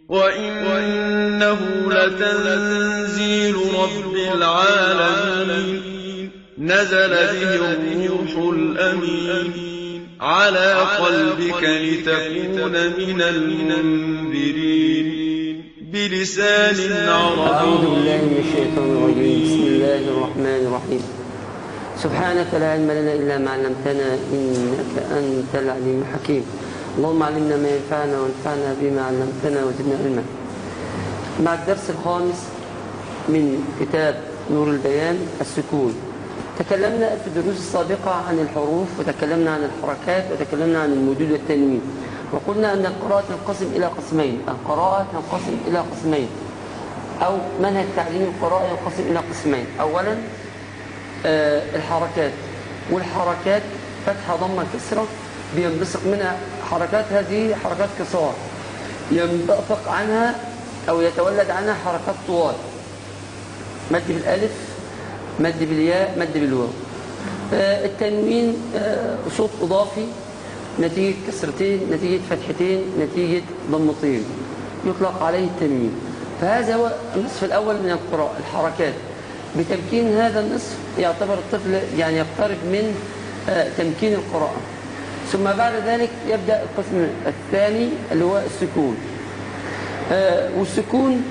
وإنه لتنزيل رب العالمين نزل به الروح الأمين على قلبك لتكون من المنذرين بلسان أعوذ عربي بالله من الشيطان الرجيم بسم الله الرحمن الرحيم سبحانك لا علم لنا إلا ما علمتنا إنك أنت العليم الحكيم اللهم علمنا ما ينفعنا وانفعنا بما علمتنا وزدنا علما مع الدرس الخامس من كتاب نور البيان السكون تكلمنا في الدروس السابقة عن الحروف وتكلمنا عن الحركات وتكلمنا عن المدود والتنوين وقلنا أن القراءة تنقسم إلى قسمين القراءة تنقسم إلى قسمين أو منهج تعليم القراءة ينقسم إلى قسمين أولا آه، الحركات والحركات فتحة ضمة كسرة بينبثق منها حركات هذه حركات كسار ينبثق عنها أو يتولد عنها حركات طوال مد بالألف مد بالياء مد بالواو آه، التنوين آه، صوت إضافي نتيجة كسرتين نتيجة فتحتين نتيجة ضمتين يطلق عليه التنوين فهذا هو النصف الأول من القراءة الحركات بتمكين هذا النصف يعتبر الطفل يعني يقترب من آه، تمكين القراءة ثم بعد ذلك يبدأ القسم الثاني اللي هو السكون آه، والسكون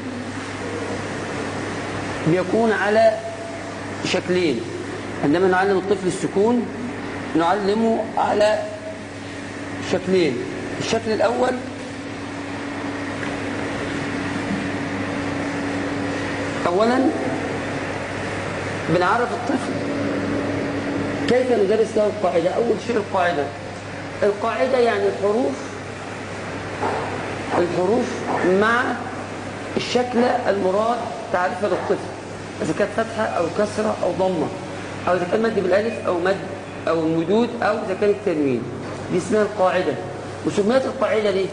بيكون على شكلين عندما نعلم الطفل السكون نعلمه على شكلين الشكل الأول أولا بنعرف الطفل كيف ندرس له القاعدة أول شيء القاعدة القاعدة يعني الحروف الحروف مع الشكل المراد تعريفها للطفل إذا كانت فتحة أو كسرة أو ضمة أو إذا كان مد بالألف أو مد أو المدود أو إذا كان التنوين دي اسمها القاعدة وسميت القاعدة ليه؟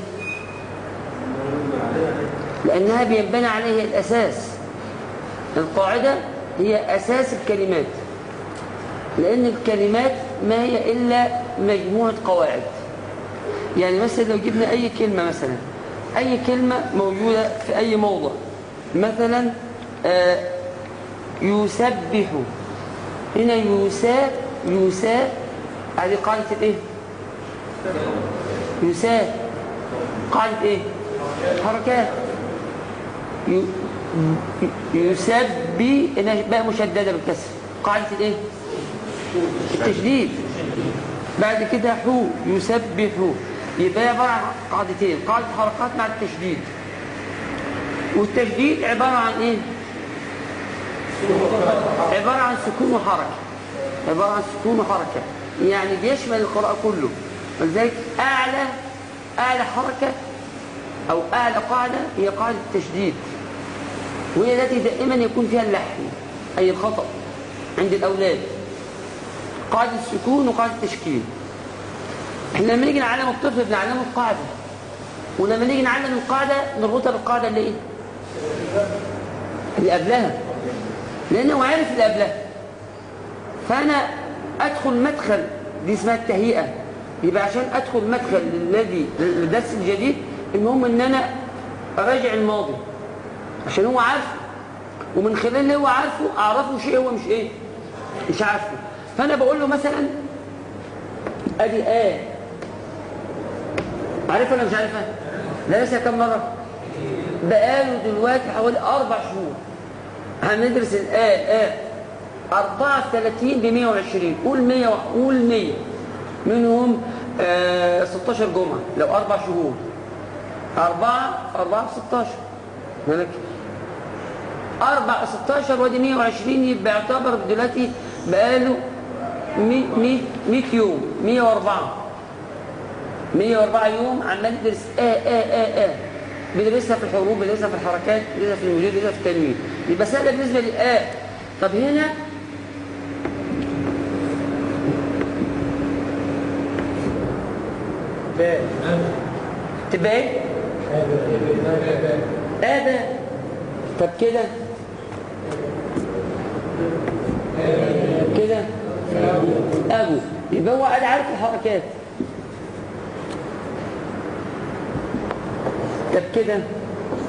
لأنها بينبنى عليها الأساس القاعدة هي أساس الكلمات لأن الكلمات ما هي إلا مجموعة قواعد يعني مثلا لو جبنا أي كلمة مثلا أي كلمة موجودة في أي موضع مثلا آه، يسبح هنا يساب يساب هذه قاعدة ايه يساب قاعدة ايه حركات ي- يسبي هنا بقى مشددة بالكسر قاعدة الايه التشديد بعد كده حو يسبح يبقى عبارة عن قاعدتين قاعدة حركات مع التشديد والتشديد عبارة عن ايه عبارة عن سكون وحركة عبارة عن سكون وحركة يعني بيشمل القراءة كله ولذلك أعلى أعلى حركة أو أعلى قاعدة هي قاعدة التشديد وهي التي دائما يكون فيها اللحن أي الخطأ عند الأولاد قاعدة السكون وقاعدة التشكيل احنا لما نيجي نعلم الطفل بنعلمه القاعدة ولما نيجي نعلم القاعدة نربطها بالقاعدة اللي ايه؟ اللي قبلها لأنه عارف اللي قبلها فأنا أدخل مدخل دي اسمها التهيئة يبقى عشان أدخل مدخل للذي للدرس الجديد المهم إن أنا أراجع الماضي عشان هو عارفه ومن خلال اللي هو عارفه أعرفه شيء هو مش إيه مش عارفه فأنا بقول له مثلا أدي آه عارفها ولا مش عارفها؟ درسها كم مرة؟ بقاله دلوقتي حوالي أربع شهور هندرس الآن آه 34 ب 120 قول 100 قول 100 منهم آه 16 جمعة لو أربع شهور أربعة أربعة 16 هناك أربع 16 وادي 120 يبقى يعتبر دلوقتي بقاله 100 100 100 يوم 104 104 يوم عمال يدرس آه آه آه آه بيدرسها في الحروف بيدرسها في الحركات بيدرسها في الوجود بيدرسها في التنوين يبقى سهله بالنسبه للآه طب هنا تبقى ايه؟ آبا طب كده كده أبو يبقى هو قاعد عارف الحركات طب كده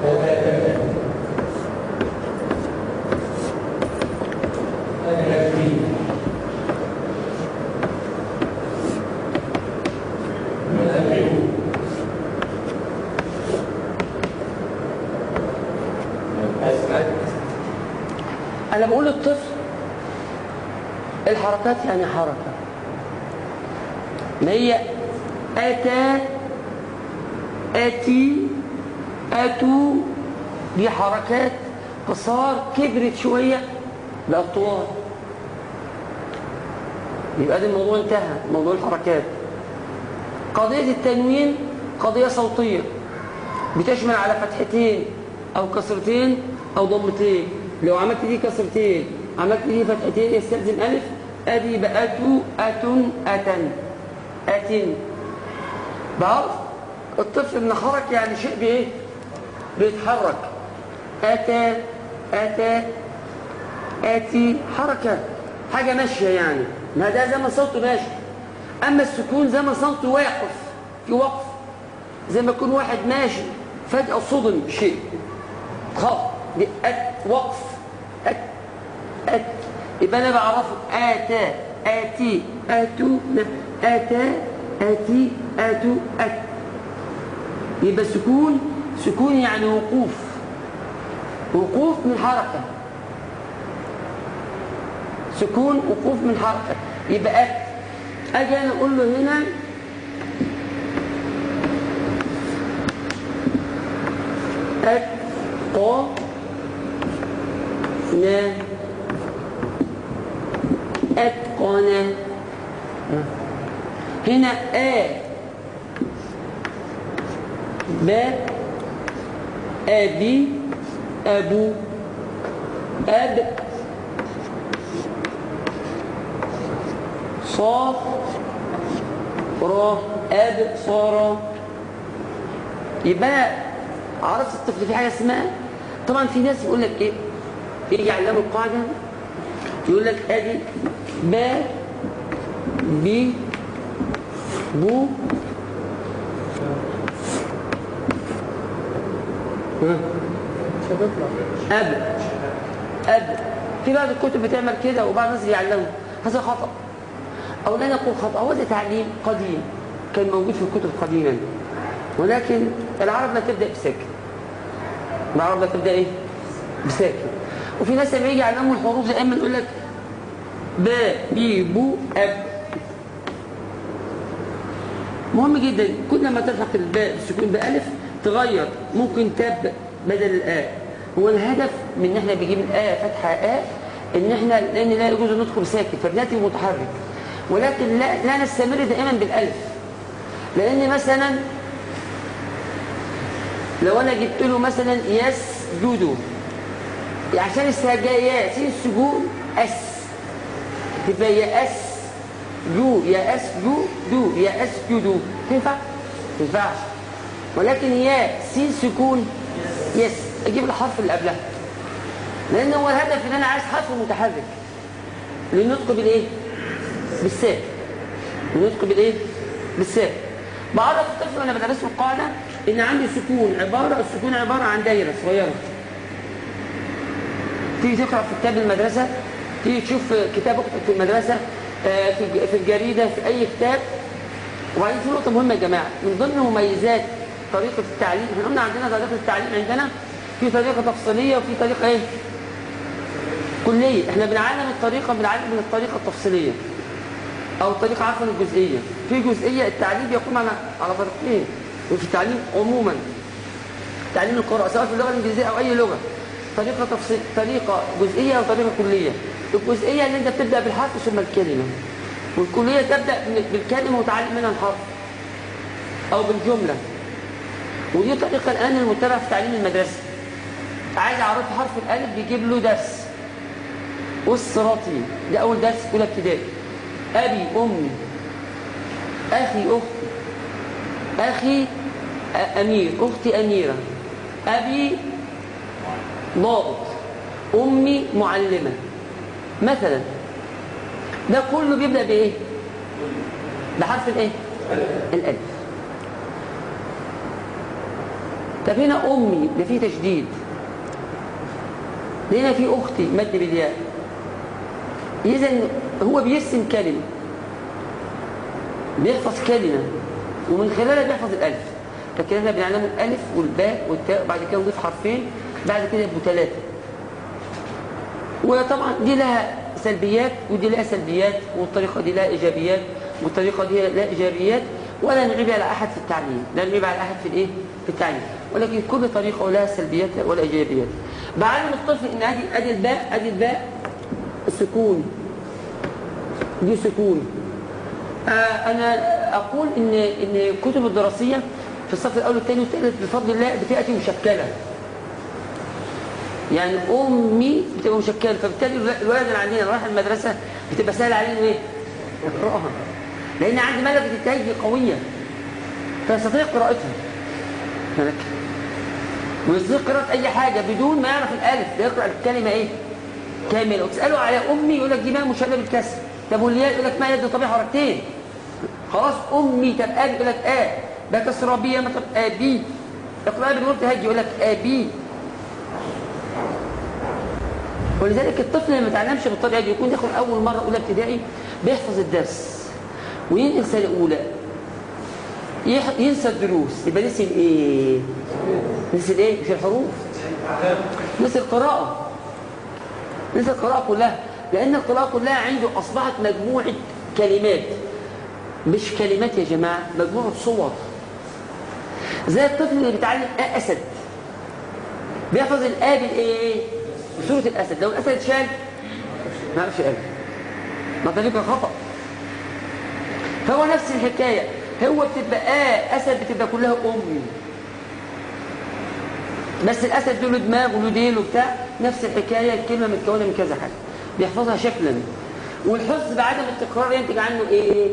أنا بقول للطفل الحركات يعني حركة ما هي أتى أتي أتو دي حركات قصار كبرت شوية بقت طوال يبقى ده الموضوع انتهى موضوع الحركات قضية التنوين قضية صوتية بتشمل على فتحتين أو كسرتين أو ضمتين لو عملت دي كسرتين عملت دي فتحتين يستلزم ألف أدي بقى أتو أتن أتن أتن بعرف الطفل إن حرك يعني شيء بإيه بيتحرك أتى أتى آتي حركة حاجة ماشية يعني ما ده زي ما صوته ماشي أما السكون زي ما صوته واقف في وقف زي ما يكون واحد ماشي فجأة صدم بشيء خاف دي أت وقف أت أت يبقى أنا بعرفه آتا آتي آتو آتا آتي آتو أت يبقى سكون سكون يعني وقوف وقوف من حركة سكون وقوف من حركة يبقى أت أجي أنا أقول له هنا أت قا نا أتقنا هنا آ با أبي أبو أب صاف را أب صار يبقى عرفت الطفل في حاجة اسمها طبعا في ناس يقول لك ايه يجي يعلموا القاعدة يقول لك ادي با بي بو ها أب أب في بعض الكتب بتعمل كده وبعض الناس بيعلموا هذا خطأ أو لا نقول خطأ هو ده تعليم قديم كان موجود في الكتب قديما ولكن العرب لا تبدأ بساكن العرب لا تبدأ إيه؟ بساكن وفي ناس لما يجي يعلموا الحروف دائما يقول لك با بي بو أب مهم جدا كل ما تلحق الباء بالسكون بألف تغير ممكن تاب بدل الآ هو الهدف من ان احنا بنجيب الآ فتحة آ ان احنا لان لا يجوز النطق بساكن فبناتي متحرك ولكن لا, لا نستمر دائما بالألف لان مثلا لو انا جبت له مثلا يسجد عشان السجايا سين السجود اس تبقى يا اس جو يا اس جو دو يا اس جو دو تنفع؟ تنفعش ولكن يا سين سكون يس اجيب الحرف اللي قبلها لان هو الهدف ان انا عايز حرف متحرك للنطق بالايه بالساء للنطق بالايه بالساء بعرف الطفل وانا بدرسه القاعده ان عندي سكون عباره السكون عباره عن دايره صغيره تيجي تقرا في كتاب المدرسه تيجي تشوف كتاب اختك في المدرسه في الجريده في اي كتاب وبعدين في نقطه مهمه يا جماعه من ضمن مميزات طريقه التعليم احنا قلنا عندنا طريقه التعليم عندنا في طريقه تفصيليه وفي طريقه ايه كليه احنا بنعلم الطريقه بنعلم من الطريقه التفصيليه او الطريقه عفوا الجزئيه في جزئيه التعليم يقوم على على طريقتين وفي التعليم عموما تعليم القراءه سواء في اللغه الانجليزيه او اي لغه طريقه تفصيل طريقه جزئيه وطريقه كليه الجزئيه اللي انت بتبدا بالحرف ثم الكلمه والكليه تبدا بالكلمه وتعلم منها الحرف او بالجمله ودي طريقه الان المتبعه في تعليم المدرسه عايز اعرف حرف الالف بيجيب له درس والصراطي ده اول درس في اولى ابتدائي ابي امي اخي اختي اخي امير اختي اميره ابي ضابط امي معلمه مثلا ده كله بيبدا بايه بحرف الايه الالف طب هنا أمي ده فيه تشديد هنا في أختي مد بالياء إذا هو بيرسم كلمة بيحفظ كلمة ومن خلالها بيحفظ الألف لكن احنا بنعلم الألف والباء والتاء وبعد كده نضيف حرفين بعد كده يبقوا ثلاثة وطبعا دي لها سلبيات ودي لها سلبيات والطريقة دي لها إيجابيات والطريقة دي لها إيجابيات ولا نعيب على أحد في التعليم لا نعيب على أحد في الإيه؟ في التعليم ولكن كل طريقة ولها سلبيات ولا إيجابيات بعلم الطفل إن أدي أدي الباء أدي الباء سكون دي سكون آه أنا أقول إن إن الكتب الدراسية في الصف الأول والثاني والثالث بفضل الله بتأتي مشكلة يعني أمي بتبقى مشكلة فبالتالي الولد اللي عندنا رايح المدرسة بتبقى سهل عليه إيه؟ يقرأها لأن عندي ملكة التهجي قوية فيستطيع قراءتها ويستطيع قراءة أي حاجة بدون ما يعرف الألف ده يقرأ الكلمة إيه؟ كاملة وتسأله على أمي يقول لك دي ما مشابه بالكسر طب والياء يقول لك ما يد طبيعي حركتين خلاص أمي طب آبي يقول لك آ ده كسر بي ما طب آبي اقرأ بالنور تهجي يقول لك آبي ولذلك الطفل اللي ما تعلمش بالطريقه دي يكون داخل اول مره اولى ابتدائي بيحفظ الدرس وينقل سنه اولى يح... ينسى الدروس يبقى نسي الايه نسي الايه مش الحروف نسي القراءه نسي القراءه كلها لان القراءه كلها عنده اصبحت مجموعه كلمات مش كلمات يا جماعه مجموعه صور زي الطفل اللي بيتعلم اسد بيحفظ الآ بالايه بصورة الأسد لو الأسد شال ما عرفش قال ما طريقة خطأ فهو نفس الحكاية هو بتبقى آه أسد بتبقى كلها أمي بس الأسد له دماغ وله ديل وبتاع نفس الحكاية الكلمة متكونة من كذا حاجة بيحفظها شكلا والحفظ بعدم التكرار ينتج عنه إيه؟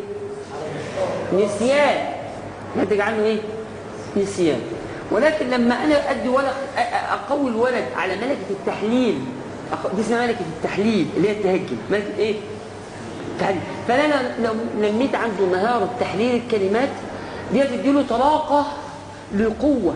نسيان ينتج عنه إيه؟ نسيان ولكن لما انا ادي ولد اقوي الولد على ملكه التحليل دي اسمها ملكه التحليل اللي هي التهجم ملكه ايه التحليل فانا لو نميت عنده مهاره تحليل الكلمات دي تديله طلاقه للقوه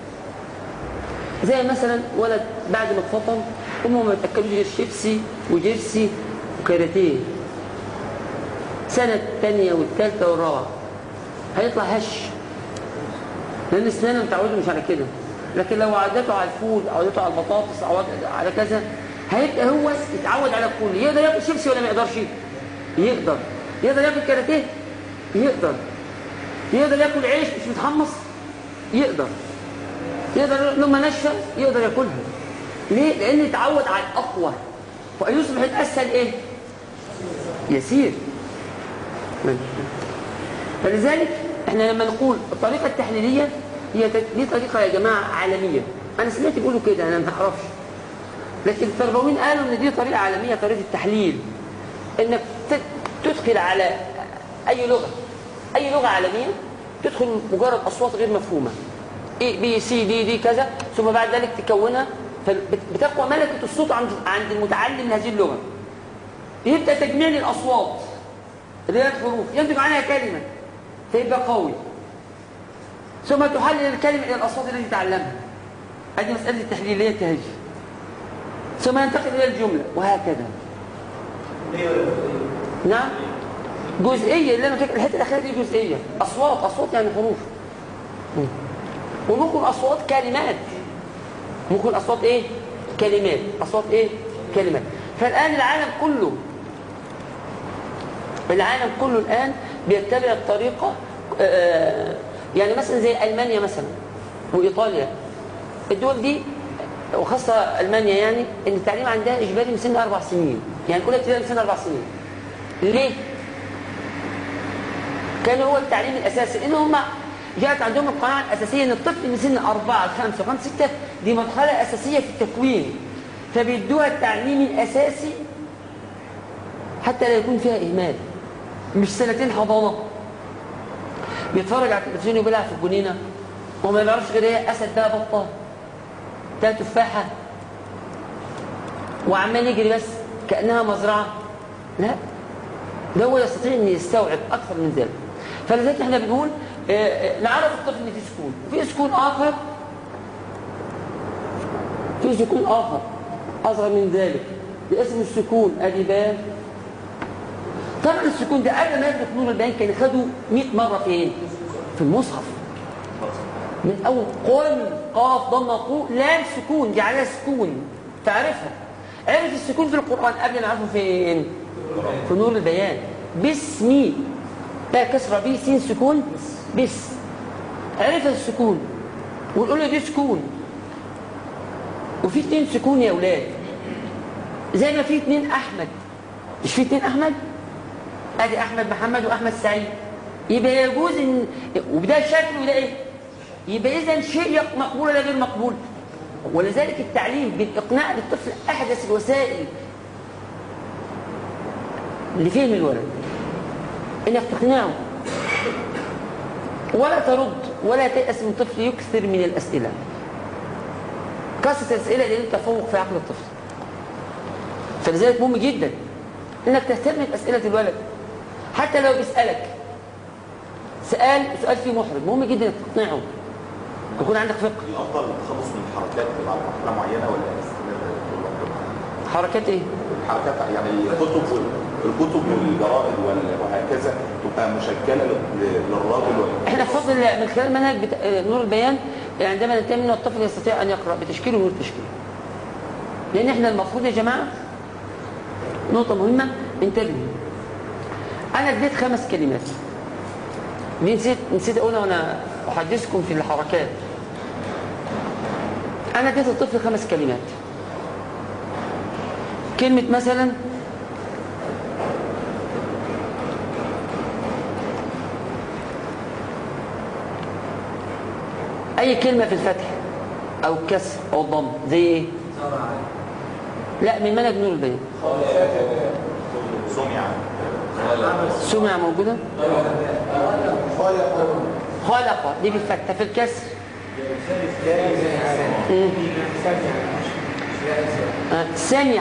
زي مثلا ولد بعد ما اتفطم امه ما بتاكلوش غير شيبسي وجيرسي وكاراتيه سنه الثانيه والثالثه والرابعه هيطلع هش لان اسنانه متعوده مش على كده لكن لو عدته على الفول او عدته على البطاطس او على كذا هيبقى هو يتعود على الكل يقدر ياكل شيبسي ولا ما يقدرش يقدر يقدر ياكل كاراتيه يقدر يقدر ياكل عيش مش متحمص يقدر يقدر لما نشفه يقدر ياكلها ليه لان يتعود على الاقوى فيصبح الاسهل ايه يسير فلذلك احنا لما نقول الطريقة التحليلية هي دي طريقة يا جماعة عالمية أنا سمعت بيقولوا كده أنا ما أعرفش لكن التربويين قالوا إن دي طريقة عالمية طريقة التحليل إنك تدخل على أي لغة أي لغة عالمية تدخل مجرد أصوات غير مفهومة اي بي سي دي دي كذا ثم بعد ذلك تكونها فبتقوى ملكة الصوت عند عند المتعلم لهذه اللغة يبدأ تجميع للأصوات اللي هي الحروف ينتج عنها كلمة فيبقى قوي ثم تحلل الكلمة إلى الأصوات التي تعلمها هذه مسألة التحليلية التهجي ثم ينتقل إلى الجملة وهكذا نعم جزئية اللي أنا فاكر الحتة الأخيرة دي جزئية أصوات أصوات يعني حروف وممكن أصوات كلمات ممكن أصوات إيه كلمات أصوات إيه كلمات فالآن العالم كله العالم كله الآن بيتبع الطريقة يعني مثلا زي ألمانيا مثلا وإيطاليا الدول دي وخاصة ألمانيا يعني إن التعليم عندها إجباري من سن أربع سنين يعني كل ابتدائي من سن أربع سنين ليه؟ كان هو التعليم الأساسي إن هم جاءت عندهم القناعة الأساسية إن الطفل من سن أربعة خمسة خمسة ستة دي مرحلة أساسية في التكوين فبيدوها التعليم الأساسي حتى لا يكون فيها إهمال مش سنتين حضانة بيتفرج على التلفزيون وبيلعب في الجنينة وما يعرفش غير ايه أسد بقى بطة ده تفاحة وعمال يجري بس كأنها مزرعة لا ده هو يستطيع أن يستوعب أكثر من ذلك فلذلك احنا بنقول اه نعرف الطفل ان في سكون وفي سكون آخر في سكون آخر أصغر من ذلك باسم السكون أدي باب طبعا السكون ده قبل ما يدرك نور البيان كان خدوا 100 مرة فين؟ في المصحف من أول قل قاف ضم قو لام سكون دي عليها سكون تعرفها عرف السكون في القرآن قبل ما عرفه فين؟ في نور البيان باسمي لا كسرة بي سين سكون بس عرف السكون ونقول له دي سكون وفي اتنين سكون يا اولاد زي ما في اتنين احمد مش في اتنين احمد ادي احمد محمد واحمد سعيد يبقى يجوز ان وده شكل وده ايه يبقى اذا شيء مقبول ولا غير مقبول ولذلك التعليم بالاقناع للطفل احدث الوسائل لفهم الولد انك تقنعه ولا ترد ولا تيأس من طفل يكثر من الأسئلة كثرة الأسئلة دي تفوق في عقل الطفل فلذلك مهم جدا انك تهتم بأسئلة الولد حتى لو بيسألك سؤال سؤال فيه محرج مهم جدا انك تقنعه يكون عندك فقه الافضل التخلص من الحركات بعد مرحله معينه ولا الاستمرار حركات ايه؟ الحركات يعني الكتب الكتب والجرائد وال- وهكذا تبقى مشكله لل- للراجل وال- احنا بفضل الله من خلال منهج بتا... نور البيان عندما ننتهي منه الطفل يستطيع ان يقرا بتشكيل ونور تشكيل لان احنا المفروض يا جماعه نقطه مهمه انتبهوا انا اديت خمس كلمات دي نسيت نسيت اقولها وانا احدثكم في الحركات انا اديت الطفل خمس كلمات كلمه مثلا اي كلمه في الفتح او الكسر او الضم زي ايه لا من منهج نور البيان سمع سمع موجوده خلق دي بالفتح في الكسر مم. آه، سمع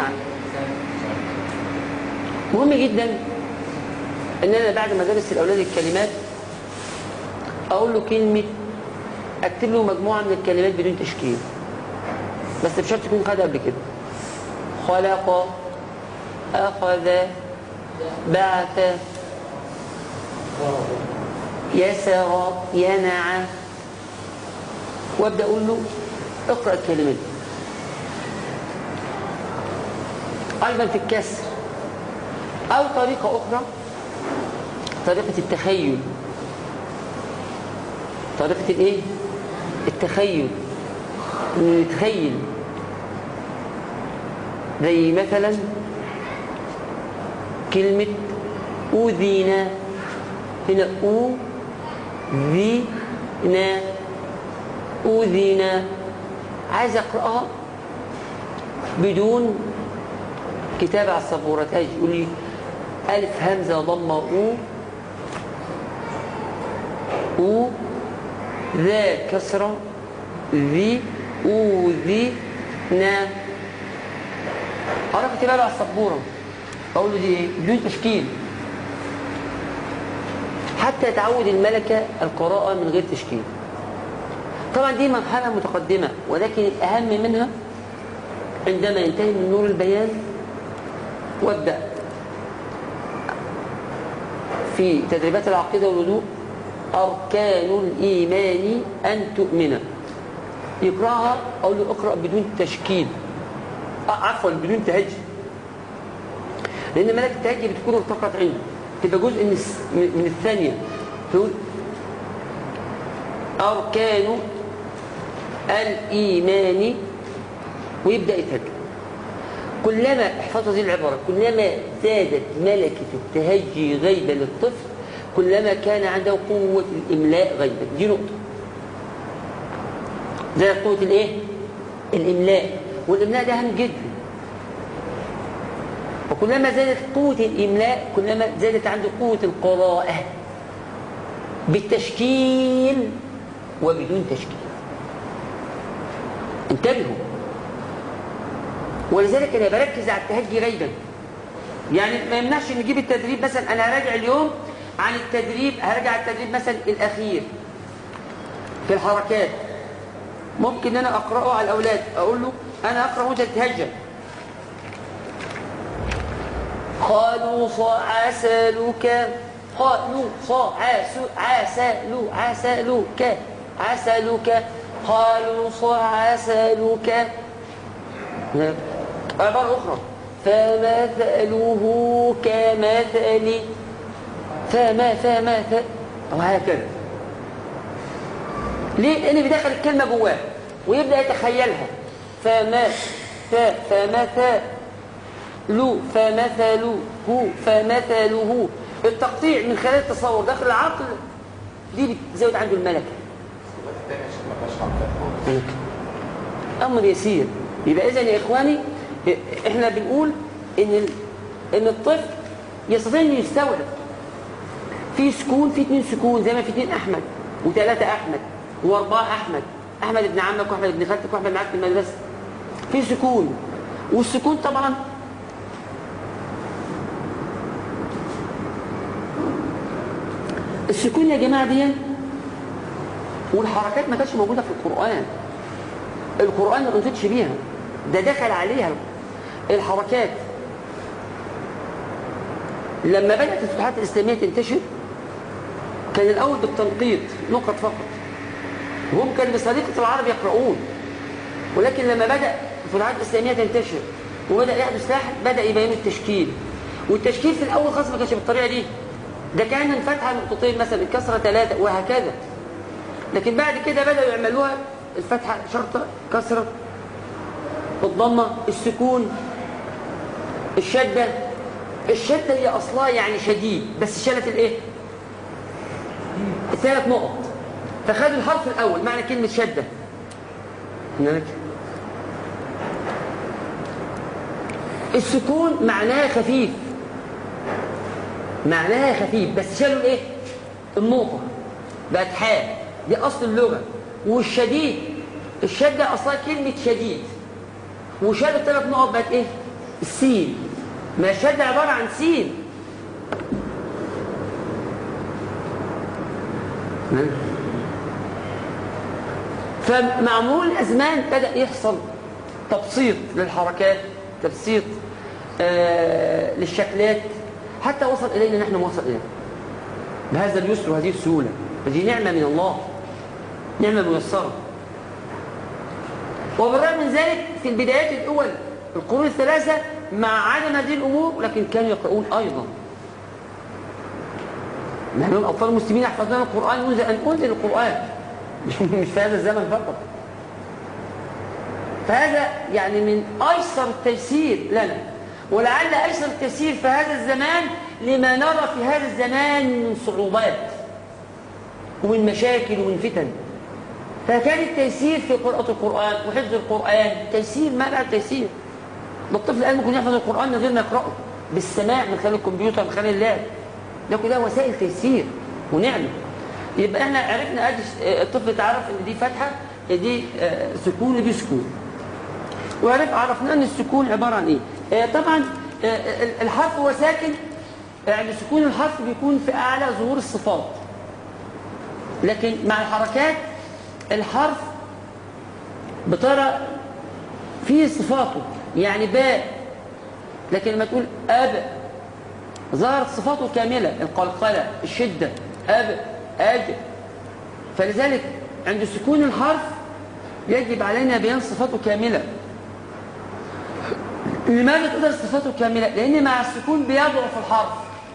مهم جدا ان انا بعد ما ادرس الاولاد الكلمات اقول له كلمه اكتب له مجموعه من الكلمات بدون تشكيل بس بشرط يكون خدها قبل كده خلق اخذ بعث يسر ينع وابدا اقول له اقرا الكلمات دي. ايضا في الكسر او طريقه اخرى طريقه التخيل طريقه الايه التخيل إنه يتخيل زي مثلا كلمة أذينا هنا أذينا أذينا عايز أقرأها بدون كتابة على السبورة تاج يقول لي ألف همزة ضمة أو أو ذا كسرة ذي أوذينا أنا كنت على السبورة أقول له دي إيه؟ بدون تشكيل حتى يتعود الملكة القراءة من غير تشكيل طبعا دي مرحلة متقدمة ولكن الأهم منها عندما ينتهي من نور البيان وابدأ في تدريبات العقيدة والوضوء أركان الإيمان أن تؤمن يقرأها أقول له اقرأ بدون تشكيل آه، عفوا بدون تهجي لأن ملك التهجي بتكون ارتقت عنده تبقى جزء من الس- من من الثانية تقول أركان الإيمان ويبدأ يتهجى كلما احفظوا هذه العبارة كلما زادت ملكة التهجي غيبة للطفل كلما كان عنده قوة الإملاء غيبة دي نقطة زادت قوة الإيه؟ الإملاء والإملاء ده أهم جدا وكلما زادت قوة الإملاء كلما زادت عنده قوة القراءة بالتشكيل وبدون تشكيل انتبهوا ولذلك انا بركز على التهجي غيبا يعني ما يمنعش نجيب التدريب مثلا انا هراجع اليوم عن التدريب هرجع التدريب مثلا الاخير في الحركات ممكن ان انا اقراه على الاولاد اقول له أنا أقرأ وأنت تتهجى قالوا عسلك قالوا صا عسلوا عسلك عسلك قالوا صا عسلك عبارة أخرى فمثله كمثل فما فما ف وهكذا ليه؟ لأن بيدخل الكلمة جواه ويبدأ يتخيلها فما ف فمثل فمثله فمثله التقطيع من خلال التصور داخل العقل دي بتزود عنده الملكة أمر يسير يبقى إذا يا إخواني إحنا بنقول إن إن الطفل يستطيع أن يستوعب في سكون في اثنين سكون زي ما في اثنين أحمد وثلاثة أحمد وأربعة أحمد أحمد ابن عمك وأحمد ابن خالتك وأحمد معاك في المدرسة في سكون والسكون طبعا السكون يا جماعة دي والحركات ما كانتش موجودة في القرآن القرآن ما انزلش بيها ده دخل عليها الحركات لما بدأت الفتوحات الإسلامية تنتشر كان الأول بالتنقيط نقط فقط وهم كان بصديقة العرب يقرؤون ولكن لما بدأ الفتوحات الإسلامية تنتشر وبدأ يحدث لاحق بدأ يبين التشكيل والتشكيل في الأول خاص ما كانش بالطريقة دي ده كان الفتحة نقطتين مثلا الكسرة ثلاثة وهكذا لكن بعد كده بدأوا يعملوها الفتحة شرطة كسرة الضمة السكون الشدة الشدة هي أصلها يعني شديد بس شالت الايه الثلاث نقط فخدوا الحرف الأول معنى كلمة شدة هناك السكون معناه خفيف معناها خفيف بس شالوا الايه النقطة بقت حاء دي أصل اللغة والشديد الشدة أصلها كلمة شديد وشالوا الثلاث نقط بقت ايه السين ما الشدة عبارة عن سين فمع الأزمان بدأ يحصل تبسيط للحركات تبسيط آه للشكلات حتى وصل إلينا نحن وصل إليه بهذا اليسر وهذه السهولة فدي نعمة من الله نعمة ميسرة وبالرغم من ذلك في البدايات الأول القرون الثلاثة مع عدم هذه الأمور لكن كانوا يقرؤون أيضا نحن الأطفال المسلمين يحفظون القرآن منذ أن أنزل القرآن مش في هذا الزمن فقط فهذا يعني من أيسر التيسير لنا ولعل أيسر التيسير في هذا الزمان لما نرى في هذا الزمان من صعوبات ومن مشاكل ومن فتن فكان التيسير في قراءة القرآن وحفظ القرآن تيسير ما بعد تيسير الطفل الآن ممكن يحفظ القرآن من غير ما يقرأه بالسماع من خلال الكمبيوتر من خلال اللاب ده كلها وسائل تيسير ونعمة يبقى احنا عرفنا ادي الطفل تعرف ان دي فتحة دي سكون ودي سكون وعرف عرفنا ان السكون عبارة عن ايه طبعا الحرف هو ساكن يعني سكون الحرف بيكون في اعلى ظهور الصفات لكن مع الحركات الحرف بترى فيه صفاته يعني باء لكن لما تقول أب ظهرت صفاته كاملة القلقلة الشدة أب أج فلذلك عند سكون الحرف يجب علينا بيان صفاته كاملة لماذا تقدر صفاته كاملة؟ لأن مع السكون بيضعف الحرف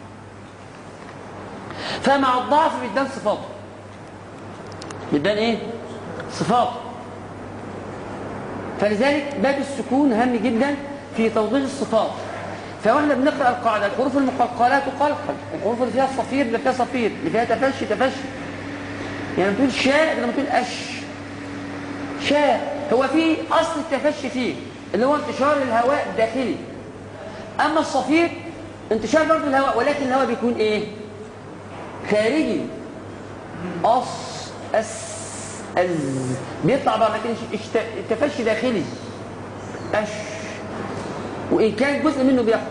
فمع الضعف بيدان صفاته بيدان ايه؟ صفاته فلذلك باب السكون هام جدا في توضيح الصفات فاحنا بنقرا القاعده الحروف المقلقله تقلقل الحروف اللي فيها صفير اللي فيها صفير اللي فيها تفشي تفشي يعني تقول شاء لما تقول اش شاء هو في اصل التفشي فيه اللي هو انتشار الهواء الداخلي اما الصفير انتشار برضه الهواء ولكن الهواء بيكون ايه خارجي أص أس أز بيطلع بره لكن التفشي داخلي أش وإن كان جزء منه بيخرج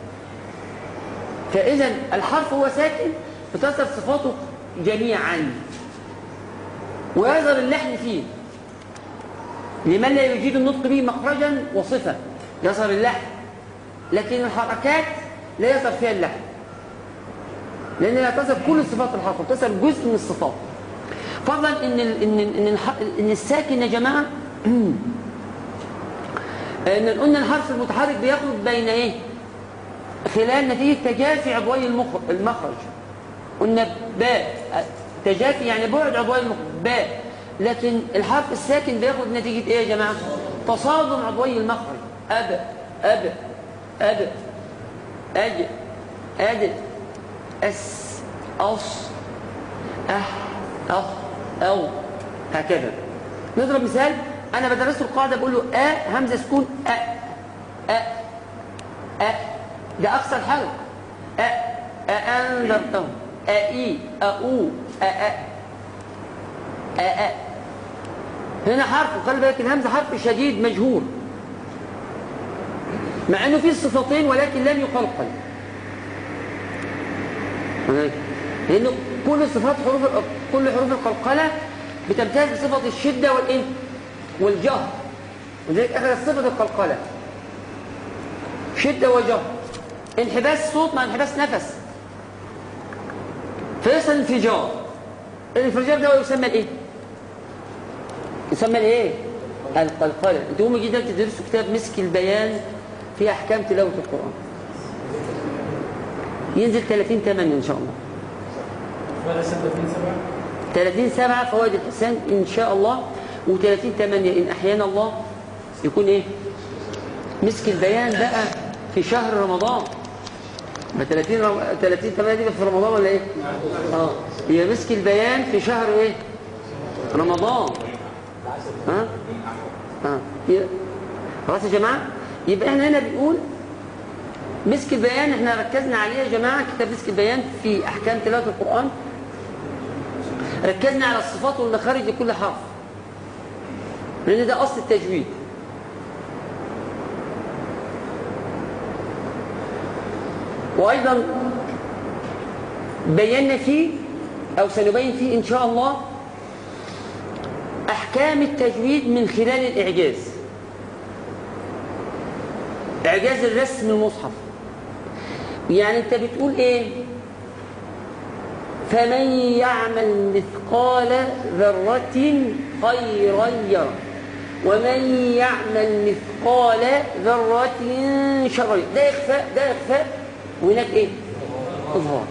فإذا الحرف هو ساكن بتظهر صفاته جميعا ويظهر اللحن فيه لمن لا يجيد النطق به مخرجا وصفة يظهر اللحن لكن الحركات لا يظهر فيها اللحن لأن لا تظهر كل صفات الحرف تظهر جزء من الصفات فضلا إن ال إن ال إن, الح- إن الساكن يا جماعة إن قلنا الحرف المتحرك بيخرج بين إيه؟ خلال نتيجة تجافي عضوي المخ- المخرج قلنا باء تجافي يعني بعد عضوي المخرج باء لكن الحرف الساكن بياخد نتيجة ايه يا جماعة تصادم عضوي المخرج أب أب أب أج أد أس أص أح أخ أو هكذا نضرب مثال أنا بدرس له القاعدة بقول له أ همزة سكون أ أ أ ده أقصى الحرف أ أأنذرتهم أإي أأو أأ أأ هنا حرف وخلي بالك الهمزة حرف شديد مجهول مع انه فيه صفتين ولكن لم يقلقل لانه كل صفات حروف كل حروف القلقله بتمتاز بصفه الشده والايه والجهر ولذلك اخذت صفه القلقله شده وجهر انحباس صوت مع انحباس نفس فيصل انفجار الانفجار ده هو يسمى الايه يسمى الايه القلقله انتوا هم جدا تدرسوا كتاب مسك البيان في احكام تلاوه القران ينزل 30 8 ان شاء الله ولا 36 سبعة 30 7 فوائد الحسان ان شاء الله و30 8 ان احيانا الله يكون ايه مسك البيان بقى في شهر رمضان ما 30 رم... 30 8 دي في رمضان ولا ايه اه هي مسك البيان في شهر ايه رمضان ها ها هي- خلاص يا جماعه يبقى احنا هنا بنقول مسك البيان احنا ركزنا عليه يا جماعه كتاب مسك البيان في احكام تلاوه القران ركزنا على الصفات والمخارج لكل حرف لان ده اصل التجويد وايضا بينا فيه او سنبين فيه ان شاء الله احكام التجويد من خلال الاعجاز اعجاز الرسم المصحف يعني انت بتقول ايه فمن يعمل مثقال ذرة خيرا يره ومن يعمل مثقال ذرة شرا يره ده إخفاء ده إخفاء وهناك إيه؟ إظهار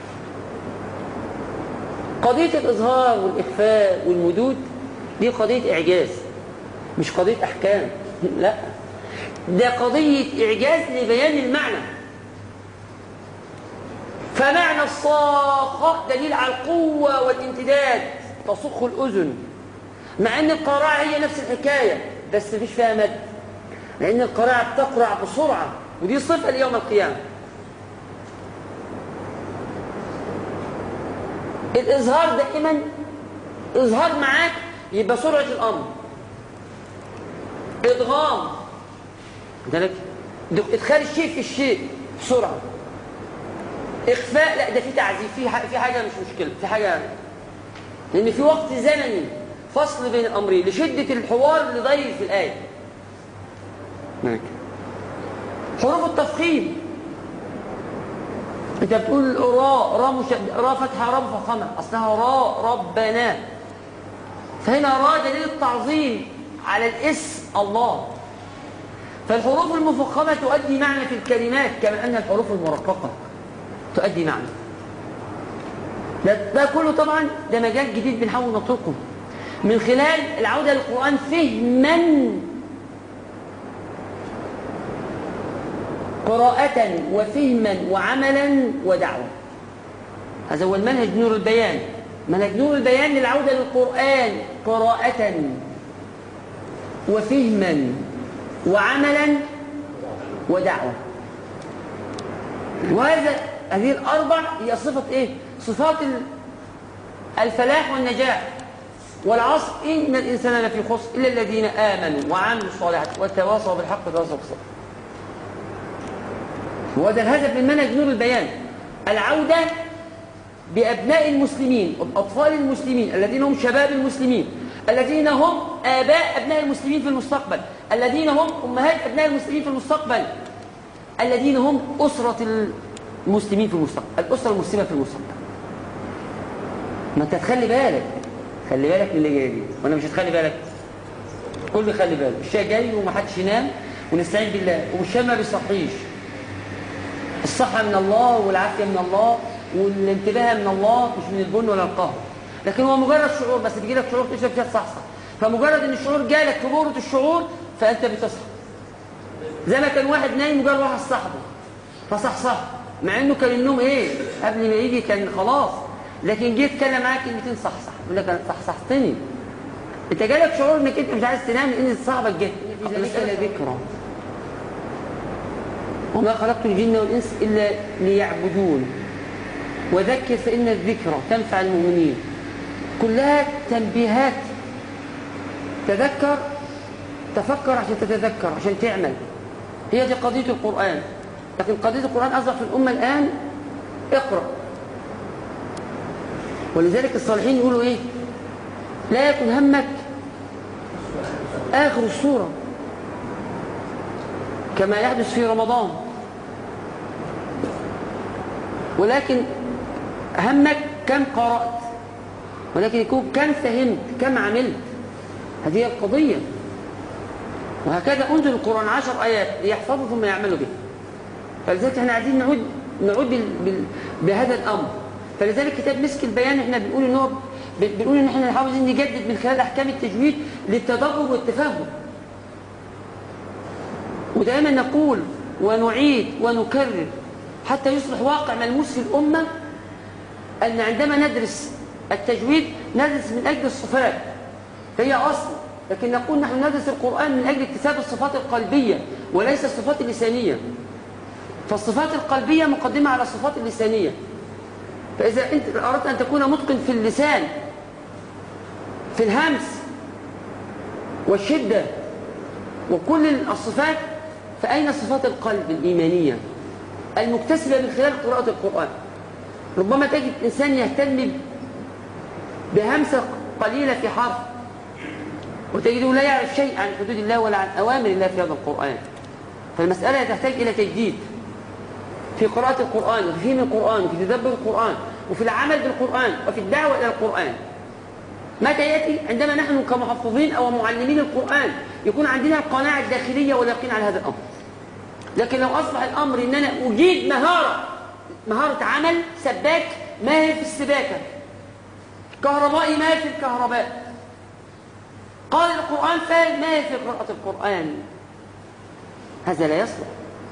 قضية الإظهار والإخفاء والمدود دي قضية إعجاز مش قضية أحكام لا ده قضية إعجاز لبيان المعنى فمعنى الصاخة دليل على القوة والامتداد تصخ الأذن مع أن القراءة هي نفس الحكاية بس مفيش فيها مد لأن القراءة بتقرع بسرعة ودي صفة ليوم القيامة الإظهار دائما إظهار معاك يبقى سرعة الأمر إدغام ذلك إدخال الشيء في الشيء بسرعة إخفاء لا ده في تعذيب في ح- في حاجة مش مشكلة في حاجة لأن في وقت زمني فصل بين الأمرين لشدة الحوار اللي ضايل في الآية حروف التفخيم انت بتقول راء راء مشد... راء فتحه راء مفخمه اصلها راء ربنا فهنا راء دليل التعظيم على الاسم الله فالحروف المفخمه تؤدي معنى في الكلمات كما ان الحروف المرققه تؤدي معنى ده, ده كله طبعا ده مجال جديد بنحاول نطرقه من خلال العوده للقران فهما قراءة وفهما وعملا ودعوة هذا هو المنهج نور البيان منهج نور البيان للعودة للقرآن قراءة وفهما وعملا ودعوة وهذا هذه الأربع هي صفة إيه؟ صفات ال- الفلاح والنجاح والعصر إن الإنسان لفي خسر إلا الذين آمنوا وعملوا الصالحات وتواصوا بالحق وتواصوا بالصبر وده الهدف من منهج نور البيان العودة بأبناء المسلمين أطفال المسلمين الذين هم شباب المسلمين الذين هم آباء أبناء المسلمين في المستقبل الذين هم أمهات أبناء المسلمين في المستقبل الذين هم أسرة المسلمين في المستقبل الأسرة المسلمة في المستقبل ما انت تخلي بالك خلي بالك من اللي جاي دي وانا مش هتخلي بالك قول لي خلي بالك الشيء جاي ومحدش ينام ونستعين بالله والشام ما بيصحيش الصحة من الله والعافية من الله والانتباه من الله مش من البن ولا القهر لكن هو مجرد شعور بس بيجي لك شعور تشرب فيها تصحصح فمجرد ان الشعور جالك في بورة الشعور فانت بتصحى زي ما كان واحد نايم مجرد واحد صاحبه فصحصح مع انه كان النوم ايه قبل ما يجي كان خلاص لكن جيت اتكلم معاك كلمتين صحصح يقول لك انا صحصحتني انت جالك شعور انك انت مش عايز تنام لان صاحبك جه المساله ذكرى وما خلقت الجن والانس الا ليعبدون وذكر فان الذكرى تنفع المؤمنين كلها تنبيهات تذكر تفكر عشان تتذكر عشان تعمل هي دي قضيه القران لكن قضيه القران اصبح في الامه الان اقرا ولذلك الصالحين يقولوا ايه لا يكن همك آخر الصورة كما يحدث في رمضان ولكن همك كم قرأت ولكن يكون كم فهمت كم عملت هذه هي القضية وهكذا أنزل القرآن عشر آيات ليحفظوا ثم يعملوا به فلذلك احنا عايزين نعود نعود بال... بال... بهذا الأمر فلذلك كتاب مسك البيان احنا بنقول ان هو بنقول ان احنا عاوزين نجدد من خلال احكام التجويد للتدبر والتفهم ودائما نقول ونعيد ونكرر حتى يصبح واقع ملموس في الامه ان عندما ندرس التجويد ندرس من اجل الصفات فهي اصل لكن نقول نحن ندرس القران من اجل اكتساب الصفات القلبيه وليس الصفات اللسانيه فالصفات القلبيه مقدمه على الصفات اللسانيه فإذا أنت أردت أن تكون متقن في اللسان في الهمس والشدة وكل الصفات فأين صفات القلب الإيمانية المكتسبة من خلال قراءة القرآن ربما تجد إنسان يهتم بهمسة قليلة في حرف وتجده لا يعرف شيء عن حدود الله ولا عن أوامر الله في هذا القرآن فالمسألة تحتاج إلى تجديد في قراءة القرآن وفي فهم القرآن وفي تدبر القرآن وفي العمل بالقرآن وفي الدعوة إلى القرآن متى يأتي عندما نحن كمحفظين أو معلمين القرآن يكون عندنا القناعة الداخلية واليقين على هذا الأمر لكن لو أصبح الأمر أن أنا أجيد مهارة مهارة عمل سباك ماهر في السباكة كهربائي ماهر في الكهرباء قال القرآن فاهم ماهر في قراءة القرآن هذا لا يصلح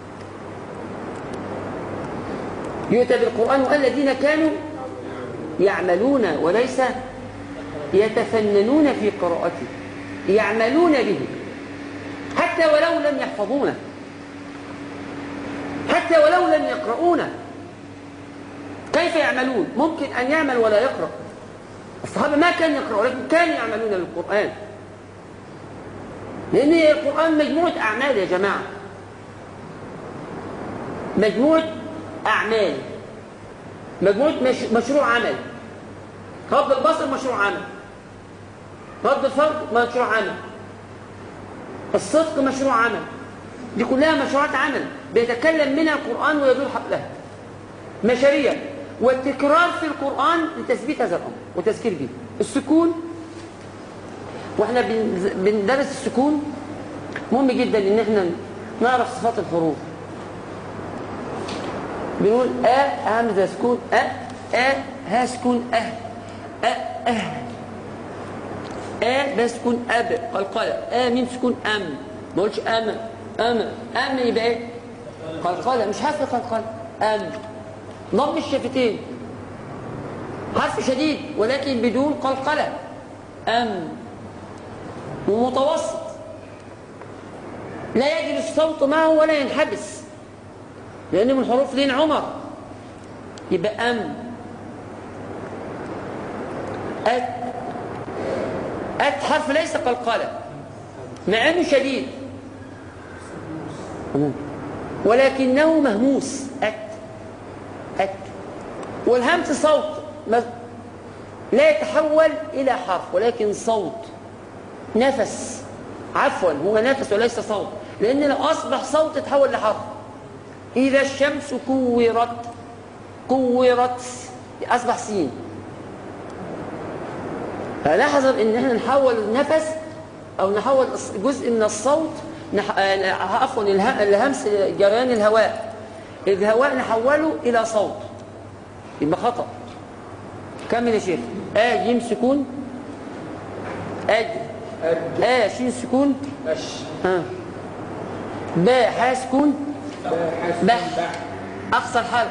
يؤتى بالقرآن والذين كانوا يعملون وليس يتفننون في قراءته يعملون به حتى ولو لم يحفظونه حتى ولو لم يقرؤونه كيف يعملون ممكن أن يعمل ولا يقرأ الصحابة ما كانوا يقرأوا لكن كانوا يعملون بالقرآن لأن القرآن مجموعة أعمال يا جماعة مجموعة أعمال مجموعة مش... مشروع عمل غض البصر مشروع عمل غض الفرد مشروع عمل الصدق مشروع عمل دي كلها مشروعات عمل بيتكلم منها القرآن ويدور حولها مشاريع والتكرار في القرآن لتثبيت هذا الأمر وتذكير به السكون واحنا بندرس السكون مهم جدا ان احنا نعرف صفات الحروف بنقول أ همزة سكون أ أ ها سكون أه أ أه أ بس سكون أب قلقلة أ ميم سكون أم ما قلتش أم أم أم يبقى إيه؟ قلقلة مش حرف قلقلة أم ضم الشفتين حرف شديد ولكن بدون قلقلة أم ومتوسط لا يجري الصوت معه ولا ينحبس لأنه من حروف لين عمر يبقى أم أت أت حرف ليس قلقلة مع أنه شديد ولكنه مهموس أت أت والهمس صوت لا يتحول إلى حرف ولكن صوت نفس عفوا هو نفس وليس صوت لأن لو أصبح صوت يتحول لحرف إذا الشمس كورت كورت أصبح سين فلاحظ ان احنا نحول النفس او نحول جزء من الصوت نح... آه، عفوا اله- الهمس جريان الهواء الهواء نحوله الى صوت يبقى خطا كمل يا شيخ ا جيم سكون اد أد ا شين سكون أش ها باء حاء سكون باء حسن بح بح اقصى الحرف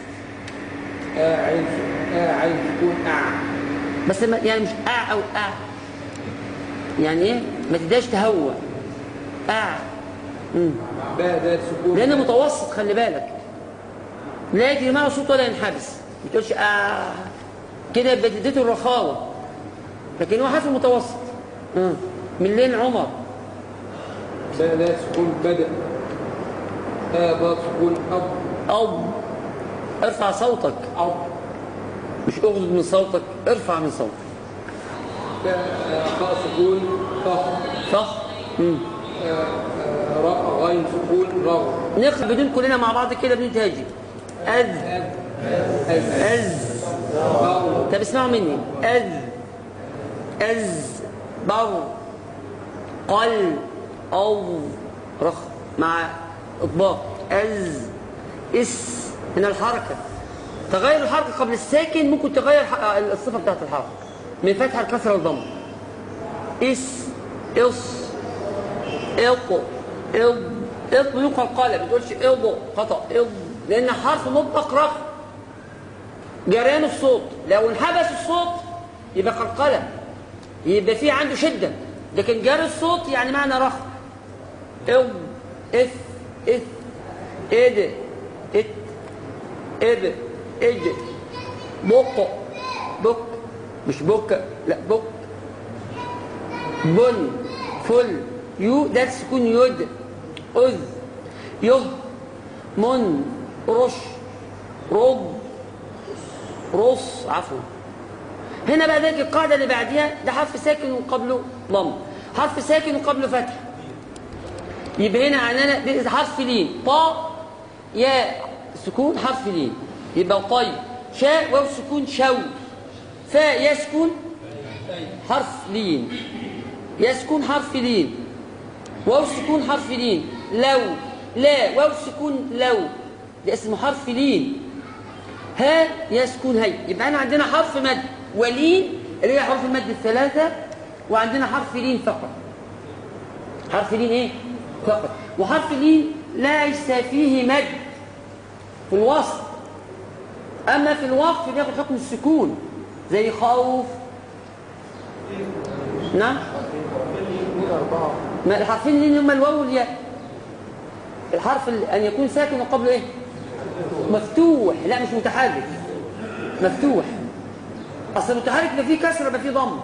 آ عين آ عين تكون أع بس ما يعني مش ا او ا يعني ايه ما تداش تهوى ا مم. باء ذات سكون لأنه متوسط خلي بالك لا يجري معه صوت ولا ينحبس ما تقولش آه كده يبقى اديته الرخاوة لكن هو حرف متوسط آه. من لين عمر باء ذات سكون بدأ آ ضاد سكون أب أو ارفع صوتك أب مش اغضض من صوتك ارفع من صوتك باء آ، خاء سكون فخ صح مم. آ، آ، راء غين سكون رغ نقرأ بدون كلنا مع بعض كده بنتهاجي أذ أد أز أذ باء طب اسمعوا مني أذ أز بر قل أو رخ مع إطباق أز إس هنا الحركة تغير الحركة قبل الساكن ممكن تغير ح- الصفة بتاعت الحركة من فتحة الكسرة للضم إس إص إلط إلط إلط بدون قلقلة ما بتقولش إلط خطأ إلط لأن حرف مطلق رخ جريان الصوت لو انحبس الصوت يبقى قلقلة يبقى في عنده شدة لكن جري الصوت يعني معنى رخ إض إث إث إد إت إب إج بق بك مش بك لا بك بن فل يو ده سكون يد أذ يه من رش رب رص عفوا هنا بقى ذلك القاعدة اللي بعديها ده حرف ساكن وقبله ضم حرف ساكن وقبله فتح يبقى هنا عندنا ده حرف لين طاء ياء سكون حرف لين يبقى طي شاء واو سكون شو فاء يا سكون حرف لين يسكن حرف لين واو سكون حرف لين لو لا واو سكون لو ده اسمه حرف لين ها يسكن هي يبقى انا عندنا حرف مد ولين اللي هي حروف المد الثلاثه وعندنا حرف لين فقط حرف لين ايه فقط وحرف لين ليس فيه مد في الوسط اما في الوقف بياخد حكم السكون زي خوف نعم ما الحرفين اللي هم الواو والياء الحرف ال- ان يكون ساكن وقبله ايه مفتوح لا مش متحرك مفتوح اصل المتحرك يبقى فيه كسره يبقى فيه ضم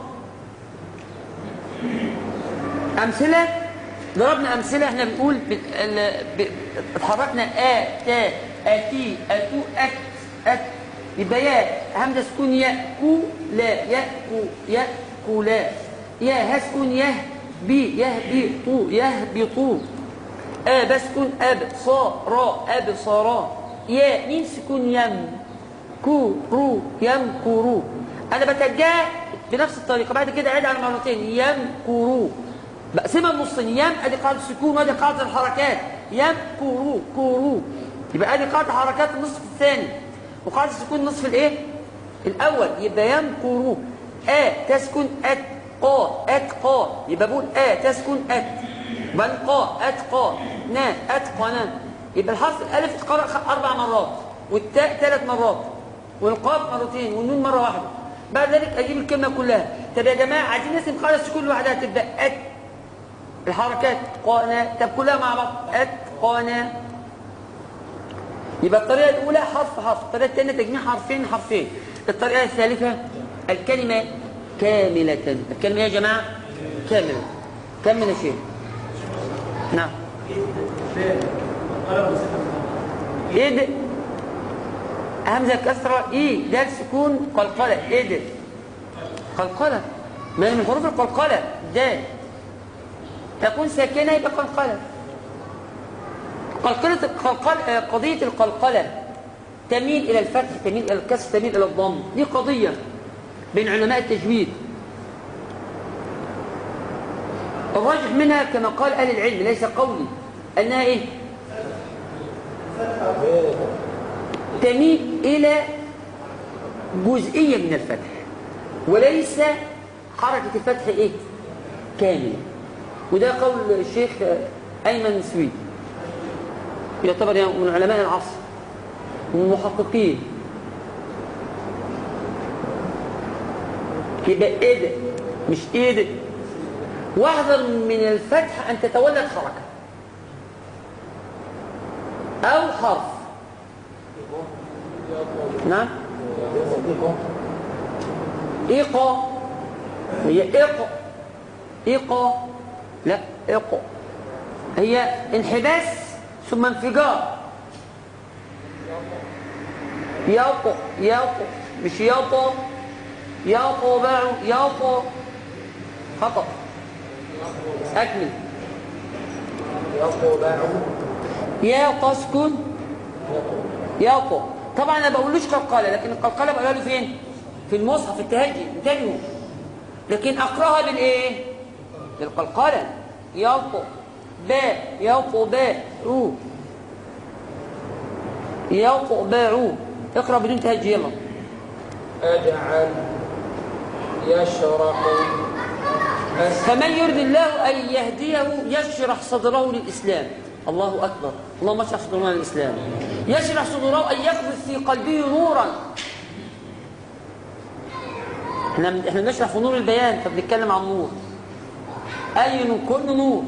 امثله ضربنا امثله احنا بنقول ب... ال... ب... اتحركنا ا تا اتي اتو ات ات يبقى يا همزه سكون يا كو لا يا كو يا كو لا يا هسكن يه بي يه بي طو يه بي طو آ بسكن أب صا را أب صارا يا مين سكون يم كو رو يم كورو أنا بتجاه بنفس الطريقة بعد كده أعيد على مرتين يم كورو بقسمها النصين يم أدي قاعدة السكون وأدي قاعدة الحركات يم كورو كورو يبقى أدي قاعدة حركات النصف الثاني وقاعدة السكون النصف الإيه؟ الأول يبقى يم كورو آ تسكن أت قا أت قا يبقى بقول آ تسكن أت بل قا أتقى نا أتقنا يبقى الحرف الألف اتقرأ خ- أربع مرات والتاء ثلاث مرات والقاف مرتين والنون مرة واحدة بعد ذلك أجيب الكلمة كلها طب يا جماعة عايزين نسم قاعدة السكون لوحدها تبدأ أت الحركات قانا طب كلها مع بعض أتقانا يبقى الطريقة الأولى حرف حرف الطريقة الثانية تجميع حرفين حرفين الطريقة الثالثة الكلمة كاملة الكلمة يا جماعة كاملة كمل يا شيخ نعم إيد همزة كسرة إي دال سكون قلقلة إيد قلقلة ما هي من حروف القلقلة دال تكون ساكنة يبقى قلقلة قلقلة القلقل آه، قضية القلقلة تميل إلى الفتح تميل إلى الكسر تميل إلى الضم دي قضية بين علماء التجويد الراجح منها كما قال أهل العلم ليس قولي أنها إيه تميل إلى جزئية من الفتح وليس حركة الفتح إيه كاملة وده قول الشيخ أيمن السويدي يعتبر يعني من علماء العصر من المحققين يبقى ايه ده مش ايه ده واحذر من الفتح ان تتولد حركه او حرف نعم ايقا هي ايقا ايقا لا ايقا هي انحباس ثم انفجار ياطو ياطو مش ياطو ياطو باعوا ياطو خطأ أكمل يا تسكن ياطو طبعا انا بقولوش قلقله لكن القلقله بقولها له فين في المصحف التهجي انتبهوا لكن اقراها بالايه بالقلقله ياطو باء ياطو باء رو ياطو باعو اقرا بدون تهجي يلا أجعل يشرح أس- فمن يرد الله أن يهديه يشرح صدره للإسلام الله أكبر اللهم اشرح صدرنا للإسلام يشرح صدره أن يقذف في قلبه نورا احنا احنا بنشرح في نور البيان فبنتكلم عن نور أي نور كل نور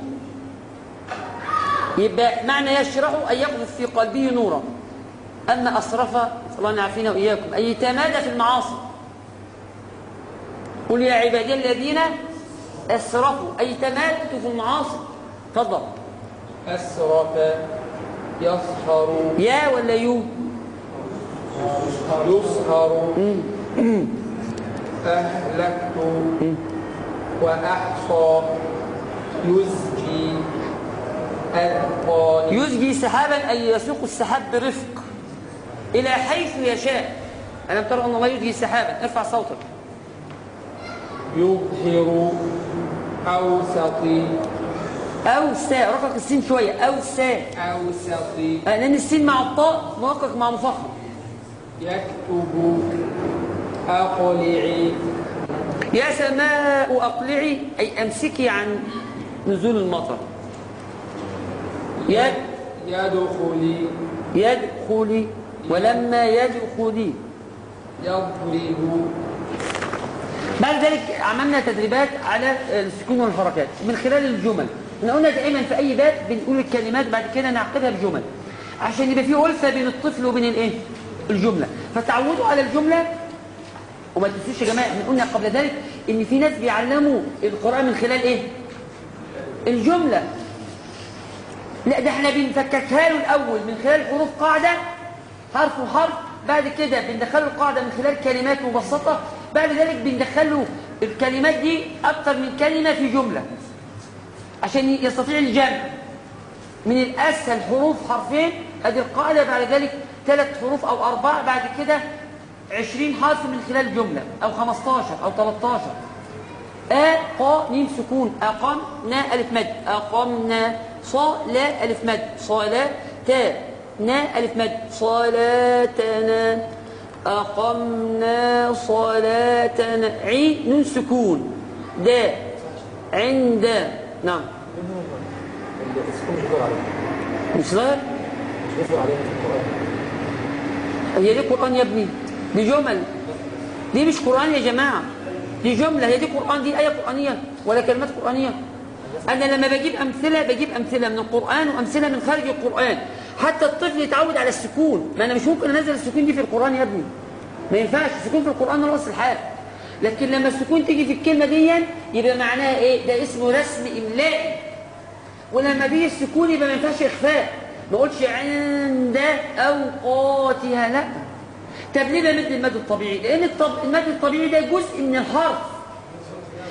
يبقى معنى يشرح أن يقذف في قلبه نورا أما أسرف الله يعافينا وإياكم أن يتمادى في المعاصي قل يا عبادي الذين أسرفوا أي تمادوا في المعاصي تفضل أسرف يسهر يا ولا يو يسهر أهلكت وأحصى يزجي ألقاني يزجي سحابا أي يسوق السحاب برفق إلى حيث يشاء ألم ترى أن الله يزجي سحابا ارفع صوتك يظهر أوسطي أو سا رقق السين شوية أو سا أوسطي آه، لأن السين مع الطاء مرقق مع مفخم يكتب أقلعي يا سماء أقلعي أي أمسكي عن نزول المطر يد يدخلي يدخلي ولما يدخلي يضرب بعد ذلك عملنا تدريبات على السكون والحركات من خلال الجمل احنا قلنا دائما في اي باب بنقول الكلمات بعد كده نعقدها بجمل عشان يبقى في ألفة بين الطفل وبين الايه الجملة فتعودوا على الجملة وما تنسوش يا جماعه احنا قلنا قبل ذلك ان في ناس بيعلموا القرآن من خلال ايه الجملة لا ده احنا بنفككها له الاول من خلال حروف قاعدة حرف وحرف بعد كده بندخله القاعدة من خلال كلمات مبسطة بعد ذلك بندخله الكلمات دي أكتر من كلمة في جملة عشان يستطيع الجمع من الأسهل حروف حرفين أدي القاعدة بعد ذلك ثلاث حروف أو أربعة بعد كده عشرين حرف من خلال جملة أو خمستاشر أو تلتاشر أ قا ميم سكون أقمنا ألف مد أقمنا صا لا ألف مد صلاة تا نا ألف مد صلاتنا أقمنا صلاتنا عي نون سكون دا عند نعم السكون مش بيقول عليه مش ظاهر مش بيقول عليه في القرآن هي دي قرآن يا ابني دي جمل دي مش قرآن يا جماعة دي جملة هي دي قرآن دي آية قرآنية ولا كلمات قرآنية أنا لما بجيب أمثلة بجيب أمثلة من القرآن وأمثلة من خارج القرآن حتى الطفل يتعود على السكون ما أنا مش ممكن أنزل السكون دي في القرآن يا ابني ما ينفعش السكون في القرآن هو أصل الحال لكن لما السكون تيجي في الكلمة دي يبقى معناها إيه ده اسمه رسم إملائي ولما بيجي السكون يبقى ما ينفعش إخفاء ما اقولش عند أوقاتها لا طب ليه بمد المد الطبيعي؟ لأن الطب... المد الطبيعي ده جزء من الحرف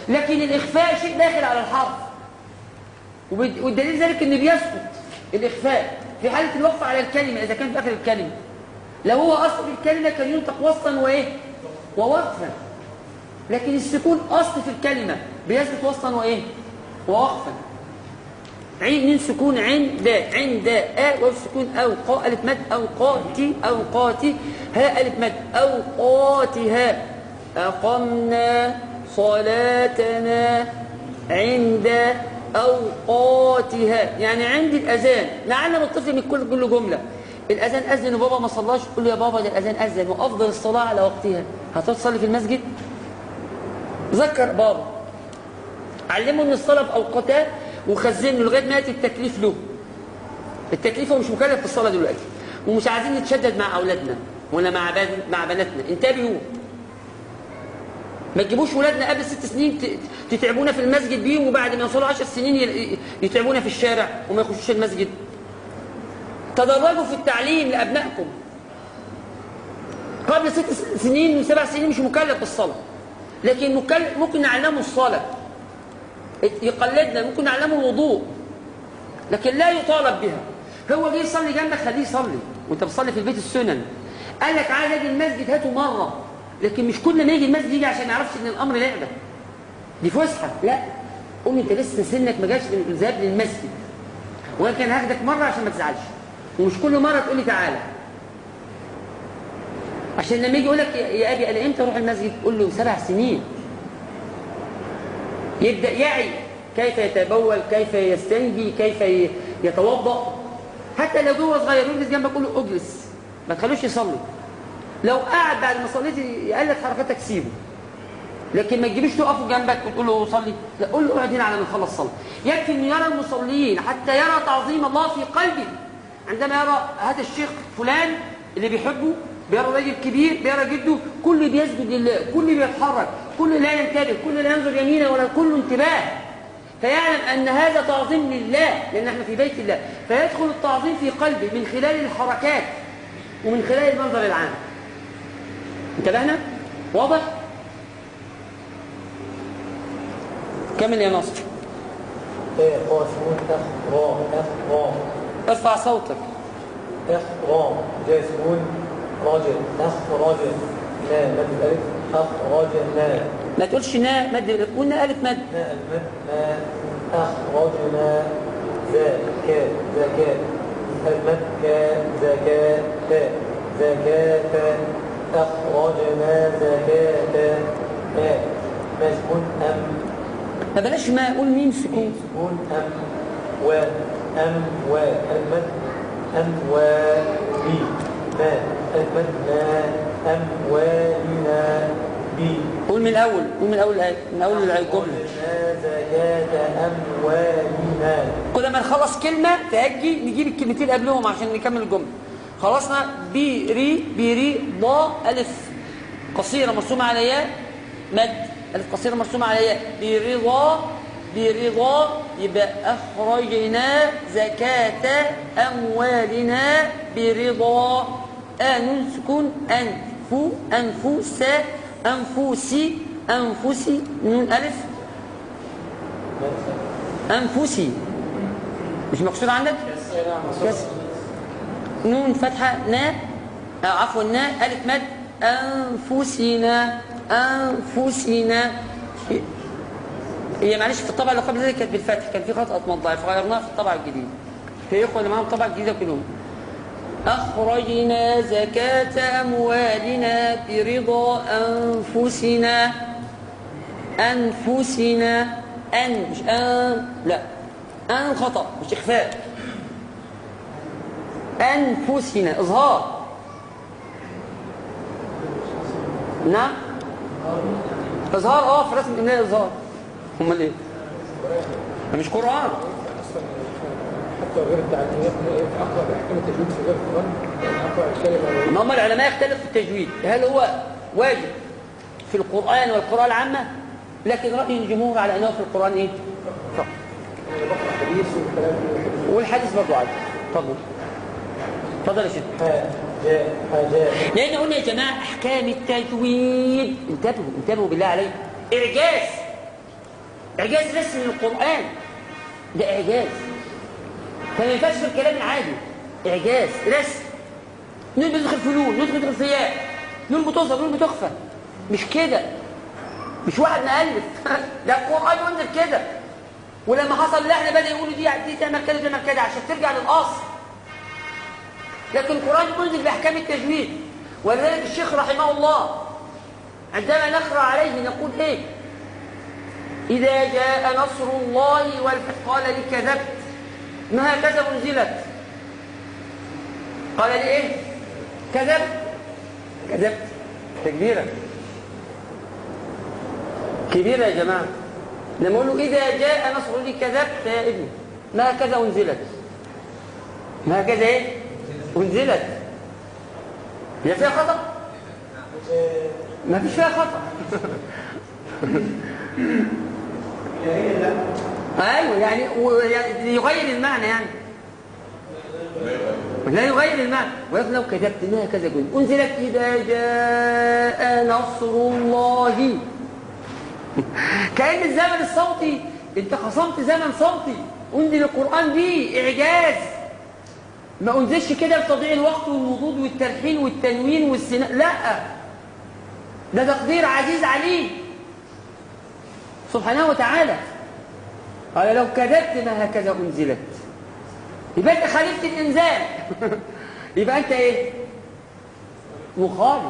لكن الإخفاء شيء داخل على الحرف وبد- والدليل ذلك ان بيسقط الإخفاء في حالة الوقف على الكلمة إذا كان في آخر الكلمة لو هو أصل في الكلمة كان ينطق وسطا وإيه ووقفا لكن السكون أصل في الكلمة بيثبت وسطا وإيه ووقفا عين من سكون عند عند آ واو سكون أو قا ألف مد أو قاتي أو قاتي ها ألف مد أو قاتها أقمنا صلاتنا عند أوقاتها يعني عند الأذان نعلم الطفل من كل كل جملة الأذان أذن وبابا ما صلاش قول له يا بابا ده الأذان أذن وأفضل الصلاة على وقتها هتروح تصلي في المسجد ذكر بابا علمه ان الصلاه في اوقاتها وخزنه لغايه ما ياتي التكليف له التكليف هو مش مكلف في الصلاه دلوقتي ومش عايزين نتشدد مع اولادنا ولا مع بن- مع بناتنا انتبهوا ما تجيبوش ولادنا قبل ست سنين ت- تتعبونا في المسجد بيهم وبعد ما يوصلوا عشر سنين ي- يتعبونا في الشارع وما يخشوش المسجد تدرجوا في التعليم لابنائكم قبل ست سنين وسبع سنين مش مكلف بالصلاه لكن مكلف ممكن نعلمه الصلاه يقلدنا ممكن نعلمه الوضوء لكن لا يطالب بها هو جه يصلي جنبك خليه يصلي وانت بتصلي في البيت السنن قال لك عايز اجي المسجد هاته مره لكن مش كل ما يجي المسجد يجي عشان ما يعرفش ان الامر لعبه دي فسحه لا قوم انت لسه سنك ما جاش الذهاب للمسجد وانا كان هاخدك مره عشان ما تزعلش ومش كل مره تقول لي تعالى عشان لما يجي يقول لك يا يا ابي انا امتى اروح المسجد قول له سبع سنين يبدأ يعي كيف يتبول كيف يستنجي كيف ي- يتوضأ حتى لو جوه صغير يجلس جنبك قول له اجلس ما تخلوش يصلي لو قعد بعد ما صليت يقلد حركاتك سيبه لكن ما تجيبش تقفوا جنبك وتقول له صلي لا قول له اقعد هنا على ما نخلص صلاه يكفي ان يرى المصلين حتى يرى تعظيم الله في قلبه عندما يرى هذا الشيخ فلان اللي بيحبه بيرى راجل كبير بيرى جده كل بيسجد لله كل بيتحرك كل لا ينتبه كل لا ينظر يمينا ولا كل انتباه فيعلم ان هذا تعظيم لله لان احنا في بيت الله فيدخل التعظيم في قلبه من خلال الحركات ومن خلال المنظر العام انتبهنا واضح كمل يا ناصر تاء قاسمون أخ را أخ را ارفع صوتك أخ را جاسمون راجل أخ راجل لا مد الألف أخ راجل لا ما تقولش نا مد قلنا الف مد ما المد ما أخرجنا زكاة زكاة المد كا زكاة زكاة أخرجنا زكاة ما مسكون أم ما بلاش ما قول ميم سكون سكون أم و أم و المد أموالي ما المد ما أموالنا بي قول من الاول قول من اول الآية، من اول الجمله أخرجنا زكاة أموالنا كل ما نخلص كلمه تأجي نجيب الكلمتين قبلهم عشان نكمل الجمله خلصنا بيري بيري ضاء الف قصيره مرسومه على ياء مد الف قصيره مرسومه على ياء برضا برضا يبقى اخرجنا زكاه اموالنا برضا ان سكون انفو انفوس انفوسي انفسي نون الف انفسي مش مكسور عندك كسر نون فتحة نا آه، عفوا نا ألف مد أنفسنا أنفسنا هي معلش في الطبعة اللي قبل ذلك كانت بالفتح كان في خطأ مطبعي فغيرناها في الطبعة الجديدة في إخوة اللي معاهم الطبعة الجديدة كلهم أخرجنا زكاة أموالنا برضا أنفسنا أنفسنا أن مش أن لا أن خطأ مش إخفاء أنفسنا إظهار نعم إظهار أه في رسم الإملاء إظهار أمال إيه؟ ده مش قرآن حتى غير التعليمات اقرا باحكام التجويد في غير القران يعني اقرا الكلمه ما هم العلماء يختلف في التجويد هل هو واجب في القرآن والقراءة العامة لكن رأي الجمهور على أنه في القرآن إيه؟ فقط يعني بقرا حديث والكلام في والحديث برضه عادي اتفضل اتفضل يا شيخ حاجات حاجات لأن قلنا يا جماعة أحكام التجويد انتبهوا انتبهوا بالله عليكم إعجاز إعجاز رسمي للقرآن ده إعجاز فما ينفعش في الكلام العادي إعجاز رسم نون بتدخل في نون نون بتدخل في ياء نون بتظهر نون بتخفى مش كده مش واحد مؤلف ده القرآن ينزل كده ولما حصل لحن بدأ يقولوا دي دي تعمل كده تعمل كده عشان ترجع للأصل لكن القرآن ينزل بأحكام التجويد ولذلك الشيخ رحمه الله عندما نقرأ عليه نقول ايه إذا جاء نصر الله والفتح قال لي كذبت ما هكذا أنزلت قال لي ايه كذبت كذبت تكبيرة كبيرة يا جماعة لما أقول له إذا جاء نصر لي كذبت يا ابني ما هكذا أنزلت ما هكذا إيه أنزلت هي فيها خطأ ما فيش فيها خطأ ايوه يعني و- يعني يغير المعنى يعني لا يغير المعنى ولكن لو كذبت ما كذا قلت انزلت اذا جاء نصر الله كأن الزمن الصوتي انت خصمت زمن صوتي انزل القرآن به اعجاز ما انزلش كده لتضييع الوقت والوضوض والتلحين والتنوين والسناء لا ده تقدير عزيز عليه سبحانه وتعالى قال لو كذبت ما هكذا انزلت يبقى انت خالفت الانزال يبقى انت ايه مخالف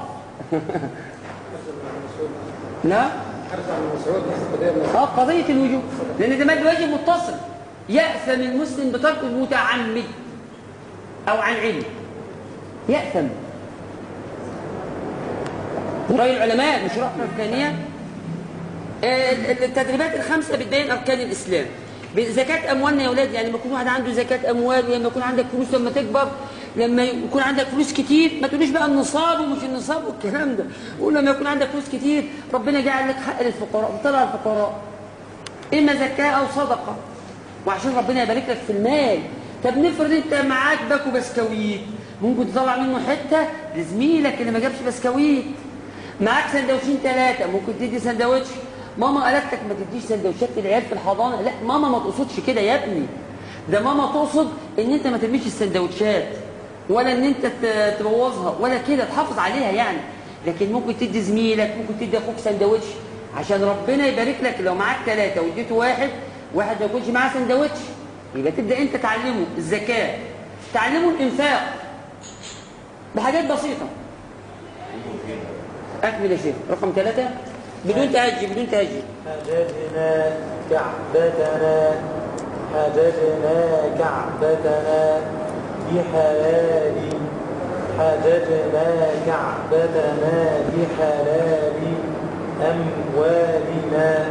لا حرص على المسعود نفس القضيه من اه قضية الوجوب لأن ده مد واجب متصل يأثم المسلم بترك المتعمد أو عن علم يأثم رأي العلماء مش رأي أركانية آه، التدريبات الخمسة بتبين أركان الإسلام زكاة أموالنا يا أولاد يعني لما يكون واحد عنده زكاة أموال ولما يكون عندك فلوس لما تكبر لما يكون عندك فلوس كتير ما تقوليش بقى النصاب ومش النصاب والكلام ده قول لما يكون عندك فلوس كتير ربنا جعل لك حق للفقراء طلع الفقراء إما زكاة أو صدقة وعشان ربنا يبارك لك في المال طب نفرض أنت معاك باكو بسكويت ممكن تطلع منه حتة لزميلك اللي ما جابش بسكويت معاك سندوتشين ثلاثة ممكن تدي سندوتش ماما قالت لك ما تديش سندوتشات للعيال في الحضانة لا ماما ما تقصدش كده يا ابني ده ماما تقصد ان انت ما ترميش السندوتشات ولا ان انت ت- تبوظها ولا كده تحافظ عليها يعني لكن ممكن تدي زميلك ممكن تدي اخوك سندوتش عشان ربنا يبارك لك لو معاك ثلاثة واديته واحد واحد ما يكونش معاه سندوتش يبقى تبدا انت تعلمه الزكاة تعلمه الانفاق بحاجات بسيطة أكمل يا شيخ رقم ثلاثة بدون تهجي بدون تهجي حججنا كعبتنا حججنا كعبتنا بحلال حججنا كعبتنا بحلال أموالنا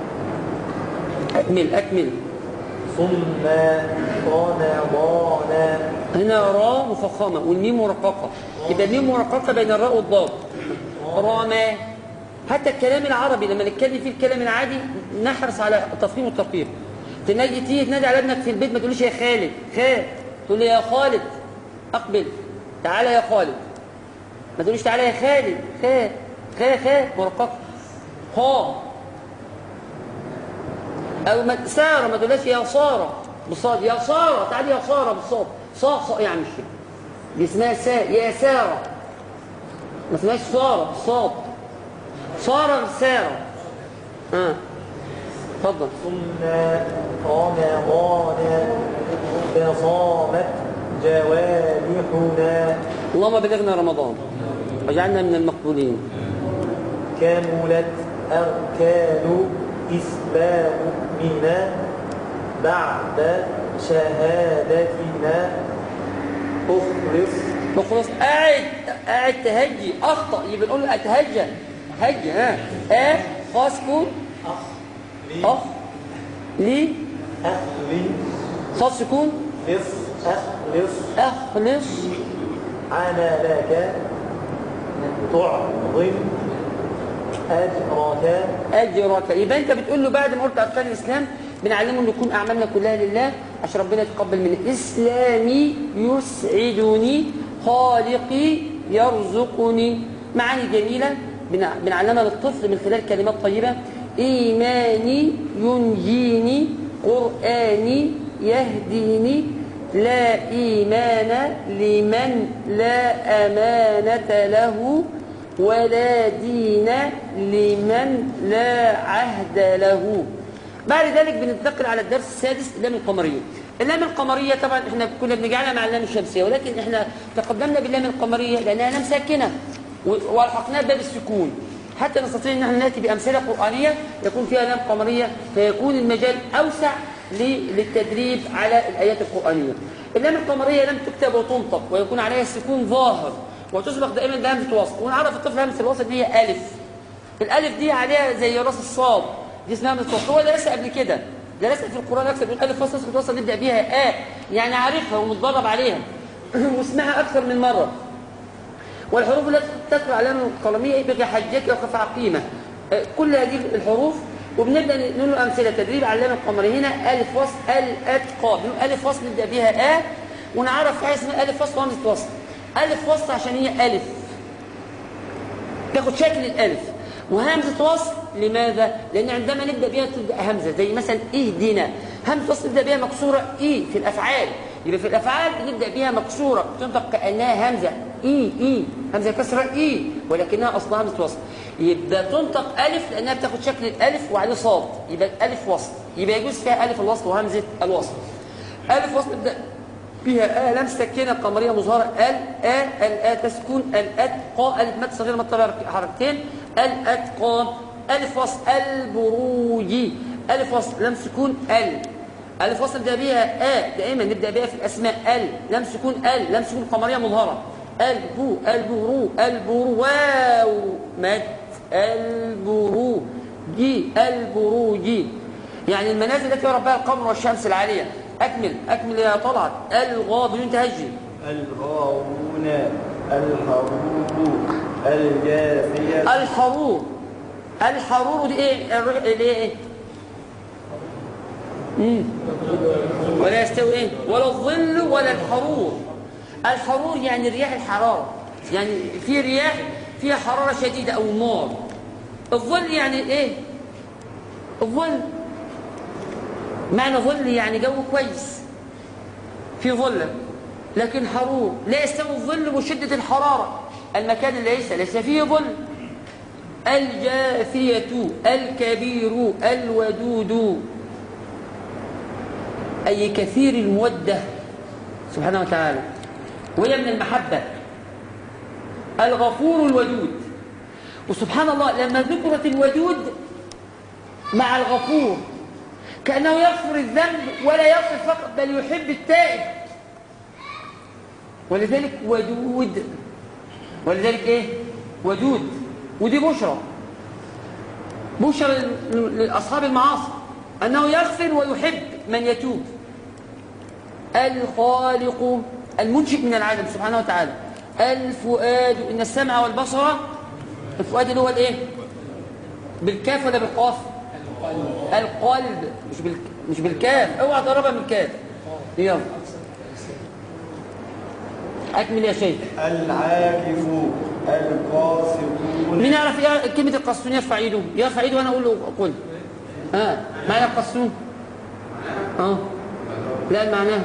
أكمل أكمل صمنا رمضان هنا راء مفخمة والميم مرققة يبقى الميم مرققة بين الراء والضاد رامى حتى الكلام العربي لما نتكلم فيه الكلام العادي نحرص على التفخيم والترقيق تنادي تيجي تنادي على ابنك في البيت ما تقوليش يا خالد خال تقول لي يا خالد اقبل تعالى يا خالد ما تقوليش تعالى يا خالد خال خال خال مرققة خا أو ما سارة ما تقولهاش يا سارة بالصاد يا سارة تعالي يا سارة بالصاد صا صا يعني مش كده. دي اسمها سا يا سارة ما اسمهاش سارة بالصاد سارة سارة اه اتفضل صمنا رمضان فصامت جوارحنا اللهم بلغنا رمضان واجعلنا من المقبولين كملت أركان إسلامنا بعد شهادتنا أخلص مخلص قاعد قاعد تهجي اخطا يبقى نقول له اتهجى هجي ها ا خاص كون اخ لي أخلص خاص كون أخلص اخلص عملك تعظم أجرك اجرك يبقى انت بتقول له بعد ما قلت اركان الاسلام بنعلمه ان يكون اعمالنا كلها لله عشان ربنا يتقبل مني اسلامي يسعدني خالقي يرزقني معاني جميله بنع- بنعلمها للطفل من خلال كلمات طيبه إيماني ينجيني قرآني يهديني لا إيمان لمن لا أمانة له ولا دين لمن لا عهد له بعد ذلك بننتقل على الدرس السادس اللام القمرية اللام القمرية طبعا احنا كنا بنجعلها مع اللام الشمسية ولكن احنا تقدمنا باللام القمرية لأنها لام ساكنة و- والحقناها باب السكون حتى نستطيع ان احنا ناتي بامثله قرانيه يكون فيها لام قمريه فيكون المجال اوسع ل- للتدريب على الايات القرانيه. اللام القمريه لم تكتب وتنطق ويكون عليها السكون ظاهر وتسبق دائما بهمزه وصل ونعرف الطفل همزه الوصل دي هي الف. الالف دي عليها زي راس الصاد دي اسمها همزه وصل هو درسها قبل كده درسها في القران اكثر من الف وصل همزه وصل نبدا بيها ا يعني عارفها ومتدرب عليها واسمها اكثر من مره. والحروف التي تذكر علامة القلمية يبقى حجك وقف عقيمة آه، كل هذه الحروف وبنبدا نقول له امثله تدريب على اللام القمري هنا الف وصل الاتقى بنقول الف وصل نبدا بها ا ونعرف حاجه اسمها الف وصل وهمزه وصل الف وصل عشان هي الف تاخد شكل الالف وهمزه وصل لماذا؟ لان عندما نبدا بها تبدا همزه زي مثلا اهدنا همزه وصل نبدا بها مكسوره اي في الافعال يبقى في الافعال بنبدا بها مكسوره تنطق كانها همزه اي اي همزه كسره اي ولكنها اصلها همزه وصل يبقى تنطق الف لانها بتاخد شكل الالف وعليه صاد يبقى الف وصل يبقى يجوز فيها الف الوصل وهمزه الوصل الف وصل نبدا فيها آ لم سكينة قمرية مظهرة ال آ الآ تسكن الأتقى ألف مد صغيرة مد طبيعي حركتين الأتقى ألف وصل البروج ألف وصل لم سكون ال ألف وصل نبدأ بها آ دائما نبدأ بها في الأسماء ال لم سكون ال لم سكون قمرية مظهرة البو البرو البرو واو مد البرو جي البروج يعني المنازل التي يعرف بها القمر والشمس العالية أكمل أكمل يا طلعت الغا بدون تهجي الغاوون الحروب الجاثية الحرور الحرور دي ايه الر- اللي هي ايه مم. ولا يستوي ايه ولا الظل ولا الحرور الحرور يعني رياح الحرارة يعني في رياح فيها حرارة شديدة أو نار الظل يعني ايه الظل معنى ظل يعني جو كويس في ظل لكن حرور لا يستوي الظل وشدة الحرارة المكان اللي ليس ليس فيه ظل الجاثية الكبير الودود أي كثير المودة سبحانه وتعالى وهي من المحبة الغفور الودود وسبحان الله لما ذكرت الودود مع الغفور كأنه يغفر الذنب ولا يغفر فقط بل يحب التائب ولذلك ودود ولذلك ايه ودود ودي بشرى بشرى لاصحاب المعاصي انه يغفر ويحب من يتوب الخالق المنشئ من العالم سبحانه وتعالى الفؤاد ان السمع والبصر الفؤاد اللي هو الايه بالكاف ولا بالقاف القلب مش بال... مش بالكاف اوعى تقربها من الكاف يلا اكمل يا شيخ العاكف القاسطون مين يعرف يعرف كلمة القسطون يرفع ايده يرفع ايده وانا اقول له قل ها معنى القسطون اه لا معناها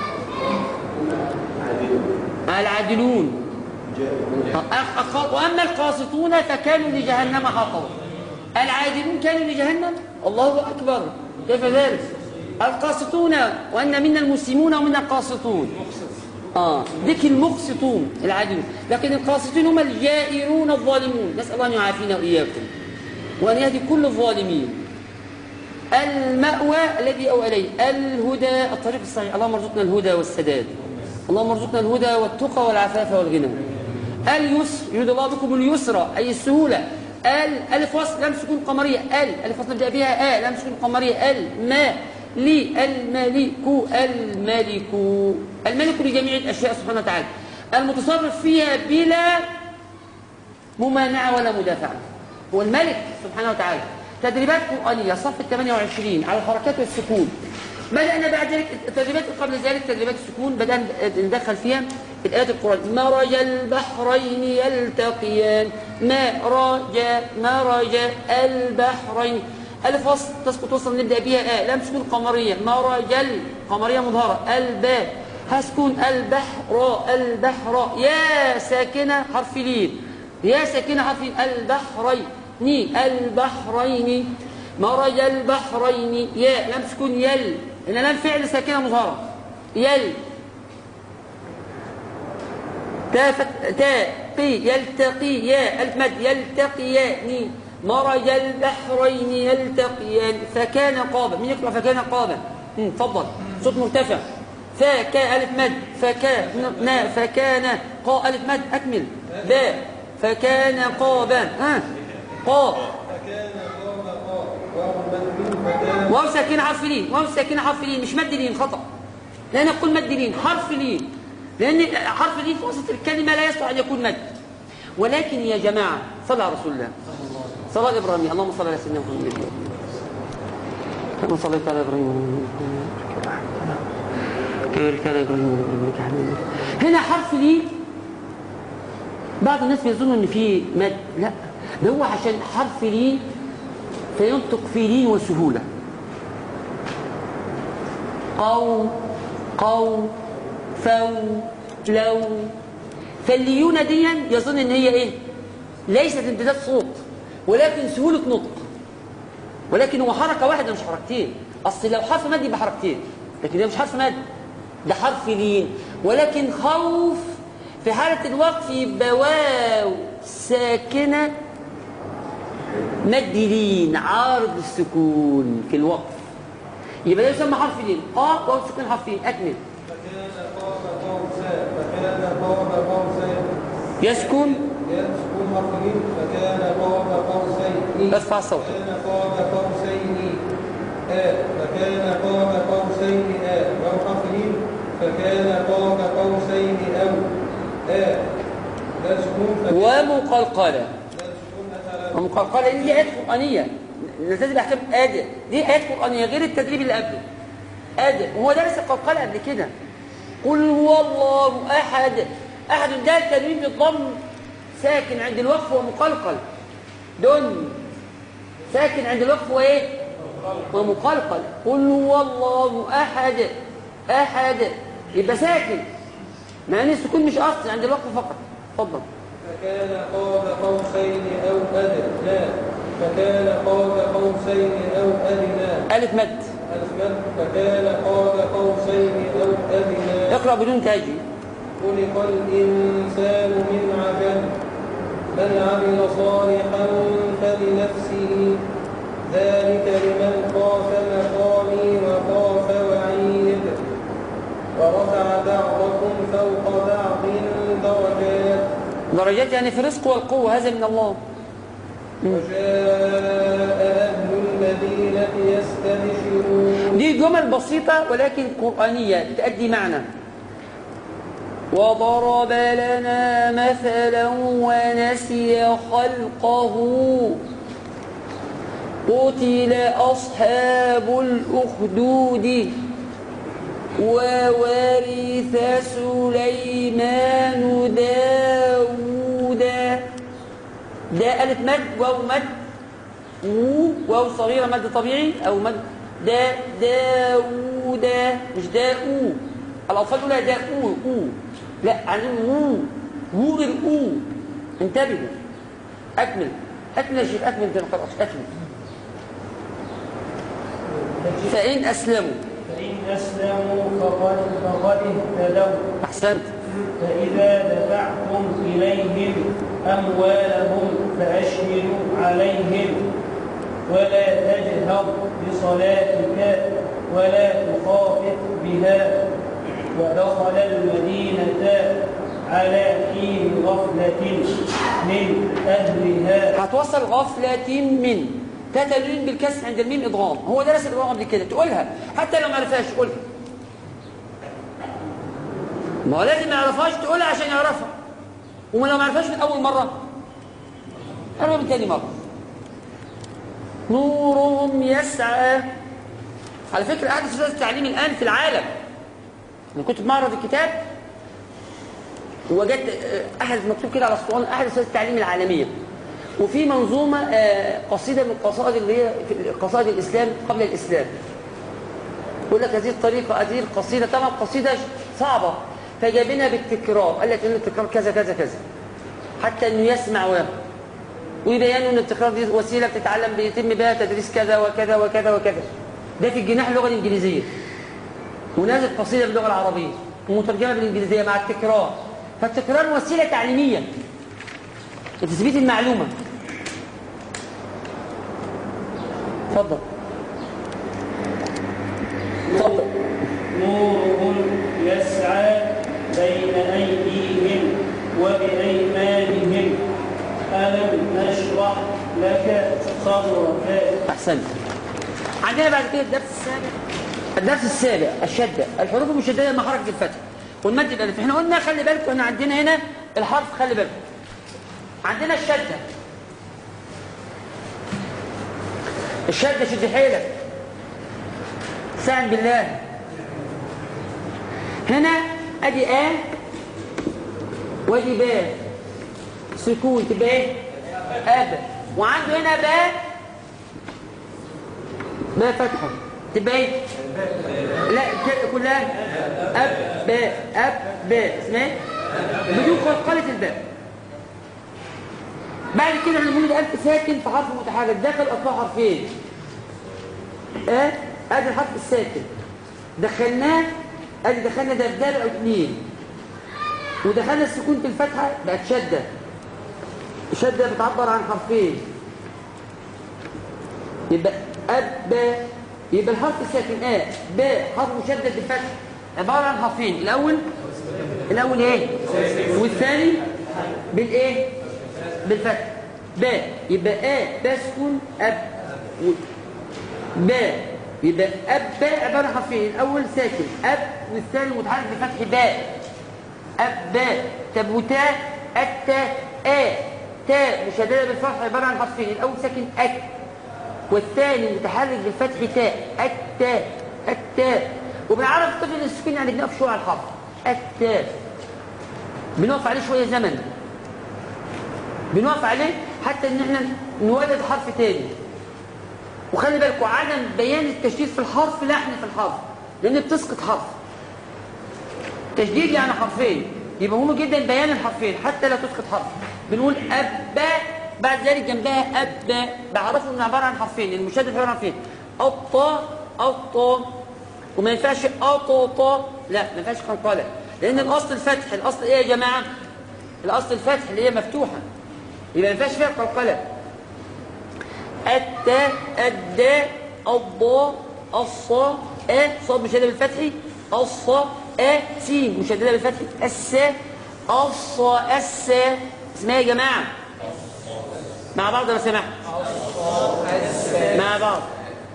العادلون أخ- أخ- واما القاسطون فكانوا لجهنم حطبا العادلون كانوا لجهنم الله اكبر كيف ذلك القاسطون وان منا المسلمون ومنا القاسطون اه ذيك المقسطون العادلون لكن القاسطون هم الجائرون الظالمون نسال الله ان يعافينا واياكم وان يهدي كل الظالمين المأوى الذي أو إليه الهدى الطريق الصحيح اللهم ارزقنا الهدى والسداد اللهم ارزقنا الهدى والتقى والعفاف والغنى اليسر يريد الله بكم اليسر أي السهولة ال ألف وصل لم سكون قمرية ال ألف وصل نبدأ بها آ لم سكون قمرية ال ما لي الملك الملك الملك لجميع الأشياء سبحانه وتعالى المتصرف فيها بلا ممانعة ولا مدافعة هو الملك سبحانه وتعالى تدريبات قرآنية صف 28 على الحركات والسكون بدأنا بعد ذلك التدريبات قبل ذلك تدريبات السكون بدأنا ندخل فيها الآيات القرآن مرج البحرين يلتقيان مرج مرج البحرين ألف وصل تسقط وصل نبدأ بها آ لام سكون قمرية مرجل قمرية مظهرة الباء هسكون البحر البحر يا ساكنة حرف لين يا ساكنة حرف لين البحرين ني البحرين مرج البحرين يا لام سكون يل إن لام فعل ساكنة مظهرة يل تا فت... تا قي يلتقي يا ألف مد يلتقيان مرج البحرين يلتقيان فكان قابا مين يقرأ فكان قابا مم، تفضل صوت مرتفع فكا ألف مد فكا نا فكان قا ألف مد أكمل با فكان قابا ها قا واو ساكنة حرف لين واو ساكنة حرف لين مش مد لين خطأ لا نقول مد لين حرف لين لأن حرف لين في وسط الكلمة لا يصلح أن يكون مد ولكن يا جماعة صلى على رسول الله صلاة على إبراهيم اللهم صل على سيدنا محمد كما صليت على إبراهيم كذلك على إبراهيم إنك حميد مجيد. هنا حرف لين بعض الناس بيظنوا ان في مد لا ده هو عشان حرف لين فينطق في لين وسهوله قو قو فو لو فالليونة دي يظن ان هي ايه ليست امتداد صوت ولكن سهولة نطق ولكن هو حركة واحدة مش حركتين اصل لو حرف مد يبقى حركتين لكن ده مش حرف مد ده حرف لين ولكن خوف في حالة الوقف يبقى واو ساكنة مد لين عارض السكون في الوقف يبقى ده يسمى حرف لين قاف واو سكون حرف لين اكمل فكان قاب قوسا فكان قاب قوسين يسكن يسكن حرفين فكان قاب قوسين ارفع صوتك فكان قاب قوسين آ فكان قاب قوسين آ واو حرفين فكان قاب قوسين أو آ لا سكون فكان ومقلقلة لا سكون أتى ومقلقلة دي آيات قرآنية نلتزم أحكام آدم دي آيات قرآنية غير التدريب اللي قبله آدم وهو درس القلقلة قبل كده قل هو الله أحد أحد ده التنوين بالضم ساكن عند الوقف ومقلقل دن ساكن عند الوقف وإيه ومقلقل قل هو الله أحد أحد يبقى ساكن مع ان السكون مش اصل عند الوقف فقط اتفضل فكان قاب قوسين أو أدنى فكان قاب قوسين أو أدنى الف مد أسمت فكان قاب قوسين أو أدنى اقرا بدون تاجي خلق الإنسان من عجل من عمل صالحا فلنفسه ذلك لمن خاف مقامي وخاف وعيد ورفع بعضكم فوق بعض درجات درجات يعني في الرزق والقوه هذا من الله وجاء أهل المدينة يستبشرون دي جمل بسيطه ولكن قرانيه تؤدي معنى وضرب لنا مثلا ونسي خلقه قتل أصحاب الأخدود وورث سليمان داود ده ألف مد واو مد و واو صغيرة مد طبيعي أو مد دا داود مش دا أو الأطفال يقولها دا أو أو لا عندهم وو وو غير أو انتبهوا أكمل أكمل يا شيخ أكمل أنت ما قرأتش أكمل فإن أسلموا فإن أسلموا فقد فقد اهتدوا أحسنت فإذا دفعتم إليهم أموالهم فأشهدوا عليهم ولا تجهر بصلاتك ولا تخافت بها ودخل المدينة على حين غفلة من أهلها هتوصل غفلة من تتلين بالكسر عند الميم إضغام هو درس الإضغام قبل كده تقولها حتى لو ما عرفهاش قولها ما هو لازم ما يعرفهاش تقولها عشان يعرفها وما لو ما عرفهاش من أول مرة عرفها من تاني مرة نورهم يسعى على فكرة أحدث وسائل التعليم الآن في العالم أنا كنت بمعرض الكتاب وجدت أحد مكتوب كده على الاسطوانة أحد وسائل التعليم العالمية وفي منظومة آه، قصيدة من القصائد اللي هي في قصائد الإسلام قبل الإسلام يقول لك هذه الطريقة هذه القصيدة طبعا قصيدة صعبة فجابنا بالتكرار قال لك ان التكرار كذا كذا كذا حتى انه يسمع ويقرأ ويبينوا ان التكرار دي وسيله بتتعلم بيتم بها تدريس كذا وكذا وكذا وكذا ده في الجناح اللغه الانجليزيه ونازل قصيده باللغه العربيه ومترجمه بالانجليزيه مع التكرار فالتكرار وسيله تعليميه لتثبيت المعلومه اتفضل اتفضل نورهم يسعى بين أيديهم وبأيمانهم ألم نشرح لك صدرك احسنت عندنا بعد كده الدرس السابع الدرس السابع الشده الحروف المشدده مع حركه الفتح والمد الالف احنا قلنا خلي بالكم احنا عندنا هنا الحرف خلي بالكم عندنا الشده الشده شد حيلك استعن بالله هنا ادي ا وادي باء سكون تبقى ايه اب وعنده هنا باء باء فتحه تبقى ايه لا ك- كلها اب باء اب باء اسمها ايه بدون قلقله الباء بعد كده احنا بنقول الالف ساكن في حرف متحرك داخل اصبح حرفين اه ادي الحرف الساكن دخلناه ادي دخلنا دبدال او اتنين ودخلنا السكون في الفتحه بقت شده شده بتعبر عن حرفين يبقى اب يبقى الحرف الساكن ا ب حرف مشدد بالفتح عباره عن حرفين الاول الاول ايه والثاني بالايه بالفتح ب يبقى ا تسكن اب و- ب يبقى اب باء عباره عن حرفين الاول ساكن اب والثاني متحرك بفتح باء اب باء طب وتاء التاء ا تاء مشدده بالفتح عباره عن حرفين الاول ساكن اك والثاني متحرك بالفتح تاء التاء التاء وبنعرف الطفل السكين يعني بنقف شويه على الحرف التاء بنقف عليه شويه زمن بنقف عليه حتى ان احنا نولد حرف تاني وخلي بالكم عدم بيان التشديد في الحرف لحن في الحرف لان بتسقط حرف تشديد يعني حرفين يبقى مهم جدا بيان الحرفين حتى لا تسقط حرف بنقول أبا بعد ذلك جنبها أبا بعرفه انه عباره عن حرفين المشدد عباره عن حرفين الطا الطا وما ينفعش أطوطا لا ما ينفعش قنقله لان الاصل الفتح الاصل ايه يا جماعه الاصل الفتح اللي هي مفتوحه يبقى ما ينفعش فيها قنقله التاء الداء الضاء الصاء أ صاد مشددة بالفتح الصاء أ سين مشددة بالفتح الساء الصاء الساء اسمها يا جماعة مع بعض لو سمحت مع بعض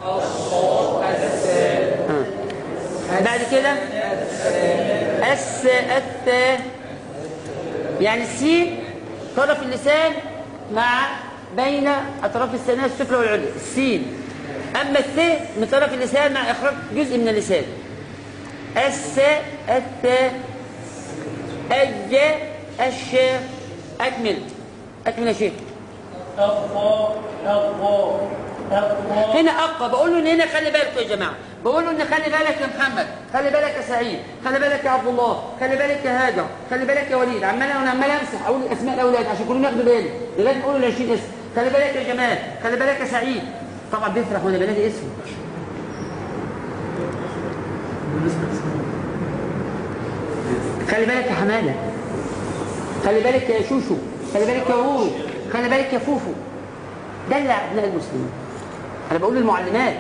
ها. بعد كده الساء الثاء يعني السين طرف اللسان مع بين اطراف الثنايا السفلى والعليا السين اما الثاء من طرف اللسان مع اخراج جزء من اللسان الساء الثاء الجاء الشاء اكمل اكمل يا شيخ الضاء الضاء الضاء هنا أقوى بقول له إن هنا خلي بالك يا جماعة بقول له إن خلي بالك يا محمد خلي بالك يا سعيد خلي بالك يا عبد الله خلي بالك يا هاجر خلي بالك يا وليد عمال أنا عمال أمسح أقول أسماء الأولاد عشان كلهم ياخدوا بالي لغاية ما أقول ال 20 اسم خلي بالك يا جمال خلي بالك يا سعيد طبعا بيفرح وأنا بنادي اسمه خلي بالك يا حمادة خلي بالك يا شوشو خلي بالك يا رورو خلي بالك يا فوفو دلع ابناء المسلمين انا بقول للمعلمات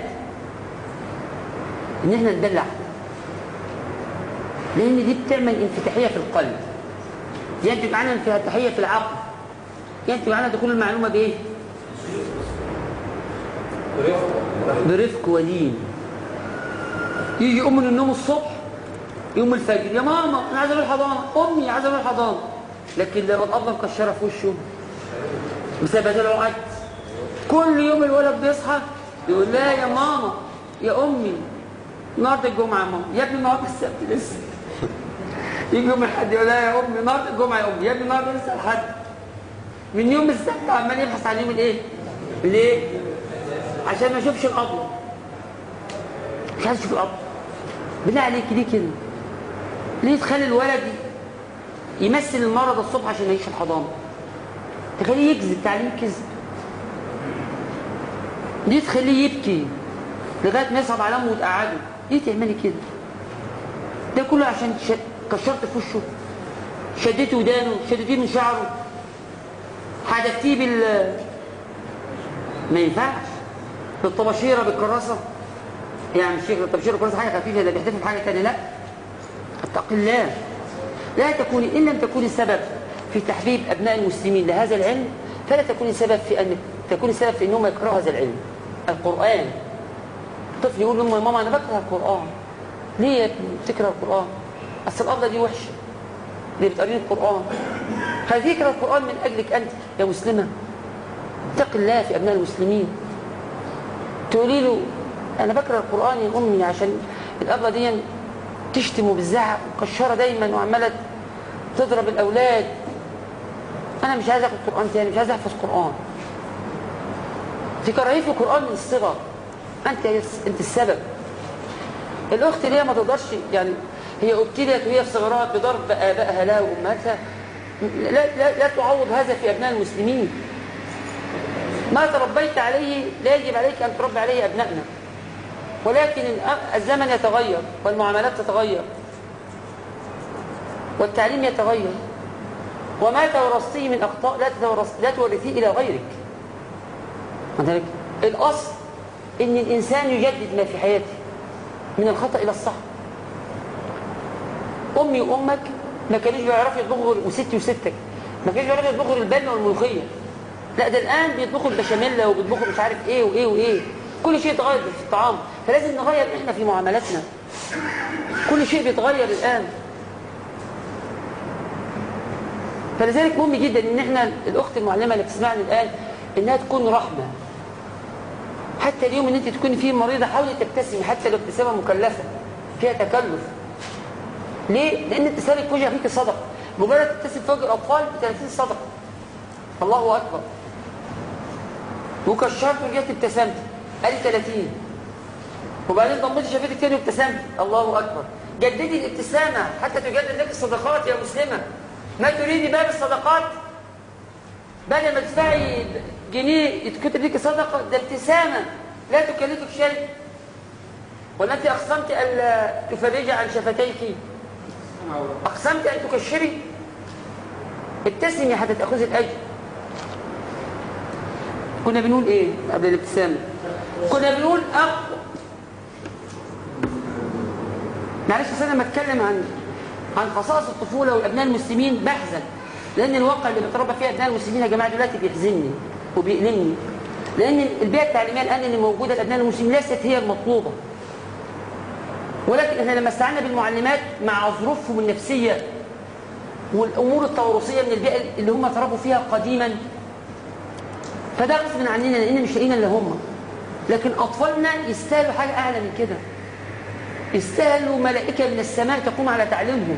ان احنا ندلع لان دي بتعمل انفتاحيه في القلب ينتج عنها انفتاحيه في العقل ينتج عنها دخول المعلومه بايه برفق ولين يجي يقوم من النوم الصبح يوم الفجر يا ماما انا عايز اروح الحضانه امي عايز اروح الحضانه لكن لما الاب مكشره في وشه بسبب العقد كل يوم الولد بيصحى يقول لا يا ماما يا امي النهارده الجمعه يا ماما يا ابني النهارده السبت لسه يجي يوم الاحد يقول لا يا امي النهارده الجمعه يا امي يا ابني النهارده لسه الحد من يوم السبت عمال يبحث عن يوم الايه ليه عشان ما اشوفش القبر مش عايز اشوف القبر بالله عليك ليه كده ليه تخلي الولد يمثل المرض الصبح عشان يعيش الحضانه تخليه يكذب تعليم كذب ليه تخليه يبكي لغايه ما يصعب على امه وتقعده ليه تعملي كده ده كله عشان ش... كشرت في وشه شديت ودانه شدتيه من شعره حدفتيه بال ما ينفعش بالطباشيره بالكراسه يعني الشيخ الطباشيره بالكراسه حاجه خفيفه ده بيحتفل بحاجه ثانيه لا اتق الله لا تكوني ان لم تكوني السبب في تحبيب ابناء المسلمين لهذا العلم فلا تكوني السبب في ان تكوني السبب في انهم يكرهوا هذا العلم القران الطفل يقول لامه يا ماما انا بكره القران ليه يا ابني بتكره القران اصل الارض دي وحشه اللي بتقرين القران هذه يكره القران من اجلك انت يا مسلمه اتق الله في ابناء المسلمين تقولي له انا بكره القران يا امي عشان الارض دي تشتم وبتزعق ومكشره دايما وعماله تضرب الاولاد انا مش عايز اخد قران تاني مش عايز احفظ قران تكرهيه في القران من الصغر انت انت السبب الاخت اللي هي ما تقدرش يعني هي ابتليت وهي في صغرها بضرب ابائها لها وامهاتها لا, لا, لا تعوض هذا في ابناء المسلمين ما تربيت عليه لا يجب عليك ان تربي عليه ابنائنا ولكن الزمن يتغير والمعاملات تتغير والتعليم يتغير وما تورثيه من اخطاء لا تورث لا تورثيه الى غيرك ذلك الاصل ان الانسان يجدد ما في حياته من الخطا الى الصح امي وامك ما كانوش بيعرفوا يطبخوا وستي وستك ما كانوش بيعرفوا يطبخوا البنه والملوخيه لا ده الان بيطبخوا البشاميل وبيطبخوا مش عارف ايه وايه وايه كل شيء اتغير في الطعام فلازم نغير احنا في معاملاتنا كل شيء بيتغير الان فلذلك مهم جدا ان احنا الاخت المعلمه اللي بتسمعني الان انها تكون رحمه حتى اليوم ان انت تكوني فيه مريضه حاولي تبتسمي حتى لو ابتسامه مكلفه فيها تكلف ليه؟ لان ابتسامك في وجه اخيك صدقه مجرد تبتسم في وجه الاطفال ب 30 صدقه الله اكبر وكشرت ورجعت ابتسمت ادي 30 وبعدين ضميتي شفتك تاني وابتسمت الله اكبر جددي الابتسامه حتى تجدد لك الصدقات يا مسلمه ما تريدي باب الصدقات بدل ما تدفعي جنيه يتكتب لك صدقه ده ابتسامه لا تكلفك شيء ولا انت اقسمت الا تفرجي عن شفتيك اقسمت ان تكشري ابتسمي حتى تاخذي الاجر كنا بنقول ايه قبل الابتسامه كنا بنقول اقوى معلش بس انا لما اتكلم عن عن خصائص الطفوله والابناء المسلمين بحزن لان الواقع اللي بيتربى فيه ابناء المسلمين يا جماعه دلوقتي بيحزنني وبيألمني لان البيئه التعليميه الان اللي موجوده لابناء المسلمين ليست هي المطلوبه ولكن احنا لما استعنا بالمعلمات مع ظروفهم النفسيه والامور التوارثيه من البيئه اللي هم تربوا فيها قديما فده غصب عننا لان مش لاقيين الا هم لكن اطفالنا يستاهلوا حاجه اعلى من كده يستاهلوا ملائكه من السماء تقوم على تعليمهم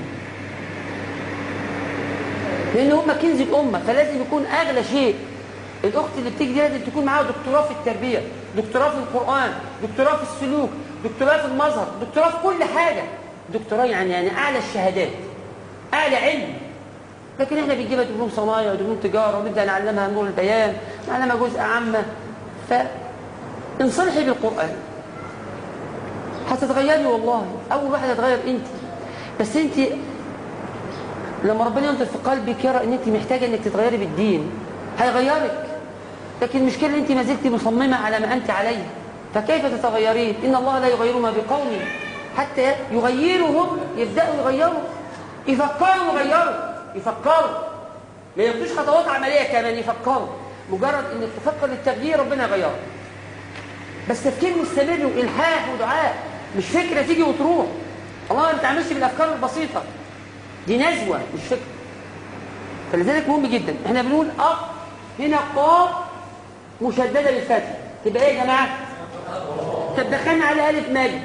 لان هم كنز الامه فلازم يكون اغلى شيء الاخت اللي بتيجي دي لازم تكون معاها دكتوراه في التربيه دكتوراه في القران دكتوراه في السلوك دكتوراه في المظهر دكتوراه في كل حاجه دكتوراه يعني يعني اعلى الشهادات اعلى علم لكن احنا بنجيبها دبلوم صنايع ودبلوم تجاره ونبدا نعلمها نور البيان نعلمها جزء عامه فانصلحي بالقران هتتغيري والله اول واحد هتغير انت بس انت لما ربنا ينظر في قلبك يرى ان انت محتاجه انك تتغيري بالدين هيغيرك لكن المشكله ان انت ما زلت مصممه على ما انت عليه فكيف تتغيرين ان الله لا يغير ما بقوم حتى يغيرهم يبداوا يغيروا يفكروا يغيروا يفكروا ما ياخدوش خطوات عمليه كمان يفكروا مجرد انك تفكر للتغيير ربنا يغيرك بس تفكير مستمر والحاح ودعاء مش فكره تيجي وتروح الله ما بتعملش بالافكار البسيطه دي نزوه مش فكره فلذلك مهم جدا احنا بنقول أ هنا قاف مشدده بالفتح تبقى ايه يا جماعه طب دخلنا على الف مد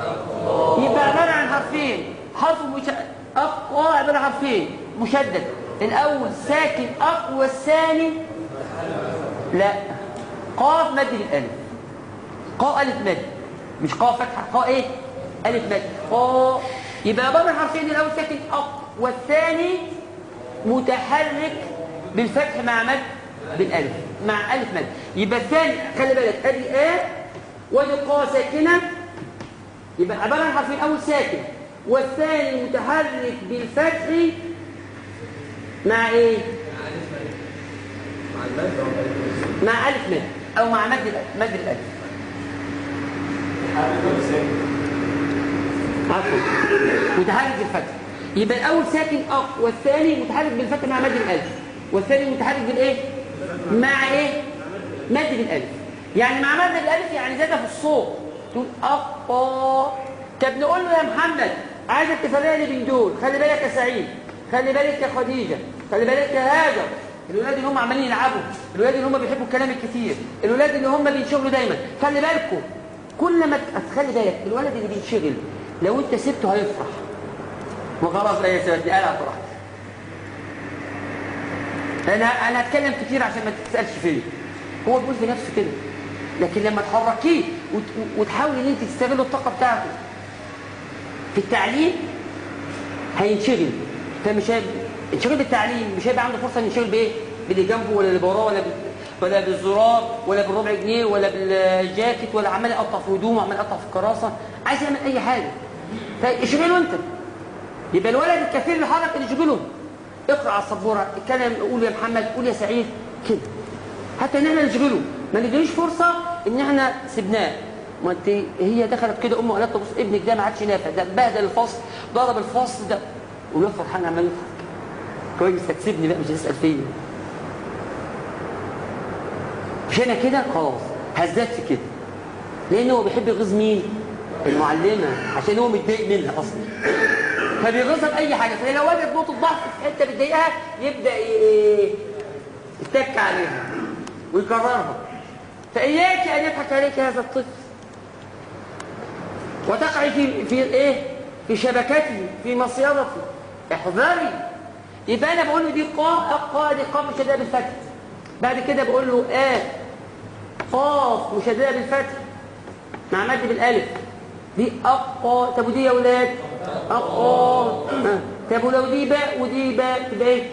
يبقى عباره عن حرفين حرف مش... اقوى عباره عن حرفين مشدد الأول ساكن أقوى الثاني لا قاف مد بالألف قاف ألف مد مش قاف فتحة قاف إيه ألف مد قاف يبقى عبارة عن حرفين الأول ساكن أق والثاني متحرك بالفتح مع مد بالألف مع ألف مد يبقى الثاني خلي بالك أدي آ وادي قا ساكنة يبقى عبارة عن حرفين أول ساكن والثاني متحرك بالفتح مع إيه؟ مع ألف مد أو مع مد الألف- مد الألف عفوا متحرك بالفتح يبقى الاول ساكن اق والثاني متحرك بالفتح مع مد الالف والثاني متحرك بالايه مع ايه مد بالالف يعني مع مد الالف يعني زاد في الصوت تقول اقا طب نقول له يا محمد عايزك تفرق لي بين دول خلي بالك يا سعيد خلي بالك يا خديجه خلي بالك يا هاجر الولاد اللي هم عمالين يلعبوا الولاد اللي هم بيحبوا الكلام الكتير الولاد اللي هم بينشغلوا دايما خلي بالكم كل ما ت- خلي بالك الولد اللي بينشغل لو انت سبته هيفرح وخلاص لا يا سيدي انا افرح انا انا هتكلم كتير عشان ما تسالش فيا هو بيقول في نفسه كده لكن لما تحركيه وت- وتحاول ان انت تستغل الطاقه بتاعته في التعليم هينشغل فمش هي... انشغل بالتعليم مش هيبقى عنده فرصه انه ينشغل بايه باللي جنبه ولا اللي وراه ولا بال... ولا بالزرار ولا بالربع جنيه ولا بالجاكيت ولا عمال يقطع في هدومه عمال يقطع في الكراسه عايز يعمل اي حاجه فاشغله انت يبقى الولد الكثير اللي حرك اللي يشغله اقرا على السبوره اتكلم قول يا محمد قول يا سعيد كده حتى ان احنا نشغله ما نديلوش فرصه ان احنا سبناه ما انت هي دخلت كده امه قالت له بص ابنك ده ما عادش نافع ده بهدل الفصل ضرب الفصل ده ولا فرحان عمال يضحك كويس هتسيبني بقى مش هتسال فيا مش انا كده خلاص هزات في كده لان هو بيحب يغيظ مين المعلمه عشان هو متضايق منها اصلا فبيغيظها باي حاجه فلو وجد نقطه ضعف في حته بتضايقها يبدا ي- يتك عليها ويكررها فاياك ان يضحك عليك هذا الطفل وتقعي في في ايه في شبكته في مصيدته احذري يبقى انا بقول له دي قاف قا دي قاف مشدده بالفتح بعد كده بقول له آ قاف مشدده بالفتح مع مد بالالف دي أقا طب ودي يا ولاد أقا ها. طب ولو دي باء ودي باء تبقى ايه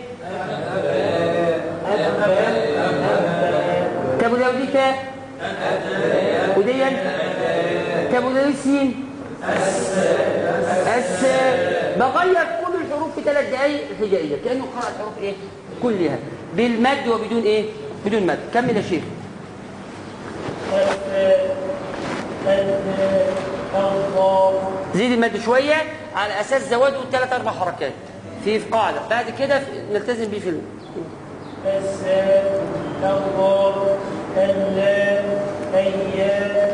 طب ولو دي تاء ودي طب ولو دي سين أس بغير كل الحروف في ثلاث دقايق الهجائية كأنه قرأ الحروف ايه كلها بالمد وبدون ايه بدون مد كمل يا شيخ زيد المد شوية على أساس زواده ثلاث أربع حركات في في قاعدة بعد كده في- نلتزم بيه في ال- الساء الله كلا هيا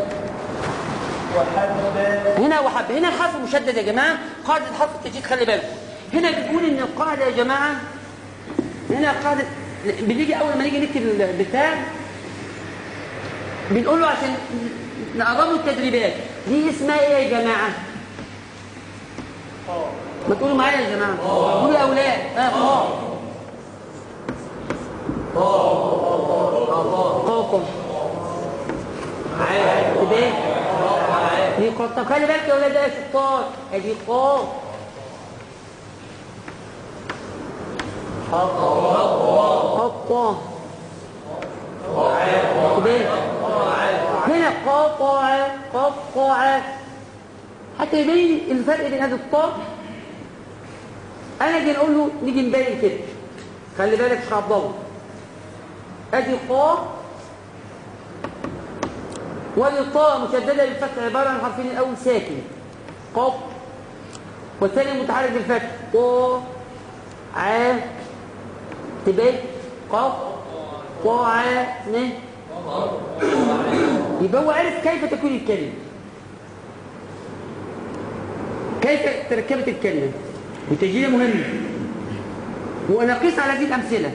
وحبا هنا وحب هنا الحرف مشدد يا جماعة قاعدة حرف التجديد خلي بالكم هنا بتقول إن القاعدة يا جماعة هنا قاعدة بنيجي أول ما نيجي نكتب البتاع بنقول له عشان نقربوا التدريبات دي اسمها ايه يا جماعة؟ ما تقولوا معايا يا جماعة قولوا يا أولاد ها قاف قاف تبقى ايه؟ دي قاف طب خلي بالك يا ولاد يا شطار ادي قاف قطة تبقى ايه؟ هنا قطع قطع حتى يبين الفرق بين هذا الطاء انا اجي نقول له نيجي نبين كده خلي بالك يا شيخ عبد الله ادي قاف وادي الطاء مشدده بالفتح عباره عن حرفين الاول ساكن قاف والثاني متحرك بالفتح قا ع تبقى إيه؟ قاف قا ن يبقى هو عرف كيف تكون الكلمه كيف تركبت الكلمه وتجهيزها مهم ونقيس على هذه الامثله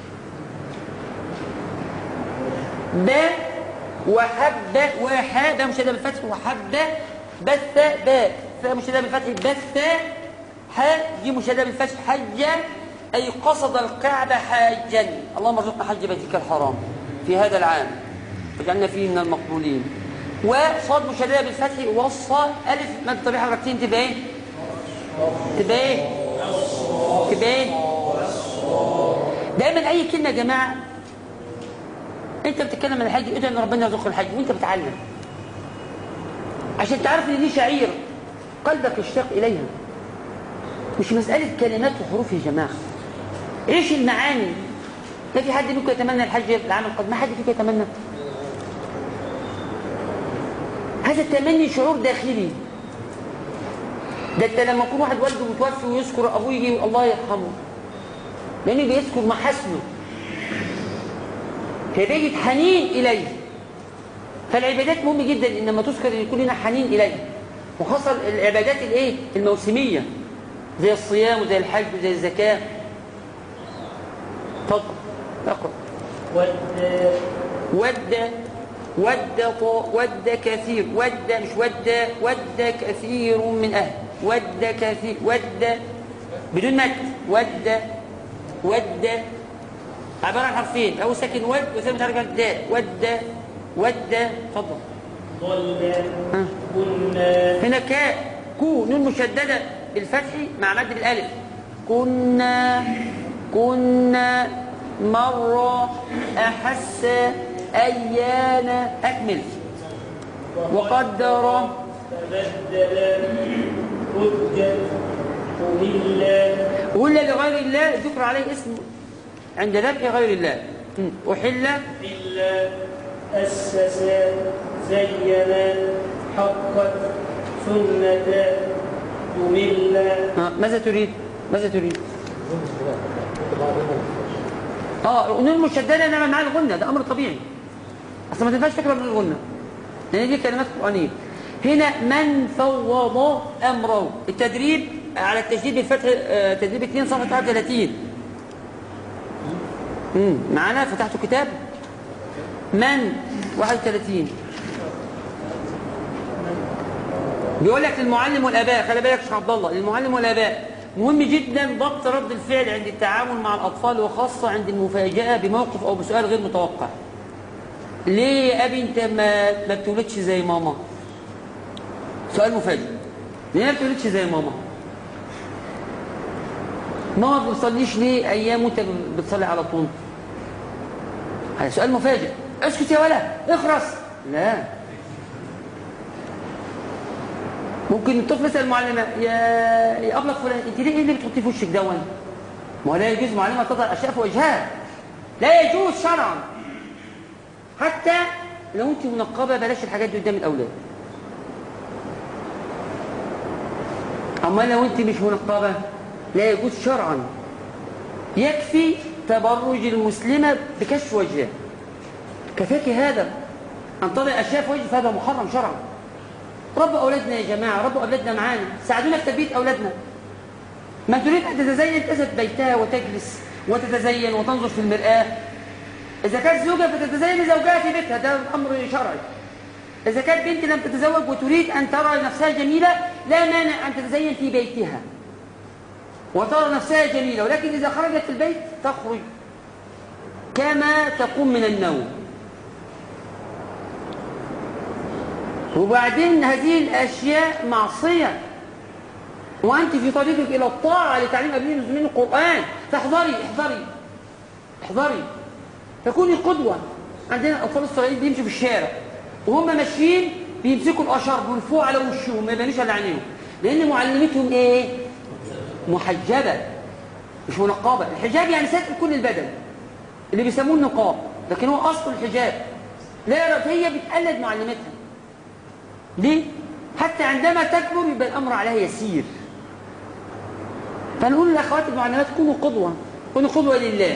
ب وحب وحاب مشدده بالفتح وحب بث باء فاء مشدده بالفتح بث ح دي مشدده بالفتح حج أي قصد الكعبة حاجا اللهم ارزقنا حج بيتك الحرام في هذا العام واجعلنا فيه من المقبولين وصاد مشددة بالفتح والصاد ألف مد طبيعي حركتين تبقى إيه؟ تبقى إيه؟ تبقى إيه؟ دايما أي كلمة يا جماعة أنت بتتكلم عن الحج ادعي إن ربنا يرزقك الحج وأنت بتعلم عشان تعرف إن دي شعيرة قلبك يشتاق إليها مش مسألة كلمات وحروف يا جماعة عيش المعاني ما في حد منكم يتمنى الحج العام القادم ما حد فيكم يتمنى هذا التمني شعور داخلي ده انت لما يكون واحد والده متوفي ويذكر ابوه يجي الله يرحمه لانه بيذكر محاسنه فبيجد حنين اليه فالعبادات مهم جدا ان لما تذكر يكون لنا حنين اليه وخاصه العبادات الايه الموسميه زي الصيام وزي الحج وزي الزكاه اتفضل اقرا ود ود ود ط- ود كثير ود مش ود ود كثير من أهل ود كثير ود بدون مد ود ود عبارة عن حرفين أول ساكن ود وثاني متحرك الداء ود ود اتفضل ضل ها. كنا هنا كاء كو نون مشددة بالفتح مع مد بالألف كنا كنا مرة أحس أيانا أكمل وقدر تبدل رجت أهل ولا لغير الله ذكر عليه اسم عند ذبح غير الله م. أحل إلا أسس زين حقت سنة يمل آه، ماذا تريد ماذا تريد اه النون المشدده نعمل معاها الغنه ده امر طبيعي اصل ما تنفعش تكره من الغنه لان دي كلمات قرانيه هنا من فوض امره التدريب على التجديد بالفتح آه، تدريب 2 صفحه 31 امم معانا فتحتوا كتاب من 31 بيقول لك للمعلم والاباء خلي بالك يا شيخ عبد الله للمعلم والاباء مهم جدا ضبط رد الفعل عند التعامل مع الاطفال وخاصه عند المفاجاه بموقف او بسؤال غير متوقع ليه يا ابي انت ما ما بتولدش زي ماما سؤال مفاجئ ليه ما بتولدش زي ماما ماما ما بتصليش ليه ايام وانت بتصلي على طول هذا سؤال مفاجئ اسكت يا ولد اخرس لا ممكن الطفل يسال المعلمه يا يا ابلغ فلان انت ليه ايه اللي بتحطيه في وشك دون؟ ما هو لا يجوز معلمه تضع اشياء في وجهها لا يجوز شرعا حتى لو انت منقبه بلاش الحاجات دي قدام الاولاد اما لو انت مش منقبه لا يجوز شرعا يكفي تبرج المسلمه بكشف وجهها كفاك هذا ان تضع اشياء في وجه فهذا محرم شرعا ربوا أولادنا يا جماعة ربوا أولادنا معانا ساعدونا في تربية أولادنا ما تريد أن تتزين تذهب بيتها وتجلس وتتزين وتنظر في المرآة إذا كانت زوجة فتتزين لزوجها في بيتها ده أمر شرعي إذا كانت بنت لم تتزوج وتريد أن ترى نفسها جميلة لا مانع أن تتزين في بيتها وترى نفسها جميلة ولكن إذا خرجت في البيت تخرج كما تقوم من النوم وبعدين هذه الأشياء معصية وأنت في طريقك إلى الطاعة لتعليم أبناء المسلمين القرآن فاحذري احذري احذري تكوني قدوة عندنا الأطفال الصغيرين بيمشوا في الشارع وهم ماشيين بيمسكوا الأشر ويلفوه على وشهم ما يبانوش على عينيهم لأن معلمتهم إيه؟ محجبة مش منقبة الحجاب يعني ستر كل البدن اللي بيسموه النقاب لكن هو أصل الحجاب لا يرى هي بتقلد معلمتها ليه؟ حتى عندما تكبر يبقى الأمر عليها يسير فنقول للأخوات المعلمات كونوا قدوة كونوا قدوة لله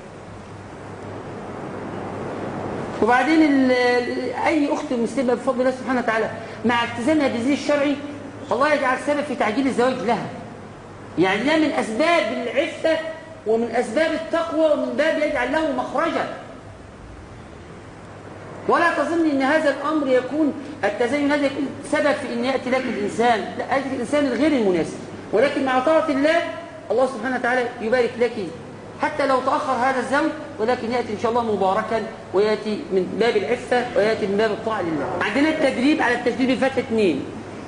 وبعدين ال- ال- أي أخت مسلمة بفضل الله سبحانه وتعالى مع التزامها بالزي الشرعي الله يجعل سبب في تعجيل الزواج لها يعني ده من أسباب العفة ومن أسباب التقوى ومن باب يجعل له مخرجا ولا تظن ان هذا الامر يكون التزين هذا يكون سبب في ان ياتي لك الانسان لا ياتي الانسان الغير المناسب ولكن مع طاعه الله الله سبحانه وتعالى يبارك لك حتى لو تأخر هذا الزوج ولكن يأتي إن شاء الله مباركا ويأتي من باب العفة ويأتي من باب الطاعة لله عندنا التدريب على التجديد الفتح 2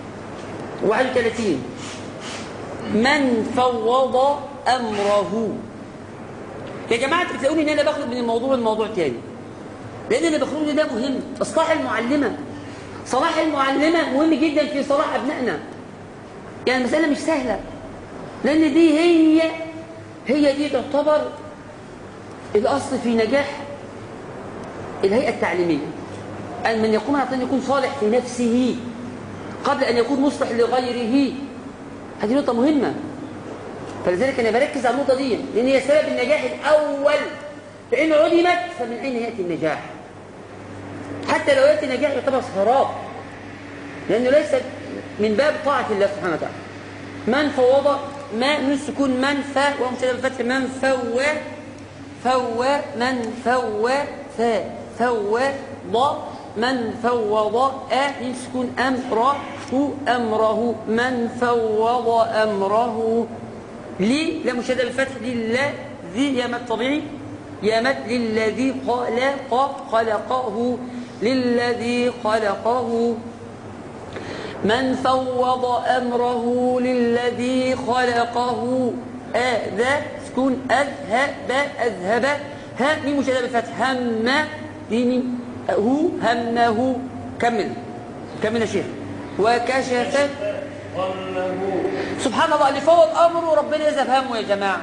31 من فوض أمره يا جماعة انتوا بتلاقوني ان انا باخد من الموضوع لموضوع تاني لان اللي بخرج ده مهم اصلاح المعلمة صلاح المعلمة مهم جدا في صلاح ابنائنا يعني المسألة مش سهلة لان دي هي هي دي تعتبر الاصل في نجاح الهيئة التعليمية أن من يقوم على أن يكون صالح في نفسه قبل أن يكون مصلح لغيره هذه نقطة مهمة فلذلك أنا بركز على النقطة دي لأن هي سبب النجاح الأول فإن عدمت فمن أين يأتي النجاح حتى لو يأتي النجاح يعتبر سراب لأنه ليس من باب طاعة الله سبحانه وتعالى من فوض ما من السكون من فا ومشدد الفتح من فوى فوى من فوى فا فوى ض من فوض أ من سكون أمره أمره من فوض أمره لي لا مشدد الفتح للذي يا مد طبيعي يا مد للذي خلق خلقه للذي خلقه من فوض أمره للذي خلقه آذى سكون أذهب أذهب ها مين مشدد بالفتح هم دي مين هو همه كمل كمل يا شيخ وكشف غمه سبحان الله اللي فوض أمره ربنا يذهب همه يا جماعة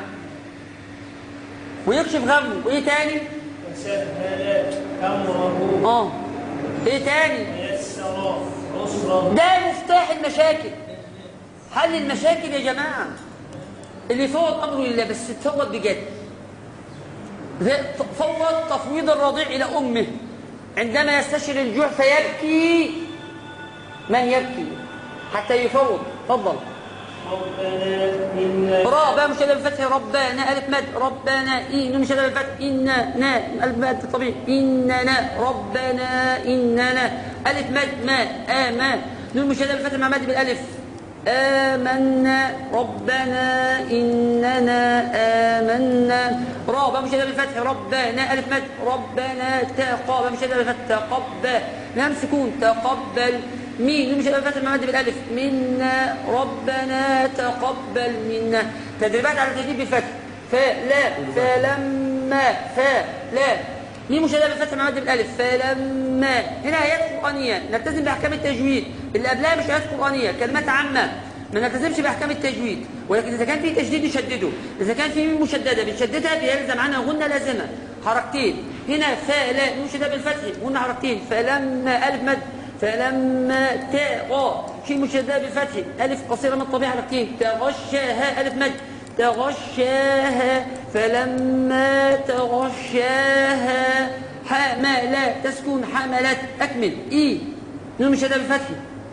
ويكشف غمه وإيه تاني وسهل أمره آه إيه تاني ويسر عسره ده مفتاح المشاكل حل المشاكل يا جماعة اللي فوض أمره لله بس تفوض بجد زي- فوض تفويض الرضيع إلى أمه عندما يستشعر الجوع فيبكي من يبكي حتى يفوض تفضل ربنا إنا راء بقى مشدد بالفتح ربنا ألف مد ربنا إن مشدد بالفتح إنا نا ألف مد طبيعي إننا ربنا إننا ألف مد ما آما نون مشدد بالفتح مع مد بالألف آمنا ربنا إننا آمنا راء بقى مشدد بالفتح ربنا ألف مد ربنا تقى بقى مشدد بالفتح تقبل لام سكون تقبل مين نون مشدد بالفتح مع مد بالألف منا ربنا تقبل منا تدريبات على التجديد بالفتح فلا فلما فلا مين مشدد بالفتح مع مد بالالف فلما هنا ايات قرانيه نلتزم باحكام التجويد اللي قبلها مش ايات قرانيه كلمات عامه ما نلتزمش باحكام التجويد ولكن اذا كان في تشديد نشدده اذا كان في ميم مشدده بنشددها بيلزم عنها غنه لازمه حركتين هنا فلا ميم مشدده بالفتح غنه حركتين فلما الف مد فلما تغى في مشدده بالفتح الف قصيره من الطبيعه حركتين تغشاها الف مد تغشاها فلما تغشاها حمل تسكن حملت أكمل إي نون مشدد بالفتح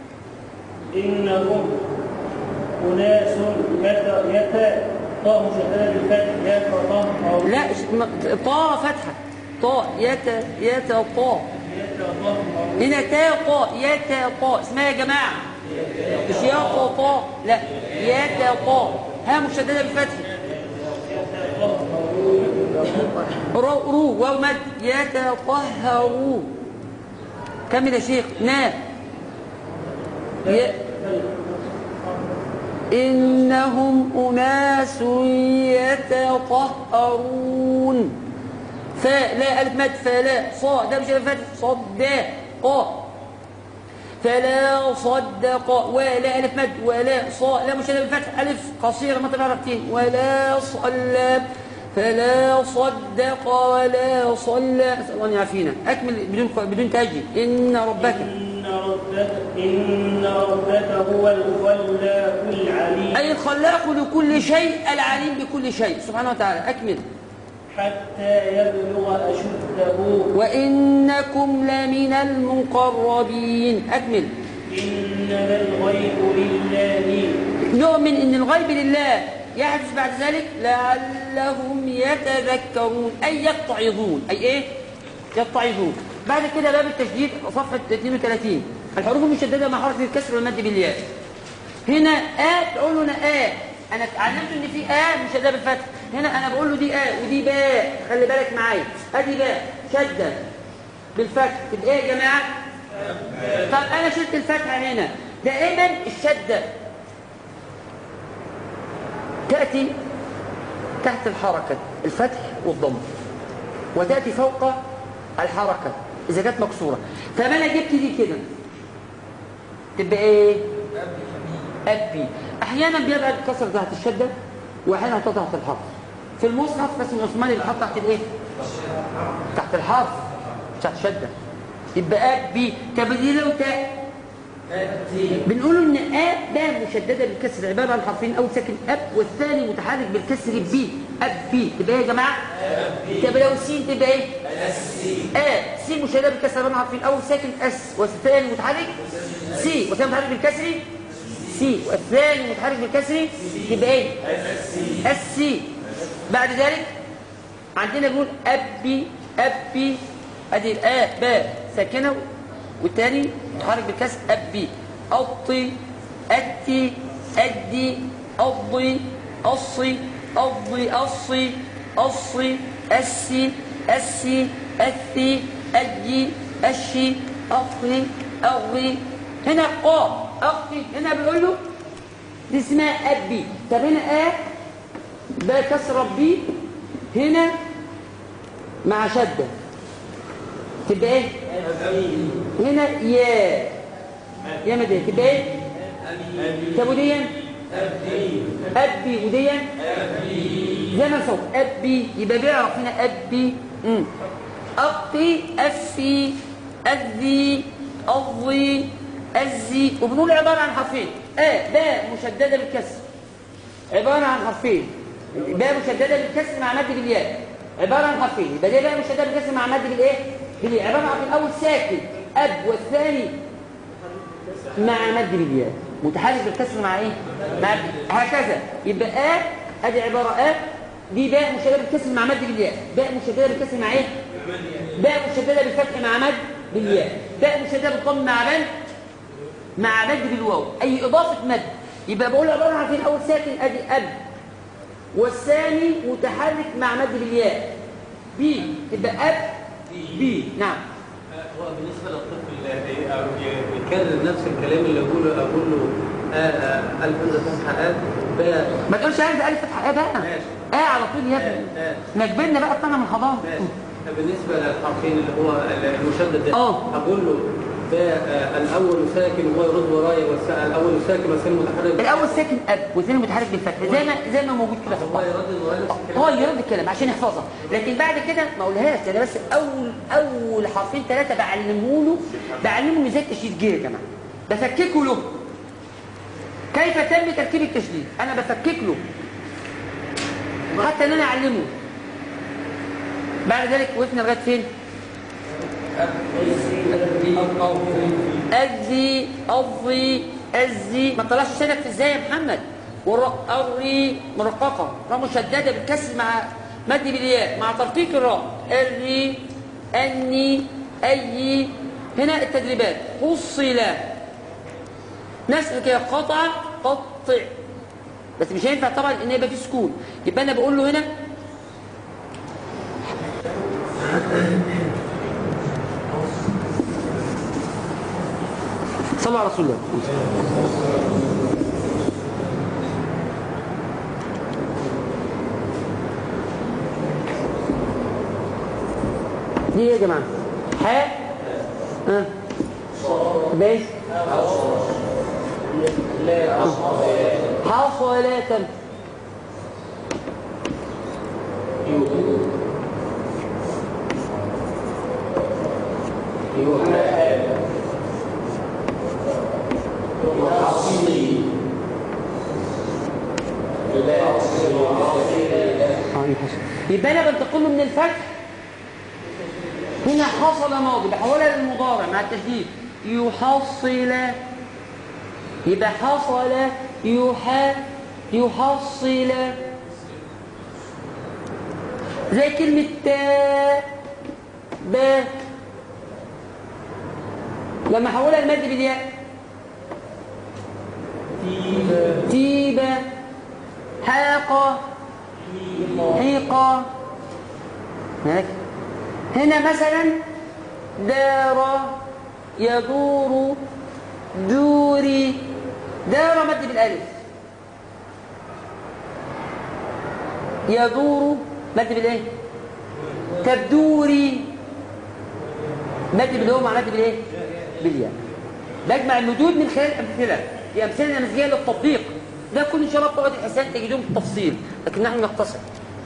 إنهم أناس يت يت طاء مشددة بالفتح يتطهرون لا ش- م- طا فتحة طا يت يت طا يتطهرون هنا تا طا يت طا اسمها يا جماعة مش يا طا طا لا يت طا ها مشددة بالفتح رو رو واو مد يتطهروا كمل يا شيخ نا ي... إنهم أناس يتطهرون فاء لا ألف مد فلا صا ده مش الفتح صد قا فلا صدق ولا ألف مد ولا صا لا مش الفتح ألف قصيرة ما تبع ركتين ولا صلى فلا صدق ولا صلى أسأل الله أن يعافينا أكمل بدون بدون تأجيل إن ربك إن ربك إن ربك هو الخلاق العليم أي الخلاق لكل شيء العليم بكل شيء سبحانه وتعالى أكمل حتى يبلغ أشده وإنكم لمن المقربين أكمل إنما الغيب لله نؤمن ان الغيب لله يحدث بعد ذلك لعلهم يتذكرون اي يتعظون اي ايه يتعظون بعد كده باب التشديد صفحه 32 الحروف المشدده مع حرف الكسر والمد بالياء هنا آ تقول لنا آ انا علمته ان في ا مشدده بالفتح هنا انا بقول له دي ا ودي باء خلي بالك معايا ادي باء شده بالفتح تبقى ايه يا جماعه طب انا شلت الفتحه هنا دائما الشده تاتي تحت الحركه الفتح والضم وتاتي فوق الحركه اذا كانت مكسوره طب انا جبت دي كده تبقى ايه ابي احيانا بيبقى الكسر تحت الشده واحيانا تحت الحرف في المصحف بس العثماني بيتحط تحت الايه تحت الحرف مش تحت الشده يبقى ابي طب دي لو تاء بنقول ان ا باء مشدده بالكسر عباره عن حرفين اول ساكن اب والثاني متحرك بالكسر بي اب بي تبقى ايه يا جماعه طب لو سين تبقى ايه ا سين مشدده بالكسر عباره عن حرفين اول ساكن اس والثاني متحرك سي والثاني متحرك بالكسر سي والثاني متحرك بالكسر تبقى ايه اس سي بعد ذلك عندنا بنقول ابي ابي ادي الآ باء ساكنه والتاني متحرك بالكسر ابي اطي اتي ادي اضي اصي اضي اصي اصي اسي اسي اثي اجي اشي اطي اغي هنا قا اختي هنا بيقول له دي اسمها ابي طب هنا ا ده كسر بي هنا مع شده تبقى ايه هنا يا يا مدى تبقى ايه طب وديا ابي وديا زي ما صوت ابي يبقى بيعرف هنا ابي امم اقي افي اذي اضي ازي وبنقول عباره عن حرفين ا باء مشدده بالكسر عباره عن حرفين باء مشدده بالكسر مع مد بالياء عباره عن حرفين يبقى دي باء مشدده بالكسر مع مد بالايه بالياء عباره عن الاول ساكن اب والثاني مع مد بالياء متحرك بالكسر مع ايه مع هكذا يبقى ا ادي عباره ا دي باء مشدده بالكسر مع مد بالياء باء مشدده بالكسر مع ايه باء مشدده بالفتح مع مد بالياء باء مشدده بالضم مع مد مع مد بالواو اي اضافه مد يبقى بقول عباره عن فين اول ساكن ادي اب والثاني متحرك مع مد بالياء بي تبقى اب بي نعم هو بالنسبه للطفل يكرر نفس الكلام اللي اقوله اقول له آه آه الف همزه فتحه ا باء ما تقولش عايز الف فتحه ايه بقى ماشي. اه على طول يا ابني آه. ما كبرنا بقى طلع من الحضانه ماشي بالنسبه للحرفين اللي هو المشدد ده آه. اقول له باء آه الاول ساكن وهو يرد ورايا والس- الاول ساكن والثاني متحرك الاول ساكن اب والثاني متحرك بالفتح زي ما زي ما موجود كده في هو القاعده يرد ورايا نفس الكلام هو يرد الكلام عشان يحفظها لكن بعد كده ما اقولهاش انا بس اول اول حرفين ثلاثه بعلمه له بعلمه ازاي التشديد جه يا جماعه بفككه له كيف تم تركيب التشديد انا بفكك له حتى ان انا اعلمه بعد ذلك وقفنا لغايه فين أذي أضي أزي ما طلعش سنك في ازاي يا محمد والراء أري مرققة راء مشددة بالكسر مع مد بالياء مع ترقيق الراء أري أني أي هنا التدريبات فصل نفس كده قطع قطع بس مش هينفع طبعا ان يبقى في سكون يبقى انا بقول له هنا صلوا على رسول الله دي ايه يا جماعه حاء ها بايش حصلة يبقى انا بنتقل له من الفتح هنا حصل ماضي بحولها للمضارع مع التشديد يحصل يبقى حصل يح يحصل زي كلمة تا با لما حولها المد بالياء تيبا حيقة هناك هنا مثلا دار يدور دوري دار مد بالالف يدور مد بالايه تبدوري مد بالهو مع مد بالايه بالياء بجمع المدود من خلال امثله دي امثله نماذجيه للتطبيق ده كل ان شاء الله بطاقه الحساب تجدون بالتفصيل لكن نحن نختصر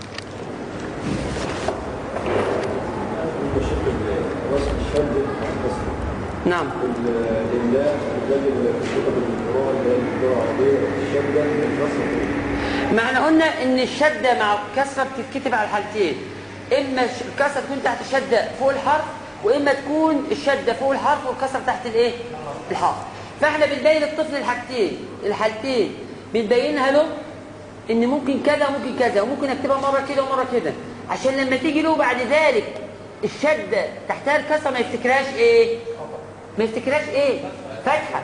وصف الشد والقصر نعم الإملاء الراجل في كتب القراءة اللي هي اللغة العربية الشدة القصر معنى قلنا ان الشده مع الكسره بتتكتب على الحالتين اما الش- الكسره تكون تحت الشده فوق الحرف واما تكون الشده فوق الحرف والكسره تحت الايه الحرف فاحنا بنبين للطفل الحاجتين الحالتين بنبينها له ان ممكن كذا وممكن كذا وممكن اكتبها مره كده ومره كده عشان لما تيجي له بعد ذلك الشده تحتها الكسره ما يفتكرهاش ايه ما يفتكرهاش ايه فتحه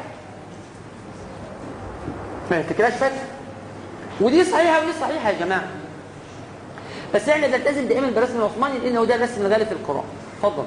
ما يفتكرهاش فتحه ودي صحيحة ودي صحيحة يا جماعة بس احنا بنلتزم دائما بالرسم العثماني لان هو ده الرسم الغالي في القرآن اتفضل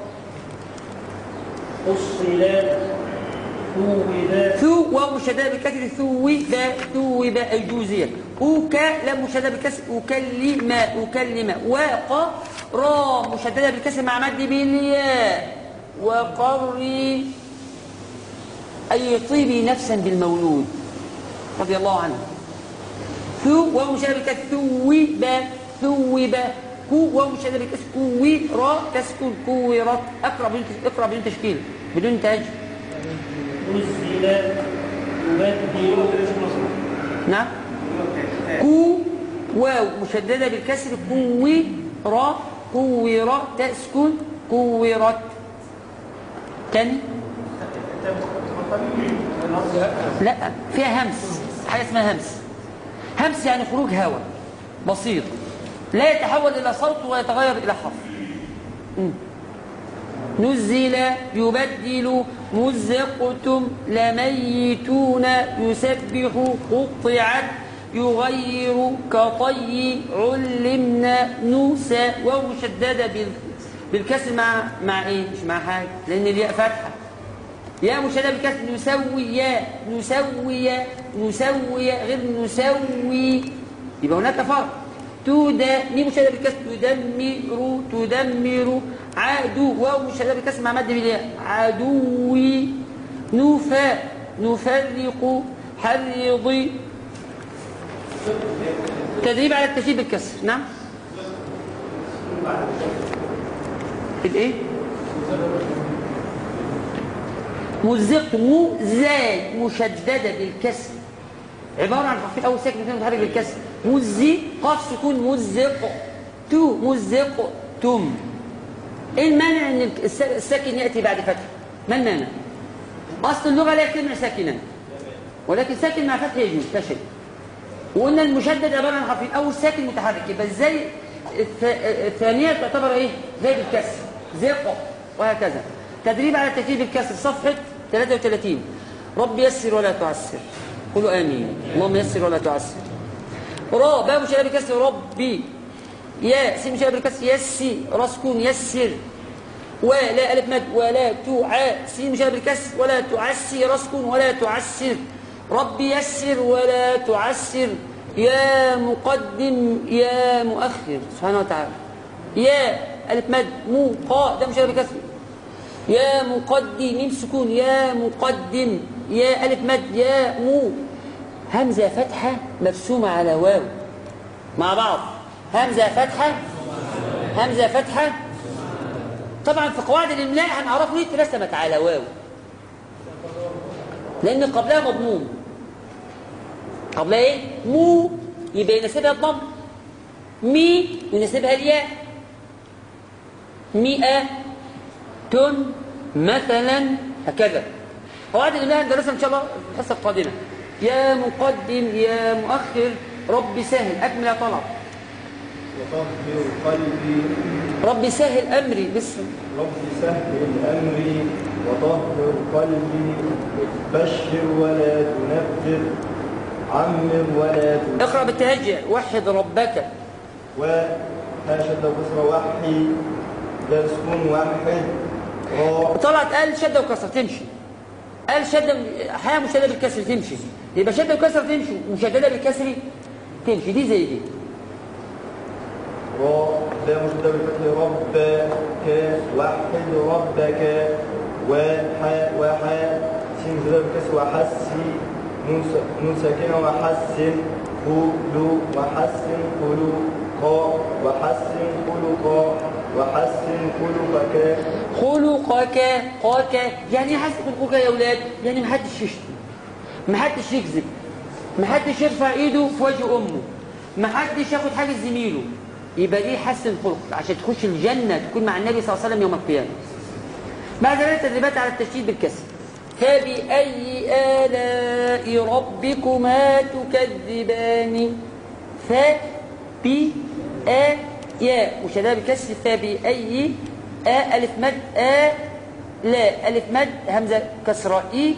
فصلت ثوبت ثو واو مشددة بالكسر ثوب ثوب الجوزية أوكا لام مشددة بالكسر أكلم أكلم وق را مشددة بالكسر مع مد بالياء وقري أي طيبي نفسا بالمولود رضي الله عنه ثو واو مشددة بالكسر ثوب ثوب كو واو مشددة بالكسر كوي را تسكن كورت اقرا بدون اقرا بدون تشكيل بدون تاج نزل يبدل نعم كو واو مشددة بالكسر كوي را كوي را تسكن كورت تاني لا فيها همس حاجة اسمها همس همس يعني خروج هواء بسيط لا يتحول إلى صوت ويتغير إلى حرف مم. نزل يبدل مزقتم لميتون يسبح قطعت يغير كطي علمنا نوسى واو مشدده بال بالكسر مع مع ايه مش مع حاجه لان الياء فاتحه يا مشدده بالكسر نسوي يا نسوي نسوي غير نسوي يبقى هناك فرق تودا ميم مشدده بالكسر تدمر تدمر عدو واو مشدده بالكسر مع مد بالياء عدوي نفا نفرق حرضي تدريب على التشديد بالكسر نعم الايه مزق مزاج مشدده بالكسر عباره عن حرفين اول ساكن اثنين متحرك بالكسر مزي قاف سكون مزق تو مزق تم ايه المانع ان الس- الساكن ياتي بعد فتح ما المانع اصل اللغه لا يجتمع ساكنا ولكن ساكن مع فتح يجوز لا شيء وقلنا المشدد عباره عن حرفين اول ساكن متحرك يبقى ازاي الث- الثانيه تعتبر ايه زي بالكسر زق وهكذا تدريب على التكتيب بالكسر صفحه 33 رب يسر ولا تعسر قولوا امين اللهم يسر ولا تعسر را باب مشابه بالكسر ربي يا سين مشابه بالكسر يسي را سكون يسر ولا ألف مد ولا تعا سين مشابه بالكسر ولا تعسي را سكون ولا تعسر ربي يسر ولا تعسر يا مقدم يا مؤخر سبحانه وتعالى يا ألف مد مو قا ده مشابه بالكسر يا مقدم ميم سكون يا مقدم يا ألف مد يا مو همزة فتحة مرسومة على واو مع بعض همزة فتحة همزة فتحة طبعا في قواعد الإملاء هنعرفه ليه اترسمت على واو لأن قبلها مضموم قبلها إيه؟ مو يبقى يناسبها الضم مي يناسبها الياء مئة تن مثلا هكذا قواعد الإملاء هندرسها إن شاء الله في الحصة القادمة يا مقدم يا مؤخر رب سهل أكمل يا طلب وطهر قلبي رب سهل أمري بسم رب سهل أمري وطهر قلبي بشر ولا تنفر عمر ولا تنفر اقرأ بالتهجع وحد ربك و ها شدة وكسرة وحي دال سكون واحد را طلعت قال شده وكسره تمشي قال شده حاجه مشدده بالكسر تمشي يبقى شده وكسره تمشي ومشدده بالكسر تمشي دي زي دي را دا مشدة بالفتح رب ك واحد ربك وحا وحا سين مشدة بالكسر وحسي نون س- نون ساكنة وحسن قولوا وحسن قولوا قا وحسن خلقا وحسن خلقك خلقك قاك يعني ايه حسب خلقك يا اولاد يعني محدش يشتم محدش يكذب محدش يرفع ايده في وجه امه محدش ياخد حاجه زميله يبقى دي حسن خلق عشان تخش الجنه تكون مع النبي صلى الله عليه وسلم يوم القيامه بعد ذلك تدريبات على التشديد بالكسر فبأي آلاء ربكما تكذبان ف ب آ يا وشدها بالكسر فبأي آ ألف مد آ لا ألف مد همزة كسرة إي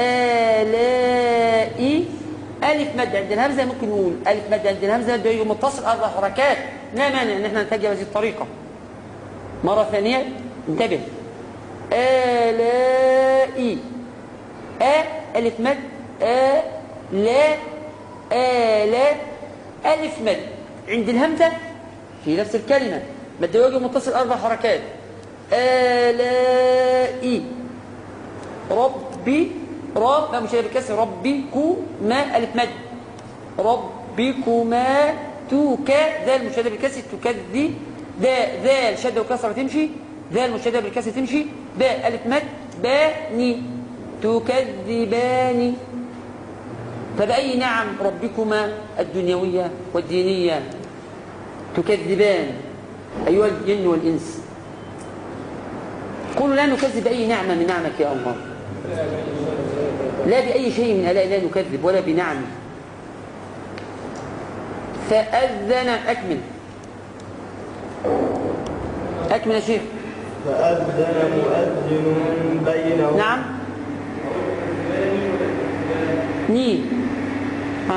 آلاء ألف مد عند الهمزة ممكن نقول ألف مد عند الهمزة ده يوم متصل أربع حركات لا مانع إن احنا نتجه بهذه الطريقة مرة ثانية انتبه آلاء آ ألف مد آ لا آلاء ألف مد عند الهمزة في نفس الكلمة مد وجه متصل أربع حركات آلاء ربي رب ما مش بالكسر ربكما ألف مد ربكما توك ذال مشدد بالكسر تكذي ذا ذال شدة وكسرة تمشي ذال مشدد بالكسر تمشي باء ألف مد باني تكذبان فبأي نعم ربكما الدنيوية والدينية تكذبان أيها الجن والإنس قولوا لا نكذب بأي نعمة من نعمك يا الله لا بأي شيء من آلاء لا نكذب ولا بنعم فأذن أكمل أكمل يا شيخ فأذن مؤذن بينهم نعم ني ها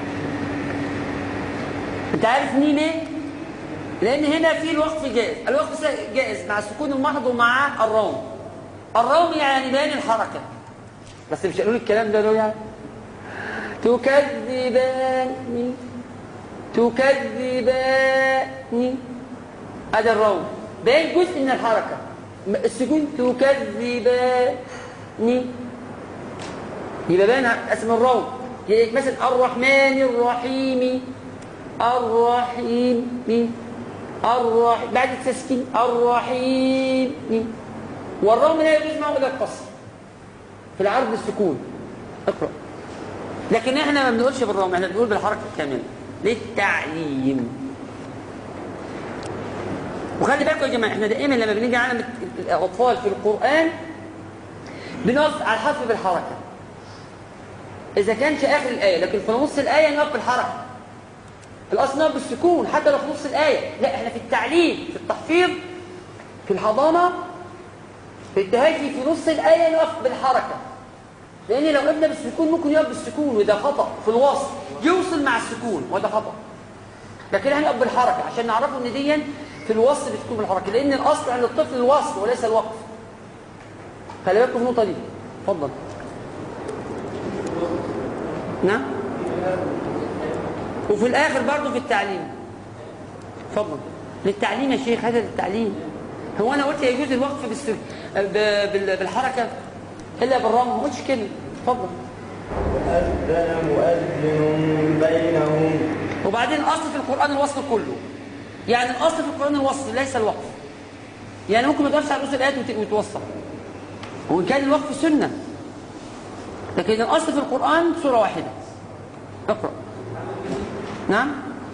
انت عارف ني ليه لان هنا في الوقف جائز الوقف جائز مع السكون المحض ومع الروم الروم يعني بيان الحركه بس مش قالوا لي الكلام ده دول يعني تكذبان تكذبان هذا الروم باين جزء من الحركه السكون تكذبان يبقى باين اسم الروم يعني مثلا الرحمن الرحيم الرحيم الرحيم بعد التسكين الرحيم والروم لا يجوز معه الا القصر في العرض السكون اقرا لكن احنا ما بنقولش بالروم احنا بنقول بالحركه الكامله للتعليم وخلي بالكم يا جماعه احنا دائما لما بنيجي نعلم الاطفال في القران بنقف على الحرف بالحركه إذا كانش آخر الآية لكن في نص الآية نقف بالحركة الأصل نقف بالسكون حتى لو في نص الآية لا إحنا في التعليم في التحفيظ في الحضانة في التهجي في نص الآية نقف بالحركة لأن لو قلنا بالسكون ممكن يقف بالسكون وده خطأ في الوصل يوصل مع السكون وده خطأ لكن احنا نقف بالحركة عشان نعرفه إن دي في الوصل بتكون بالحركة لأن الأصل عند الطفل الوصل وليس الوقف خلي بالكم النقطة دي اتفضل نعم وفي الآخر برضه في التعليم اتفضل للتعليم يا شيخ هذا للتعليم هو أنا قلت يجوز الوقف بالس... ب... بال... بالحركة إلا بالرغم ما قلتش كده اتفضل أذن مؤذن بينهم وبعدين الأصل في القرآن الوصل كله يعني الأصل في القرآن الوصل ليس الوقف يعني ممكن ما تقفش على رؤوس الآيات وت... وتوصل وإن كان الوقف سنة لكن الأصل في القرآن سورة واحدة اقرأ نعم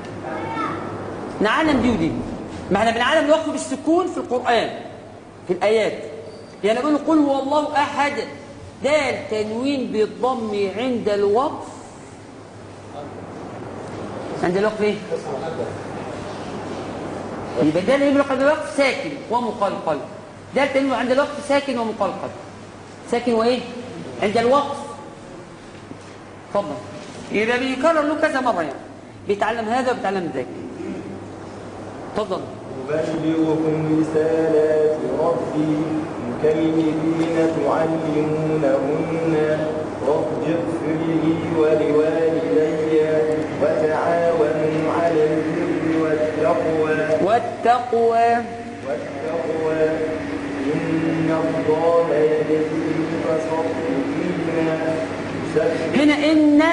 نعلم دي ودي ما احنا بنعلم الوقف بالسكون في القرآن في الآيات يعني نقول قل هو الله أحد دال تنوين بالضم عند الوقف عند الوقف ايه؟ يبقى ده اللي يبلغ عند الوقف ساكن ومقلقل ده التنوين عند الوقف ساكن ومقلقل ساكن وايه؟ عند الوقف اتفضل يبقى بيكرر له كذا مرة يعني بيتعلم هذا وبيتعلم ذاك تفضل أبلغكم رسالات ربي مكلمين تعلمونهن رب اغفر لي ولوالدي وتعاونوا على البر والتقوى والتقوى والتقوى إن الله يجزي المتصدقين يسبح هنا إن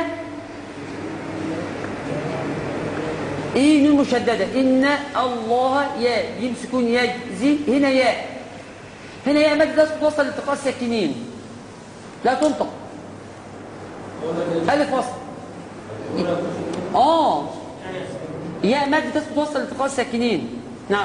إيه نون مشددة إن الله يا يمسكون يجزي هنا يا هنا يا مادة لازم توصل لالتقاء الساكنين لا تنطق ألف وصل آه يا مادة لازم توصل لالتقاء الساكنين نعم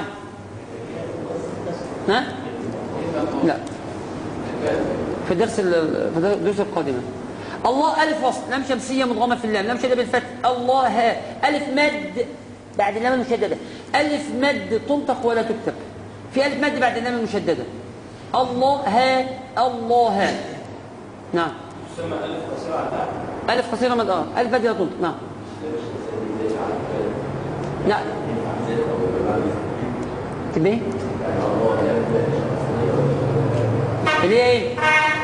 ها لا في الدرس ال- في الدرس القادمة الله ألف وصل لام شمسية مضغمة في اللام لام شدة بالفتح الله ها ألف مد بعد اللام المشددة ألف مد تنطق ولا تكتب في ألف مد بعد اللام المشددة الله ها الله ها نعم ألف قصيرة مد آه ألف مد لا تنطق نعم لا تبقى ايه؟ اللي هي ايه؟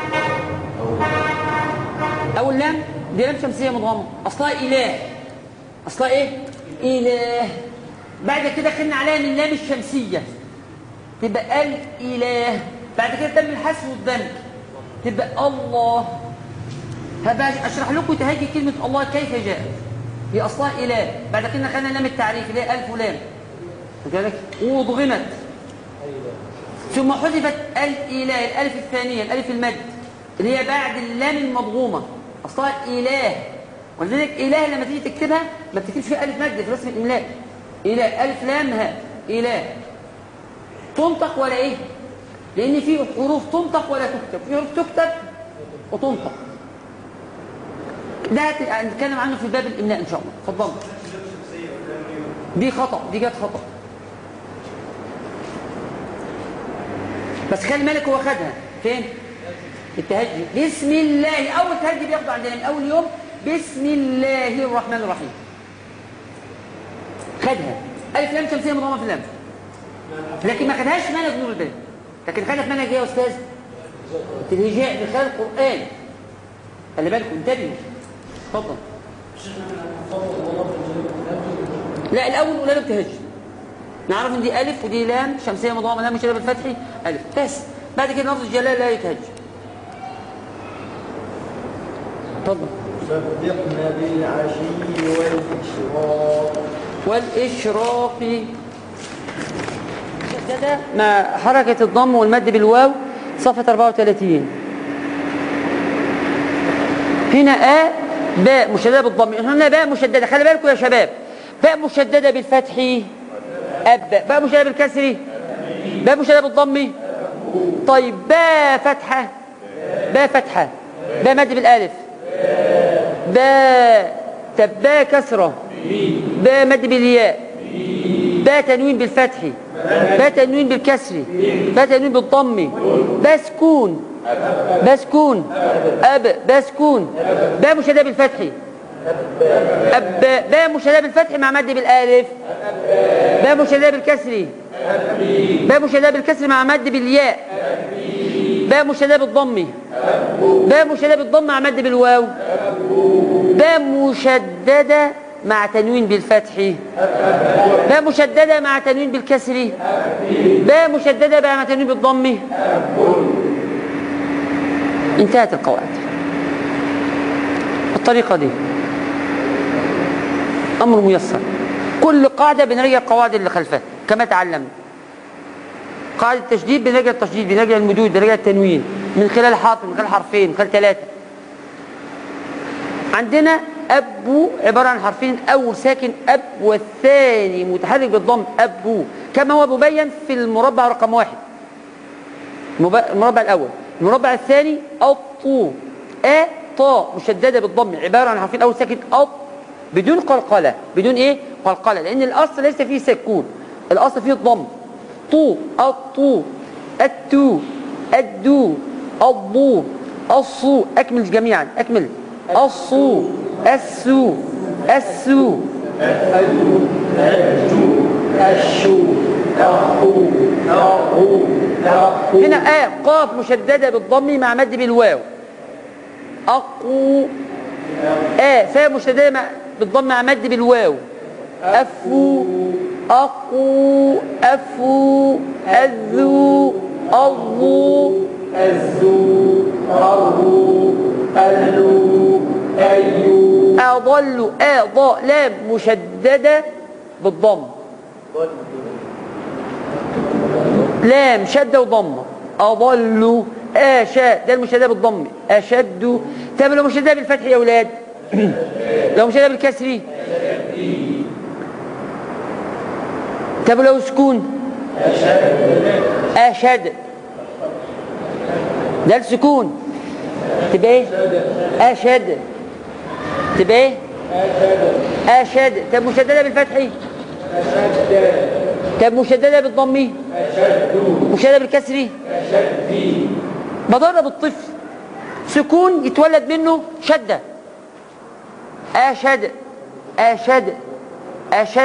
أول لام دي لام شمسية مضغمة أصلها إله أصلها إيه؟ إله بعد كده خلنا عليها من لام الشمسية تبقى الإله بعد كده تم الحذف والدمج تبقى الله هبقى أشرح لكم تهاجي كلمة الله كيف جاءت هي أصلها إله بعد كده خلنا لام التعريف اللي هي ألف ولام وكذلك وضغمت ثم حذفت الإله الألف الثانية الألف المد اللي هي بعد اللام المضغومة أصلها إله ولذلك إله لما تيجي تكتبها ما بتكتبش فيها ألف مد في رسم الإملاء إله ألف لام ها إله تنطق ولا إيه؟ لأن في حروف تنطق ولا تكتب في حروف تكتب وتنطق ده هت- هنتكلم عنه في باب الإملاء إن شاء الله اتفضل دي خطأ دي جت خطأ بس خلي بالك هو خدها فين التهجي بسم الله اول تهجي بياخده عندنا من اول يوم بسم الله الرحمن الرحيم خدها الف لام شمسيه مضمه في اللام لكن ما خدهاش منهج نور البلد لكن خدها في منهج ايه يا استاذ الهجاء من خلال القران خلي بالكم انتبهوا اتفضل لا الاول ولا لم تهج نعرف ان دي الف ودي لام شمسيه مضامه لام مشابه بالفتح الف بس بعد كده لفظ الجلال لا يتهج اتفضل سبحنا بالعشي والإشراق والاشراق شدد مع حركه الضم والمد بالواو صفحه 34 هنا آ باء مشددة بالضم هنا باء مشددة خلي بالكم يا شباب باء مشددة بالفتح أب باء مشددة بالكسر باء مشددة بالضم طيب باء فتحة باء فتحة باء مد بالالف باء طب باء كسرة باء مد بالياء باء تنوين بالفتح باء تنوين بالكسر باء تنوين بالضم باء سكون باء سكون أب باء سكون باء مشددة بالفتح أب باء مشددة بالفتح مع مد بالالف باء مشددة بالكسر باء مشددة بالكسر مع مد بالياء باء مشددة بالضم باء مشددة بالضم مع مد بالواو باء مشددة مع تنوين بالفتح باء مشددة مع تنوين بالكسر باء مشددة مع تنوين بالضم انتهت القواعد بالطريقة دي أمر ميسر كل قاعدة بنرجع القواعد اللي خلفها كما تعلمنا قاعدة التشديد بنرجع التشديد بنرجع المدود بنرجع التنوين من خلال حرف من خلال حرفين من خلال ثلاثة عندنا أبو عبارة عن حرفين أول ساكن أب والثاني متحرك بالضم أبو كما هو مبين في المربع رقم واحد المب- المربع الأول المربع الثاني أطو أ طا مشددة بالضم عبارة عن حرفين أول ساكن أط بدون قلقلة بدون إيه قلقلة لأن الأصل ليس فيه سكون الأصل فيه الضم طو الطو التو الدو الضو الصو أكمل جميعا أكمل الصو السو السو أشو أخو أخو أخو هنا آ قاف مشددة بالضم مع مد بالواو أقو آ فاء مشددة مع بالضم مع مد بالواو أفو أقو أفو أذو أضو أزو أرو ألو أيو أضل أض لام مشددة بالضم لام شدة وضمة أضل آشاء ده المشددة بالضم أشد طب لو مشددة بالفتح يا أولاد لو مشددة بالكسر طب لو سكون أشد ده السكون تبقى ايه أشد تبقى ايه أشد طب مشددة بالفتح طب مشددة بالضم مشددة بالكسر بضرب الطفل سكون يتولد منه شدة أشد أشد أشد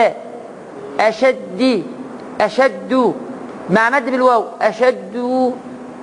أشد أشد مع مد بالواو أشد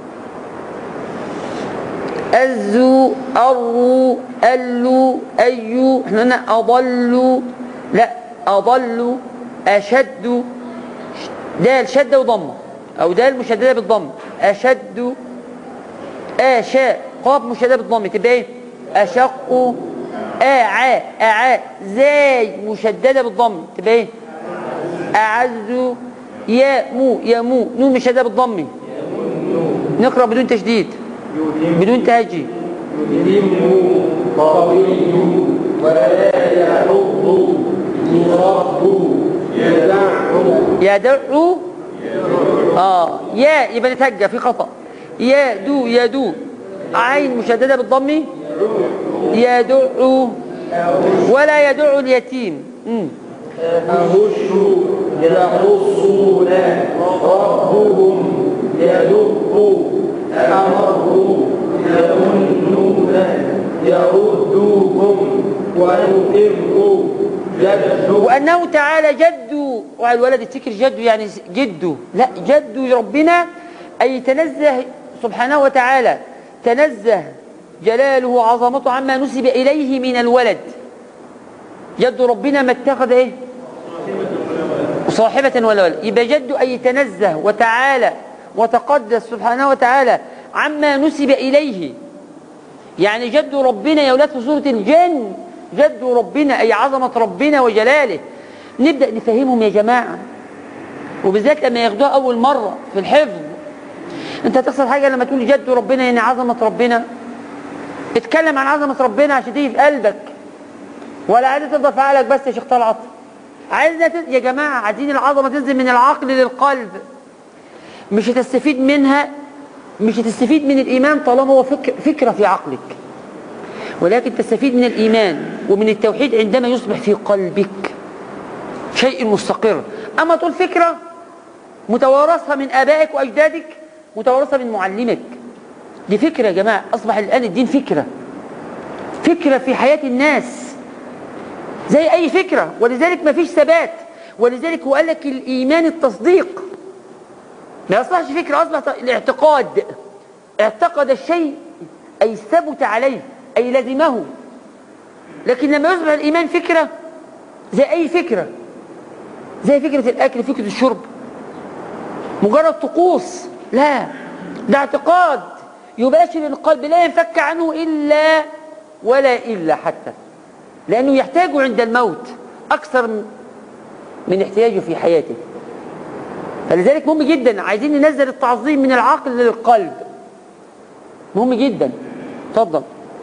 أزو أرو ألو أيو احنا قلنا أضلوا لا أضلوا أشد دال شدة وضمة أو دال مشددة بالضم أشد آشاء قاف مشددة بالضم تبقى إيه أشق أعا أعا زاي مشددة بالضم تبقى إيه أعز يامو يمو نون مشددة بالضم نقرأ بدون تشديد بدون تهجي يلم قوي ولا يحض يصب يدع يدعو اه يا يبقى نتهجى في خطأ يا دو يا دو عين مشددة بالضم يدعو ولا يدعو اليتيم مم. أهش يحصون ربهم يدق أمروا يمنون يردوكم ونقر جد وأنه تعالى جد وعلى الولد يفتكر جد يعني جده لا جد ربنا أي تنزه سبحانه وتعالى تنزه جلاله وعظمته عما نسب إليه من الولد جد ربنا ما اتخذ إيه صاحبة ولا ولد يبقى جد أي تنزه وتعالى وتقدس سبحانه وتعالى عما نسب إليه يعني جد ربنا يا أولاد في سورة الجن جد ربنا أي عظمة ربنا وجلاله نبدأ نفهمهم يا جماعة وبالذات لما ياخدوها أول مرة في الحفظ أنت هتخسر حاجة لما تقول جد ربنا يعني عظمة ربنا اتكلم عن عظمة ربنا عشان تيجي في قلبك ولا عايز تفضل في عقلك بس يا شيخ طلعت عايزنا تن... يا جماعة عايزين العظمة تنزل من العقل للقلب مش هتستفيد منها مش هتستفيد من الإيمان طالما هو فكر فكرة في عقلك ولكن تستفيد من الإيمان ومن التوحيد عندما يصبح في قلبك شيء مستقر أما تقول فكرة متوارثها من آبائك وأجدادك متوارثها من معلمك دي فكرة يا جماعة أصبح الآن الدين فكرة فكرة في حياة الناس زي أي فكرة ولذلك ما فيش ثبات ولذلك هو قال لك الإيمان التصديق ما يصبحش فكرة أصبح الاعتقاد اعتقد الشيء أي ثبت عليه أي لزمه لكن لما يصبح الإيمان فكرة زي أي فكرة زي فكرة الأكل فكرة الشرب مجرد طقوس لا ده اعتقاد يباشر القلب لا ينفك عنه إلا ولا إلا حتى لأنه يحتاجه عند الموت أكثر من احتياجه في حياته فلذلك مهم جدا عايزين ننزل التعظيم من العقل للقلب مهم جدا اتفضل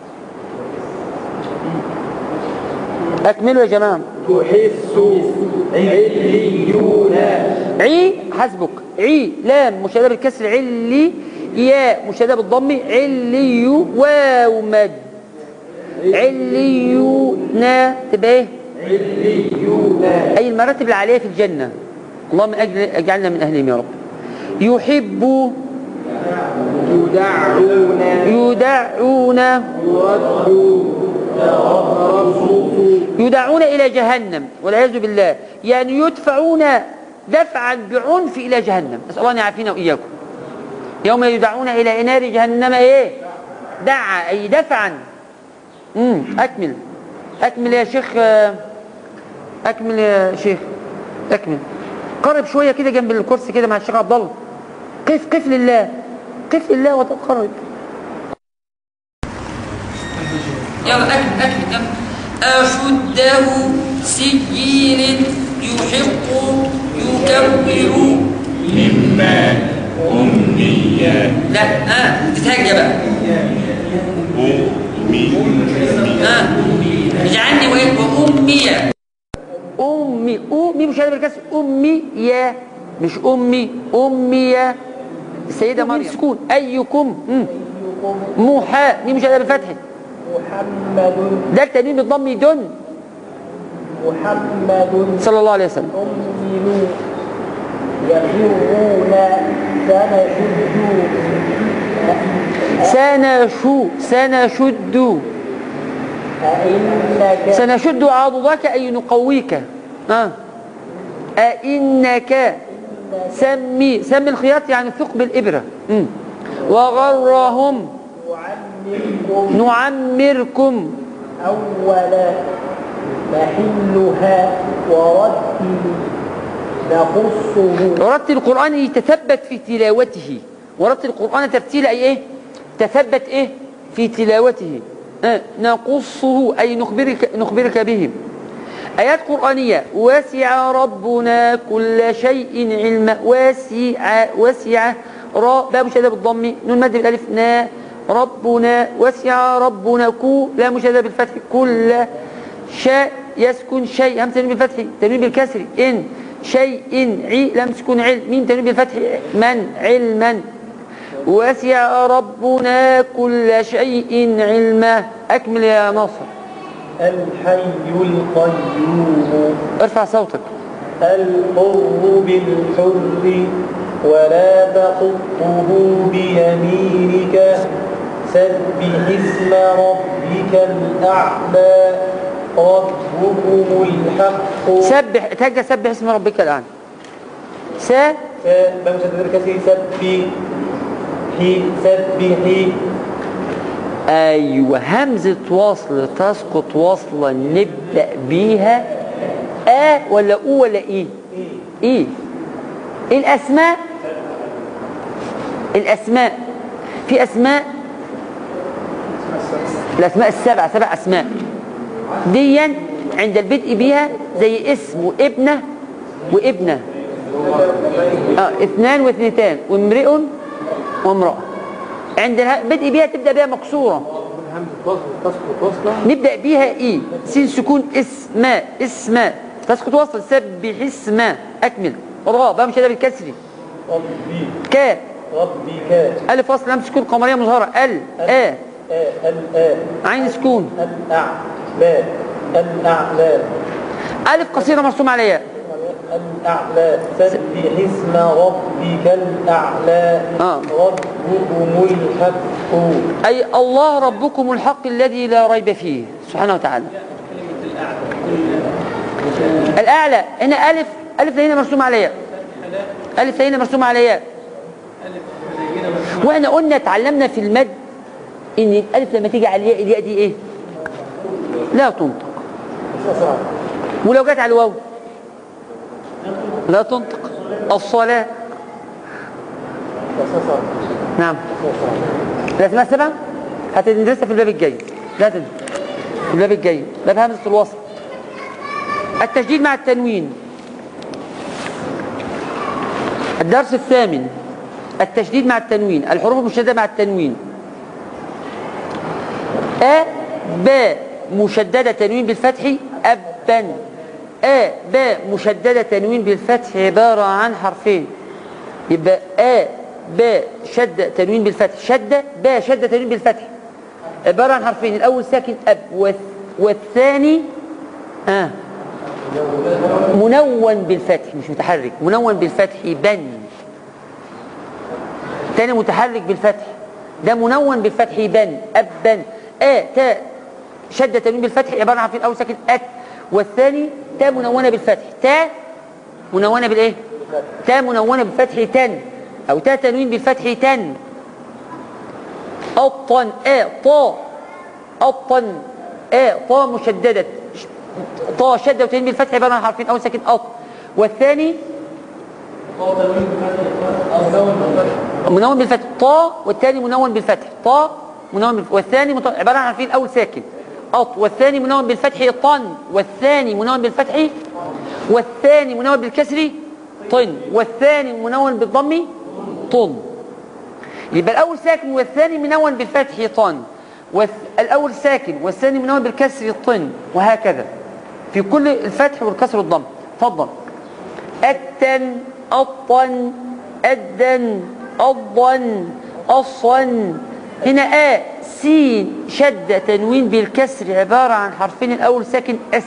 اكملوا يا جماعه تحس عليون عي حسبك عي لام مشدده بالكسر علي ياء مشدده بالضم علي واو مد عليون تبقى ايه عليون اي المراتب العاليه في الجنه اللهم أجل اجعلنا من اهلهم يا رب يحب يدعون يدعون يردوا يدعون إلى جهنم والعياذ بالله يعني يدفعون دفعا بعنف إلى جهنم نسأل الله أن يعافينا وإياكم يوم يدعون إلى نار جهنم إيه دعا أي دفعا امم أكمل أكمل يا شيخ آه، أكمل يا شيخ أكمل قرب شوية كده جنب الكرسي كده مع الشيخ عبد الله قف قف لله قف لله وتقرب يلا أكمل أكمل يلا أشده سجين يحق يكبر مما أمنية لا ها تتهجى بقى أمي ها اجعلني وإيه وأمي أمي أمي مش هذا بالكسر أمي يا مش أمي أمي يا السيدة مريم سكون أيكم مم. موحى مين مش هذا بالفتح محمد ده التنوين بالضم دن محمد صلى الله عليه وسلم أمنوا يفرون سنشد سنشو سنشد أئنك سنشد عضدك أي نقويك آه. أئنك سمي سمي الخياط يعني ثق بالإبرة مم. وغرهم نعمركم نعمركم أول محلها ورتل نقصه ورتل القرآن يتثبت في تلاوته ورتل القرآن ترتيل أي إيه تثبت إيه في تلاوته آه. نقصه أي نخبرك, نخبرك به آيات قرآنية وسع ربنا كل شيء علما وسع وسع را باب مشاهدة بالضم نون مد بالالف نا ربنا وسع ربنا كو لا مشاهدة بالفتح كل شاء يسكن شيء هم تنوين بالفتح تنوين بالكسر إن شيء عي لم تكن علم مين تنوين بالفتح من علما وسع ربنا كل شيء علما أكمل يا ناصر الحي القيوم ارفع صوتك الحر بالحر ولا تخطه بيمينك سبح اسم ربك الأعلى ربكم الحق سبح تهجى سبح اسم ربك الآن سا بمشدد الكسر سبح حي سبحي أيوة همزة وصل تسقط وصلا نبدأ بيها آ ولا أو ولا إيه إيه الأسماء الأسماء في أسماء الأسماء السبع سبع أسماء ديا عند البدء بها زي اسم وابنة وابنة آه اثنان واثنتان وامرئ وامرأة عند البدء بها تبدأ بها مكسورة نبدأ بها إيه سين سكون اسماء اسماء تسقط وصل سبح اسماء أكمل راء بقى مش هذا بالكسر ربي كاف ربك ألف وصل لم سكون قمرية مظهرة ال آ آه الآ عين سكون الأعلى الأعلى ألف قصيرة مرسوم عليها الأعلى سبح اسم ربك الأعلى آه. ربكم الحق أي الله ربكم الحق الذي لا ريب فيه سبحانه وتعالى الأعلى هنا ألف ألف هنا مرسوم عليها ألف هنا مرسوم عليها وإحنا قلنا اتعلمنا في المد إن الألف لما تيجي على الياء الياء دي إيه؟ لا تنطق ولو جت على الواو لا تنطق الصلاة نعم الأسماء السبعة هتدرسها في الباب الجاي لا تدرس في الباب الجاي باب همزة الوصل التسجيل مع التنوين الدرس الثامن التشديد مع التنوين الحروف المشددة مع التنوين أ ب مشددة تنوين بالفتح أبا أ ب مشددة تنوين بالفتح عبارة عن حرفين يبقى أ ب شد تنوين بالفتح شد ب شد تنوين بالفتح عبارة عن حرفين الأول ساكن أب والث- والثاني آه منون بالفتح مش متحرك منون بالفتح بن تاني متحرك بالفتح ده منون بالفتح بن أبا آ تاء شدة تنوين بالفتح عبارة عن حرفين أول ساكن أت والثاني تاء منونة بالفتح تاء منونة بالإيه؟ تاء منونة بالفتح تن أو تاء تنوين بالفتح تن أطن آ طا أطن آ طا مشددة طا شدة وتنوين بالفتح عبارة عن حرفين أول ساكن أط والثاني منون بالفتح طا والثاني منون بالفتح طا منون بالفتح والثاني مط- عبارة عن حرفين أول ساكن أط والثاني منون بالفتح طن والثاني منون بالفتح والثاني منون بالكسر طن والثاني منون بالضم طن يبقى الأول ساكن والثاني منون بالفتح طن والأول ساكن والثاني منون بالكسر طن وهكذا في كل الفتح والكسر والضم تفضل التن الطن الدن الضن الصن هنا آ سين شدة تنوين بالكسر عبارة عن حرفين الأول ساكن أس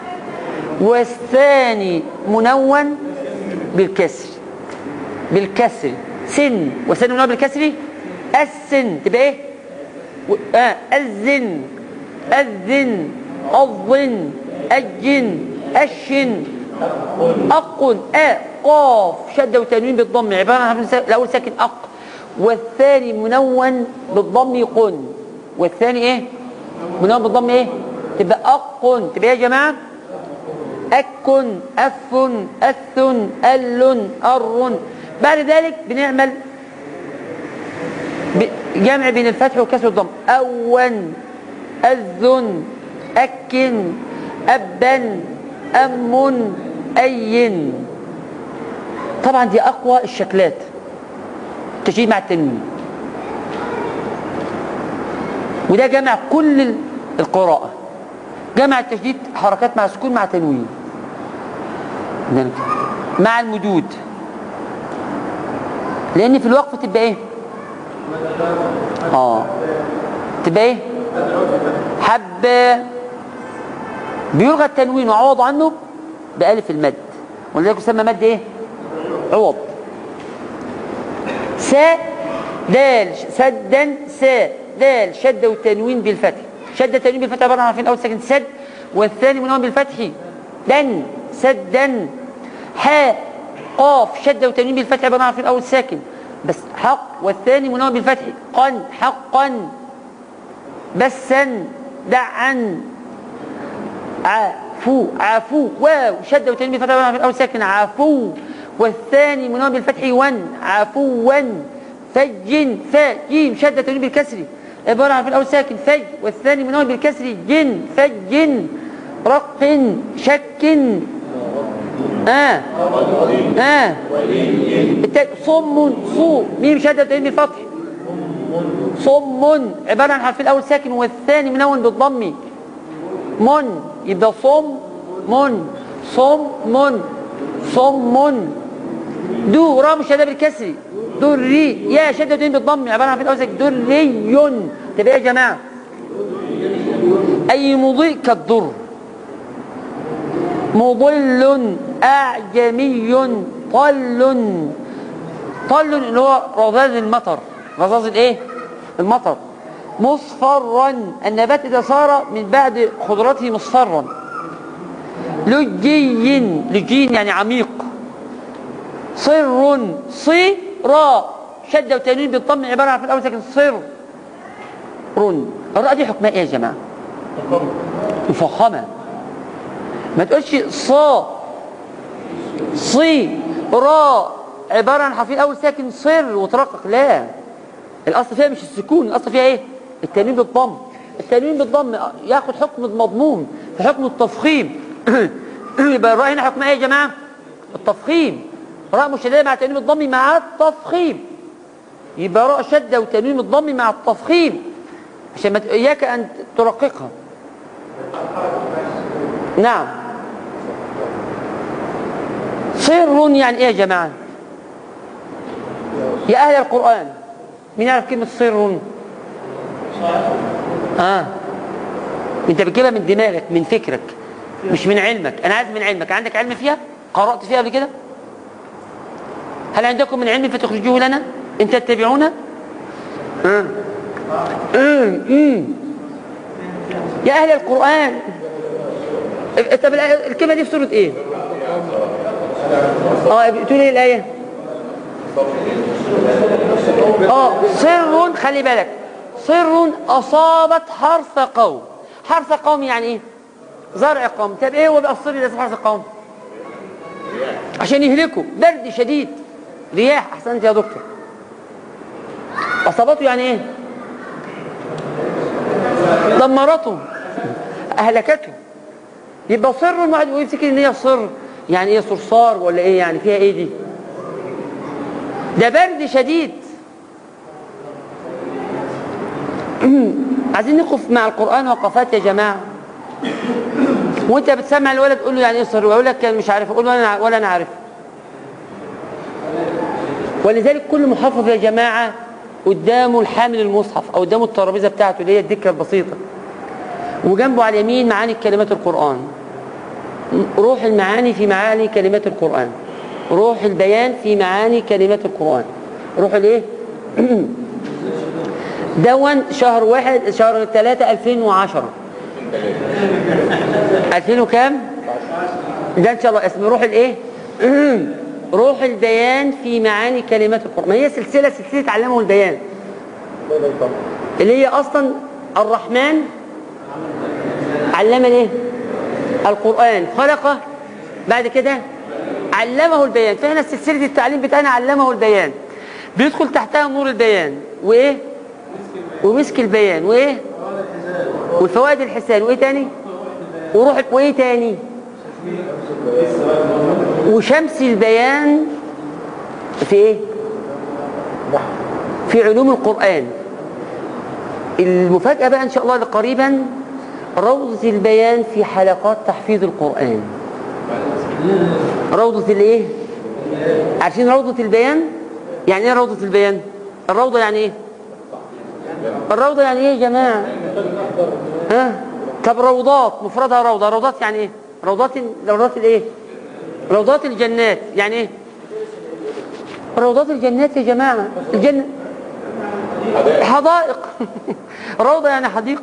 والثاني منون بالكسر بالكسر سن والثاني منون بالكسر السن تبقى ايه و- آه الزن الزن الظن الجن الشن أق أ قاف شدة وتنوين بالضم عبارة عن حرف سا- الأول ساكن أق والثاني منون بالضم قن والثاني إيه؟ منون بالضم إيه؟ تبقى أق تبقى إيه يا جماعة؟ أك أف أث أل أر بعد ذلك بنعمل ب- جمع بين الفتح والكسر والضم أون أذن أكن أبا أم أين طبعا دي أقوى الشكلات تشديد مع التنوين وده جمع كل ال- القراءة جمع التشديد حركات مع سكون مع تنوين ده مع المدود لأن في الوقف تبقى إيه؟ آه تبقى إيه؟ حب بيلغى التنوين وعوض عنه بألف المد ولذلك يسمى مد ايه عوض سا دال سدا سا دال شد وتنوين بالفتح شد تنوين بالفتح عبارة عن عارفين اول ساكن سد والثاني منون بالفتح دن سدا حاء قاف شد وتنوين بالفتح عبارة عن عارفين اول ساكن بس حق والثاني منون بالفتح قن حقا بسا دعا عفو عفو واو شد وتنوين بالفتح في الاول ساكن عفو والثاني منون بالفتح ون عفوا فج فا جيم شد تنوين بالكسر عبارة عن في الاول ساكن فج والثاني منون بالكسر جن فج رق شك اه اه التالي صم صو ميم شد تنوين بالفتح صم عبارة عن حرف الاول ساكن والثاني منون بالضم من يبقى صم من صم من صم من دو را مشدده بالكسر دري يا شدة بالضم عبارة عن في الأول ساكن دري تبقى يا جماعة أي مضيء كالضر مضل أعجمي طل طل اللي هو رذاذ المطر رذاذ الايه المطر مصفرا النبات إذا صار من بعد خضرته مصفرا لجي لجين يعني عميق صر صيرا شدة وتنوين بالضم عبارة عن في الأول ساكن صر رن الراء دي حكمها ايه يا جماعة مفخمة ما تقولش صا صي را عبارة عن حرفين أول ساكن صر وترقق لا الأصل فيها مش السكون الأصل فيها ايه التنوين بالضم التنوين بالضم ياخد حكم المضموم في حكم التفخيم يبقى الراء هنا حكمها ايه يا جماعة التفخيم راء مشددة مع تنوين الضم مع التفخيم يبقى راء شدة وتنوين الضم مع التفخيم عشان ما ت- إياك أن ترققها نعم صر يعني ايه يا جماعة يا أهل القرآن مين يعرف كلمة صر اه انت بتجيبها من دماغك من فكرك مش من علمك انا عايز من علمك عندك علم فيها قرأت فيها قبل كده هل عندكم من علم فتخرجوه لنا ان تتبعونا آه. آه. آه. يا أهل القرآن طب الآية- الكلمة دي في سورة إيه؟ اه بتقول ايه الآية؟ اه سر خلي بالك سر أصابت حرث قوم حرث قوم يعني ايه؟ زرع قوم طب ايه هو بقى السر اللي في حرث قوم؟ عشان يهلكوا برد شديد رياح احسنت يا دكتور أصابته يعني ايه؟ دمرته أهلكته يبقى صر واحد يقول يفتكر ان هي صر يعني ايه صرصار ولا ايه يعني فيها ايه دي ده برد شديد عايزين نقف مع القرآن وقفات يا جماعة وانت بتسمع الولد تقول له يعني ايه صر ويقول لك مش عارف اقول ولا انا ولا انا عارف ولذلك كل محافظ يا جماعة قدامه الحامل المصحف او قدامه الترابيزه بتاعته اللي هي الدكه البسيطه وجنبه على اليمين معاني كلمات القرآن روح المعاني في معاني كلمات القرآن روح البيان في معاني كلمات القرآن روح الايه دون شهر واحد شهر ثلاثة 2010 2000 وكام ده ان شاء الله اسمه روح الايه روح البيان في معاني كلمات القرآن ما هي سلسلة سلسلة علمه البيان اللي هي اصلا الرحمن علم الايه القرآن خلقه بعد كده علمه البيان فهنا سلسلة التعليم بتاعنا علمه البيان بيدخل تحتها نور البيان وايه ومسك البيان وايه والفوائد الحسان وايه تاني وروح وايه تاني وشمس البيان في ايه في علوم القرآن المفاجأة بقى ان شاء الله قريبا روضة البيان في حلقات تحفيظ القرآن روضة الايه عارفين روضة البيان يعني ايه روضة البيان الروضة يعني ايه الروضة يعني ايه يا جماعة ها طب روضات مفردها روضة روضات يعني ايه روضات روضات الايه روضات الجنات يعني ايه روضات الجنات يا جماعة الجنة حدائق روضة يعني حديقة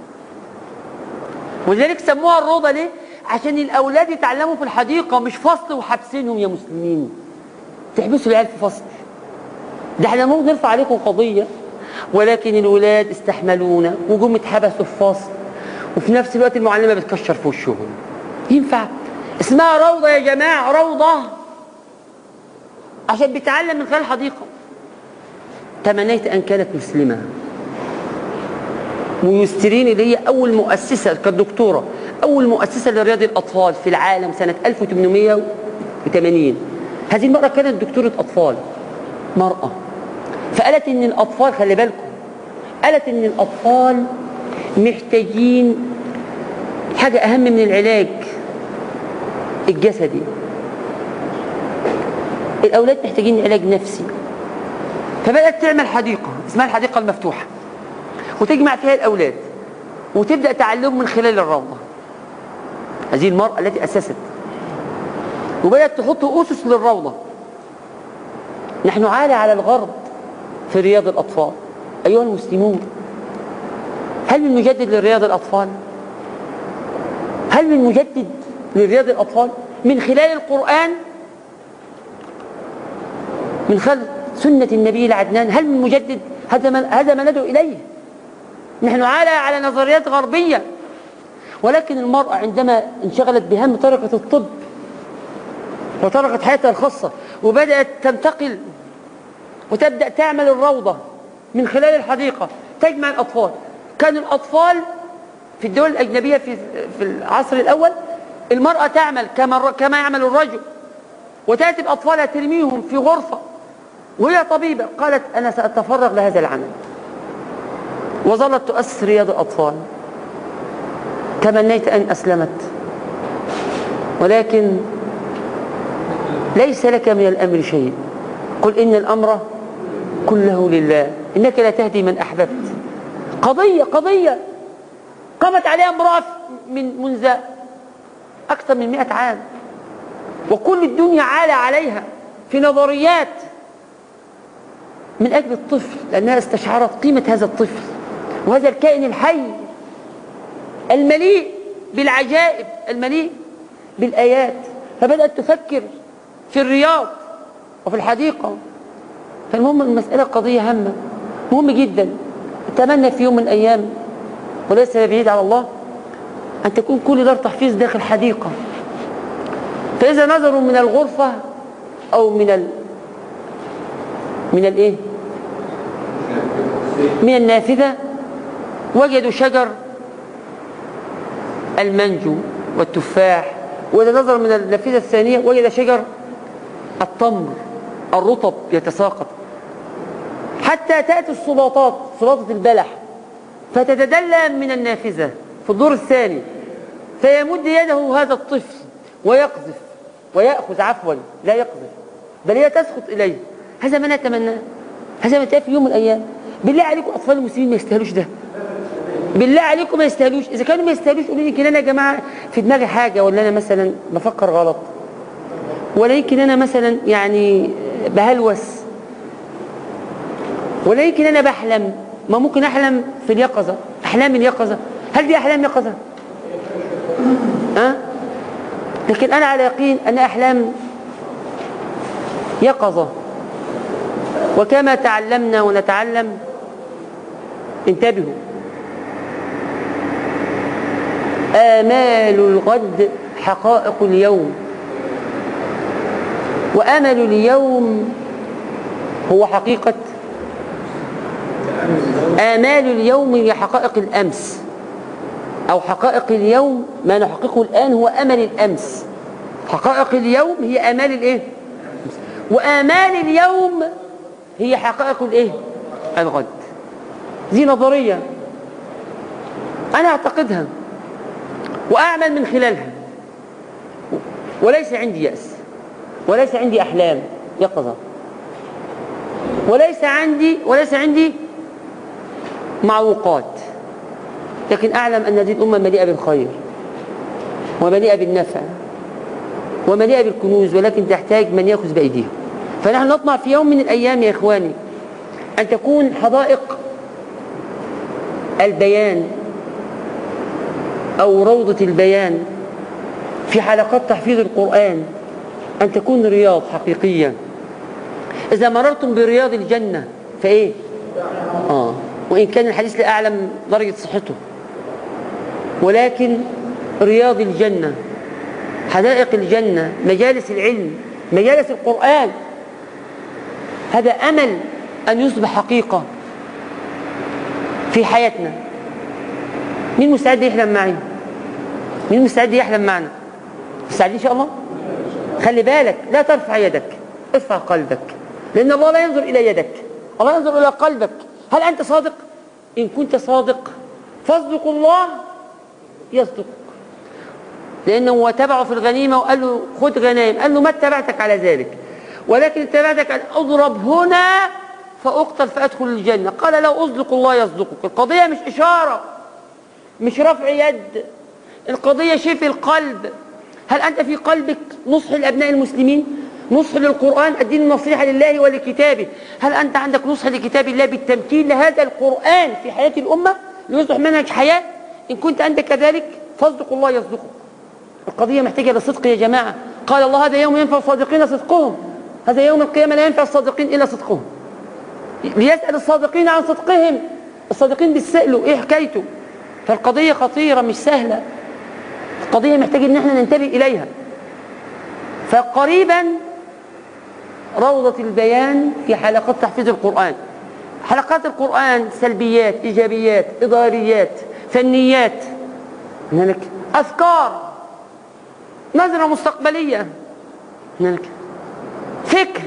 ولذلك سموها الروضة ليه عشان الأولاد يتعلموا في الحديقة مش فصل وحابسينهم يا مسلمين تحبسوا العيال في فصل ده احنا ممكن نرفع عليكم قضية ولكن الولاد استحملونا وجم اتحبسوا في فصل وفي نفس الوقت المعلمة بتكشر في وشهم ينفع اسمها روضة يا جماعة روضة عشان بيتعلم من خلال الحديقة تمنيت أن كانت مسلمة ويسترين اللي هي أول مؤسسة كدكتورة أول مؤسسة لرياض الأطفال في العالم سنة 1880 هذه المرأة كانت دكتورة أطفال مرأة فقالت إن الأطفال خلي بالكم قالت إن الأطفال محتاجين حاجة أهم من العلاج الجسدي الأولاد محتاجين علاج نفسي فبدأت تعمل حديقة اسمها الحديقة المفتوحة وتجمع فيها الأولاد وتبدأ تعلمهم من خلال الروضة هذه المرأة التي أسست وبدأت تحط أسس للروضة نحن عالة على الغرب في رياض الأطفال أيها المسلمون هل من مجدد لرياض الأطفال هل من مجدد لرياض الأطفال من خلال القرآن من خلال سنة النبي العدنان هل من مجدد هذا ما هذا ما ندعو إليه نحن على على نظريات غربية ولكن المرأة عندما انشغلت بهم طريقة الطب وطريقة حياتها الخاصة وبدأت تنتقل وتبدأ تعمل الروضة من خلال الحديقة تجمع الأطفال كان الأطفال في الدول الأجنبية في في العصر الأول المرأة تعمل كما كما يعمل الرجل وتأتي بأطفالها ترميهم في غرفة وهي طبيبة قالت أنا سأتفرغ لهذا العمل وظلت تؤسس رياض الأطفال تمنيت أن أسلمت ولكن ليس لك من الأمر شيء قل إن الأمر كله لله إنك لا تهدي من أحببت قضية قضية قامت عليها امرأة من منذ أكثر من مئة عام وكل الدنيا عالى عليها في نظريات من أجل الطفل لأنها استشعرت قيمة هذا الطفل وهذا الكائن الحي المليء بالعجائب المليء بالآيات فبدأت تفكر في الرياض وفي الحديقة فالمهم المسألة قضية هامة مهم جدا أتمنى في يوم من الأيام وليس بعيد على الله أن تكون كل دار تحفيظ داخل حديقة فإذا نظروا من الغرفة أو من ال من الإيه؟ من النافذة وجدوا شجر المنجو والتفاح وإذا نظر من النافذة الثانية وجد شجر التمر الرطب يتساقط حتى تأتي السلاطات سلاطة البلح فتتدلى من النافذة في الدور الثاني فيمد يده هذا الطفل ويقذف ويأخذ عفوا لا يقذف بل هي تسقط إليه هذا ما نتمناه هذا ما تأتي في يوم من الأيام بالله عليكم أطفال المسلمين ما يستاهلوش ده بالله عليكم ما يستاهلوش إذا كانوا ما يستاهلوش قولوا لي يمكن أنا يا جماعة في دماغي حاجة ولا أنا مثلا بفكر غلط ولا يمكن أنا مثلا يعني بهلوس ولا يمكن أنا بحلم ما ممكن أحلم في اليقظة أحلام اليقظة هل دي أحلام يقظة؟ ها؟ أه؟ لكن أنا على يقين أن أحلام يقظة وكما تعلمنا ونتعلم انتبهوا آمال الغد حقائق اليوم وأمل اليوم هو حقيقة آمال اليوم هي حقائق الأمس أو حقائق اليوم ما نحققه الآن هو أمل الأمس حقائق اليوم هي آمال الإيه؟ وآمال اليوم هي حقائق الإيه؟ الغد دي نظرية أنا أعتقدها وأعمل من خلالها وليس عندي يأس وليس عندي أحلام يقظة وليس عندي وليس عندي معوقات لكن أعلم أن هذه الأمة مليئة بالخير ومليئة بالنفع ومليئة بالكنوز ولكن تحتاج من يأخذ بأيديهم فنحن نطمع في يوم من الأيام يا إخواني أن تكون حدائق البيان أو روضة البيان في حلقات تحفيظ القرآن أن تكون رياض حقيقية إذا مررتم برياض الجنة فإيه؟ آه وإن كان الحديث لا أعلم درجة صحته ولكن رياض الجنة حدائق الجنة مجالس العلم مجالس القرآن هذا أمل أن يصبح حقيقة في حياتنا مين مستعد يحلم معي مين مستعد يحلم معنا مستعدين إن شاء الله خلي بالك لا ترفع يدك ارفع قلبك لأن الله لا ينظر إلى يدك الله ينظر إلى قلبك هل أنت صادق إن كنت صادق فاصدق الله يصدقك لأنه هو تبعه في الغنيمة وقال له خد غنائم قال له ما اتبعتك على ذلك ولكن اتبعتك أن أضرب هنا فأقتل فأدخل الجنة قال لو أصدق الله يصدقك القضية مش إشارة مش رفع يد القضية شيء في القلب هل أنت في قلبك نصح لأبناء المسلمين نصح للقرآن الدين النصيحة لله ولكتابه هل أنت عندك نصح لكتاب الله بالتمكين لهذا القرآن في حياة الأمة ليصبح منهج حياة إن كنت أنت كذلك فاصدق الله يصدقك القضية محتاجة لصدق يا جماعة قال الله هذا يوم ينفع الصادقين صدقهم هذا يوم القيامة لا ينفع الصادقين إلا صدقهم ليسأل الصادقين عن صدقهم الصادقين بيسألوا إيه حكايته فالقضية خطيرة مش سهلة القضية محتاج إن احنا ننتبه إليها فقريبا روضة البيان في حلقات تحفيظ القرآن حلقات القرآن سلبيات إيجابيات إضاريات فنيات هناك أفكار نظرة مستقبلية هناك فكر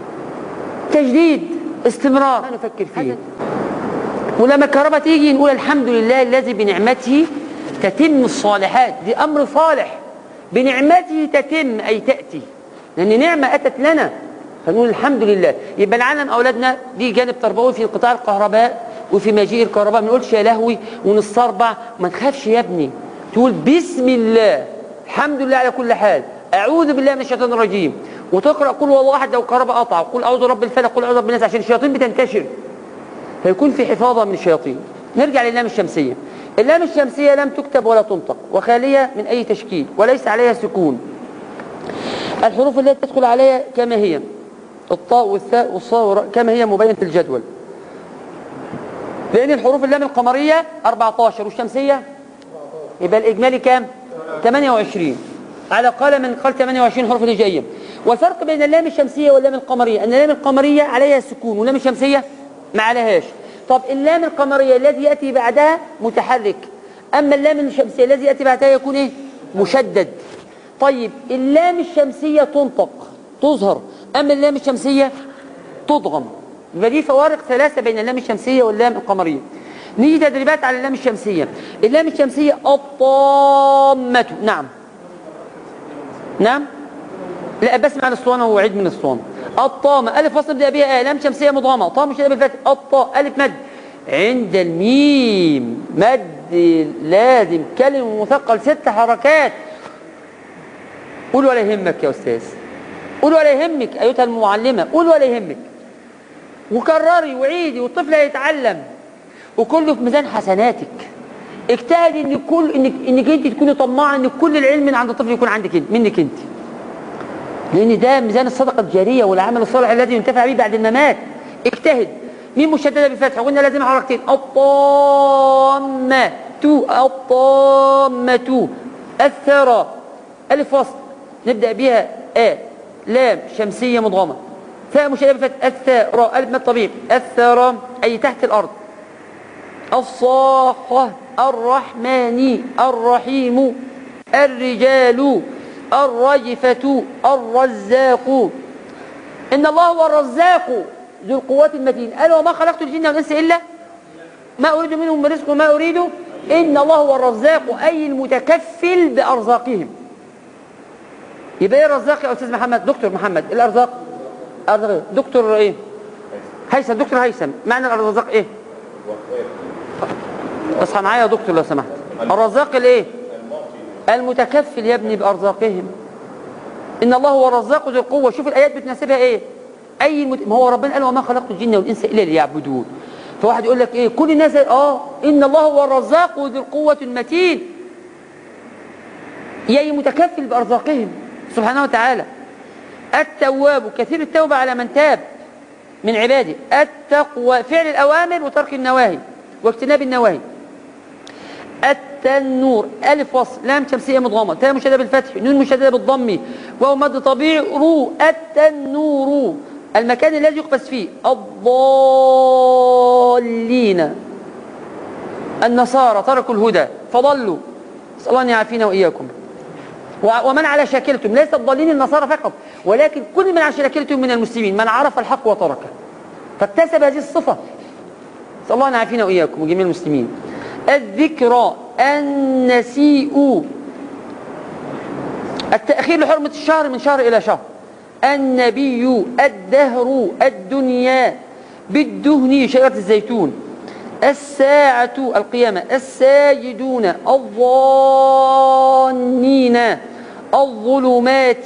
تجديد استمرار ما نفكر فيه ولما الكهرباء تيجي نقول الحمد لله الذي بنعمته تتم الصالحات دي أمر صالح بنعمته تتم أي تأتي لأن نعمة أتت لنا فنقول الحمد لله يبقى نعلم أولادنا دي جانب تربوي في انقطاع الكهرباء وفي مجيء الكهرباء ما نقولش يا لهوي ونستربع وما تخافش يا ابني تقول بسم الله الحمد لله على كل حال أعوذ بالله من الشيطان الرجيم وتقرأ قل والله أحد لو الكهرباء قطع قل أعوذ برب الفلق قل أعوذ برب الناس عشان الشياطين بتنتشر فيكون في حفاظة من الشياطين نرجع للام الشمسية اللام الشمسية لم تكتب ولا تنطق وخالية من أي تشكيل وليس عليها سكون الحروف التي تدخل عليها كما هي الطاء والثاء والصاء والراء كما هي مبينة الجدول لأن الحروف اللام القمرية 14 والشمسية يبقى الإجمالي كام 28 على قال من قال 28 حروف الهجائية والفرق بين اللام الشمسية واللام القمرية أن اللام القمرية عليها سكون واللام الشمسية ما عليهاش طب اللام القمرية الذي يأتي بعدها متحرك أما اللام الشمسية الذي يأتي بعدها يكون إيه مشدد طيب اللام الشمسية تنطق تظهر أما اللام الشمسية تضغم يبقى دي فوارق ثلاثة بين اللام الشمسية واللام القمرية نيجي تدريبات على اللام الشمسية اللام الشمسية الطامة نعم نعم لا بس مع الاسطوانة وعيد من الاسطوانة الطامة ألف وصل نبدأ بها آه لام شمسية مضغمة طام مش بالفتح الطاء ألف مد عند الميم مد لازم كلمة مثقل ست حركات قول ولا يهمك يا أستاذ قول ولا يهمك أيتها المعلمة قول ولا يهمك وكرري وعيدي والطفل هيتعلم وكله في ميزان حسناتك اجتهدي ان كل انك انك انت تكوني طماعه ان كل العلم من عند الطفل يكون عندك انت منك انت لان ده ميزان الصدقه الجاريه والعمل الصالح الذي ينتفع به بعد الممات اجتهد مين مشدده بالفتح قلنا لازم حركتين الطامه تو الطامه الثرى الف وصل نبدا بها ا لام شمسيه مضغمه ثاء مشدده بالفتح الثاء راء الف مد طبيعي الثرى اي تحت الارض الصاخة الرحمن الرحيم الرجال الرجفة الرزاق إن الله هو الرزاق ذو القوات المتين قال وما خلقت الجن والإنس إلا ما أريد منهم من رزق وما أريد إن الله هو الرزاق أي المتكفل بأرزاقهم يبقى ايه الرزاق يا أستاذ محمد دكتور محمد الأرزاق أرزاق دكتور إيه هيثم دكتور هيثم معنى الرزاق إيه اصحى معايا يا دكتور لو سمحت الرزاق الايه المتكفل يا ابني بارزاقهم ان الله هو الرزاق ذو القوه شوف الايات بتناسبها ايه اي المت... ما هو ربنا قال وما خلقت الجن والانس الا ليعبدون فواحد يقول لك ايه كل الناس اه ان الله هو الرزاق ذو القوه المتين يا متكفل بارزاقهم سبحانه وتعالى التواب كثير التوبه على من تاب من عباده التقوى فعل الاوامر وترك النواهي واجتناب النواهي التنور ألف وصل لام شمسية مضغمة تاء مشددة بالفتح نون مشددة بالضم واو مد طبيعي رو التنور المكان الذي يقبس فيه الضالين النصارى تركوا الهدى فضلوا نسأل الله أن يعافينا وإياكم ومن على شاكلتم ليس الضالين النصارى فقط ولكن كل من على شاكلتم من المسلمين من عرف الحق وتركه فاكتسب هذه الصفة نسأل الله أن يعافينا وإياكم وجميع المسلمين الذكرى النسيء التأخير لحرمة الشهر من شهر إلى شهر النبي الدهر الدنيا بالدهن شجرة الزيتون الساعة القيامة الساجدون الظانين الظلمات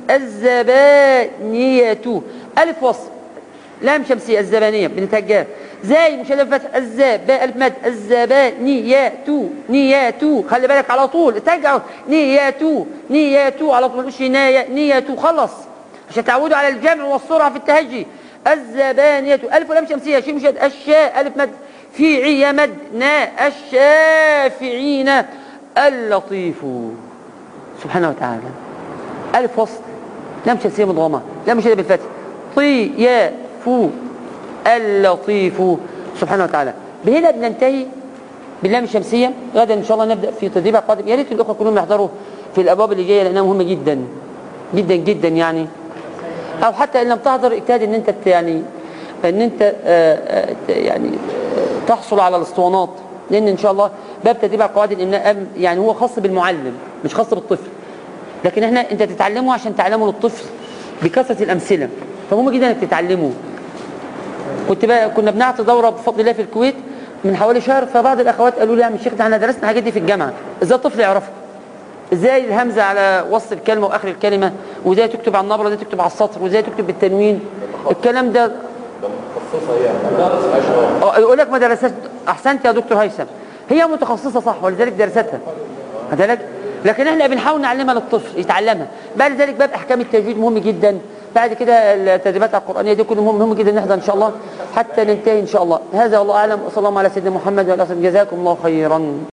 الزبانية ألف وصف لام شمسية الزبانية بنتهجاه زاي مشدد فتح الزاب باء الف مد الزبا نياتو نياتو خلي بالك على طول ترجع نياتو نياتو على طول مش نايا نياتو خلص عشان تعودوا على الجمع والسرعه في التهجي الزبانية ألف ولام شمسية شيء مشدد الشاء ألف مد في عي مد نا الشافعين اللطيف سبحانه وتعالى ألف وصل لام شمسية مضغمة لام مشدد بالفتح طي يا فو اللطيف سبحانه وتعالى بهنا بننتهي باللام الشمسية غدا إن شاء الله نبدأ في تدريب القادم يا ريت الأخوة كلهم يحضروا في الأبواب اللي جاية لأنها مهمة جدا جدا جدا يعني أو حتى إن لم تحضر اجتهد إن أنت يعني إن أنت آآ آآ يعني آآ تحصل على الاسطوانات لأن إن شاء الله باب تدريب على قواعد الإملاء يعني هو خاص بالمعلم مش خاص بالطفل لكن احنا أنت تتعلمه عشان تعلمه للطفل بكثرة الأمثلة فمهم جدا إنك تتعلمه كنت بقى كنا بنعطي دوره بفضل الله في الكويت من حوالي شهر فبعض الاخوات قالوا لي يا عم الشيخ ده احنا درسنا الحاجات دي في الجامعه ازاي الطفل يعرفها ازاي الهمزه على وسط الكلمه واخر الكلمه وازاي تكتب على النبره ازاي تكتب على السطر وازاي تكتب بالتنوين الكلام ده ده متخصصه هي ما درسهاش اه اه يقول لك ما درسهاش احسنت يا دكتور هيثم هي متخصصه صح ولذلك درستها خد بالك لكن احنا بنحاول نعلمها للطفل يتعلمها بعد ذلك باب احكام التجويد مهم جدا بعد كده التدريبات القرانيه دي كله مهم مهم جدا نحضر ان شاء الله حتى ننتهي ان شاء الله هذا والله اعلم وصلى الله على سيدنا محمد وعلى اله وصحبه جزاكم الله خيرا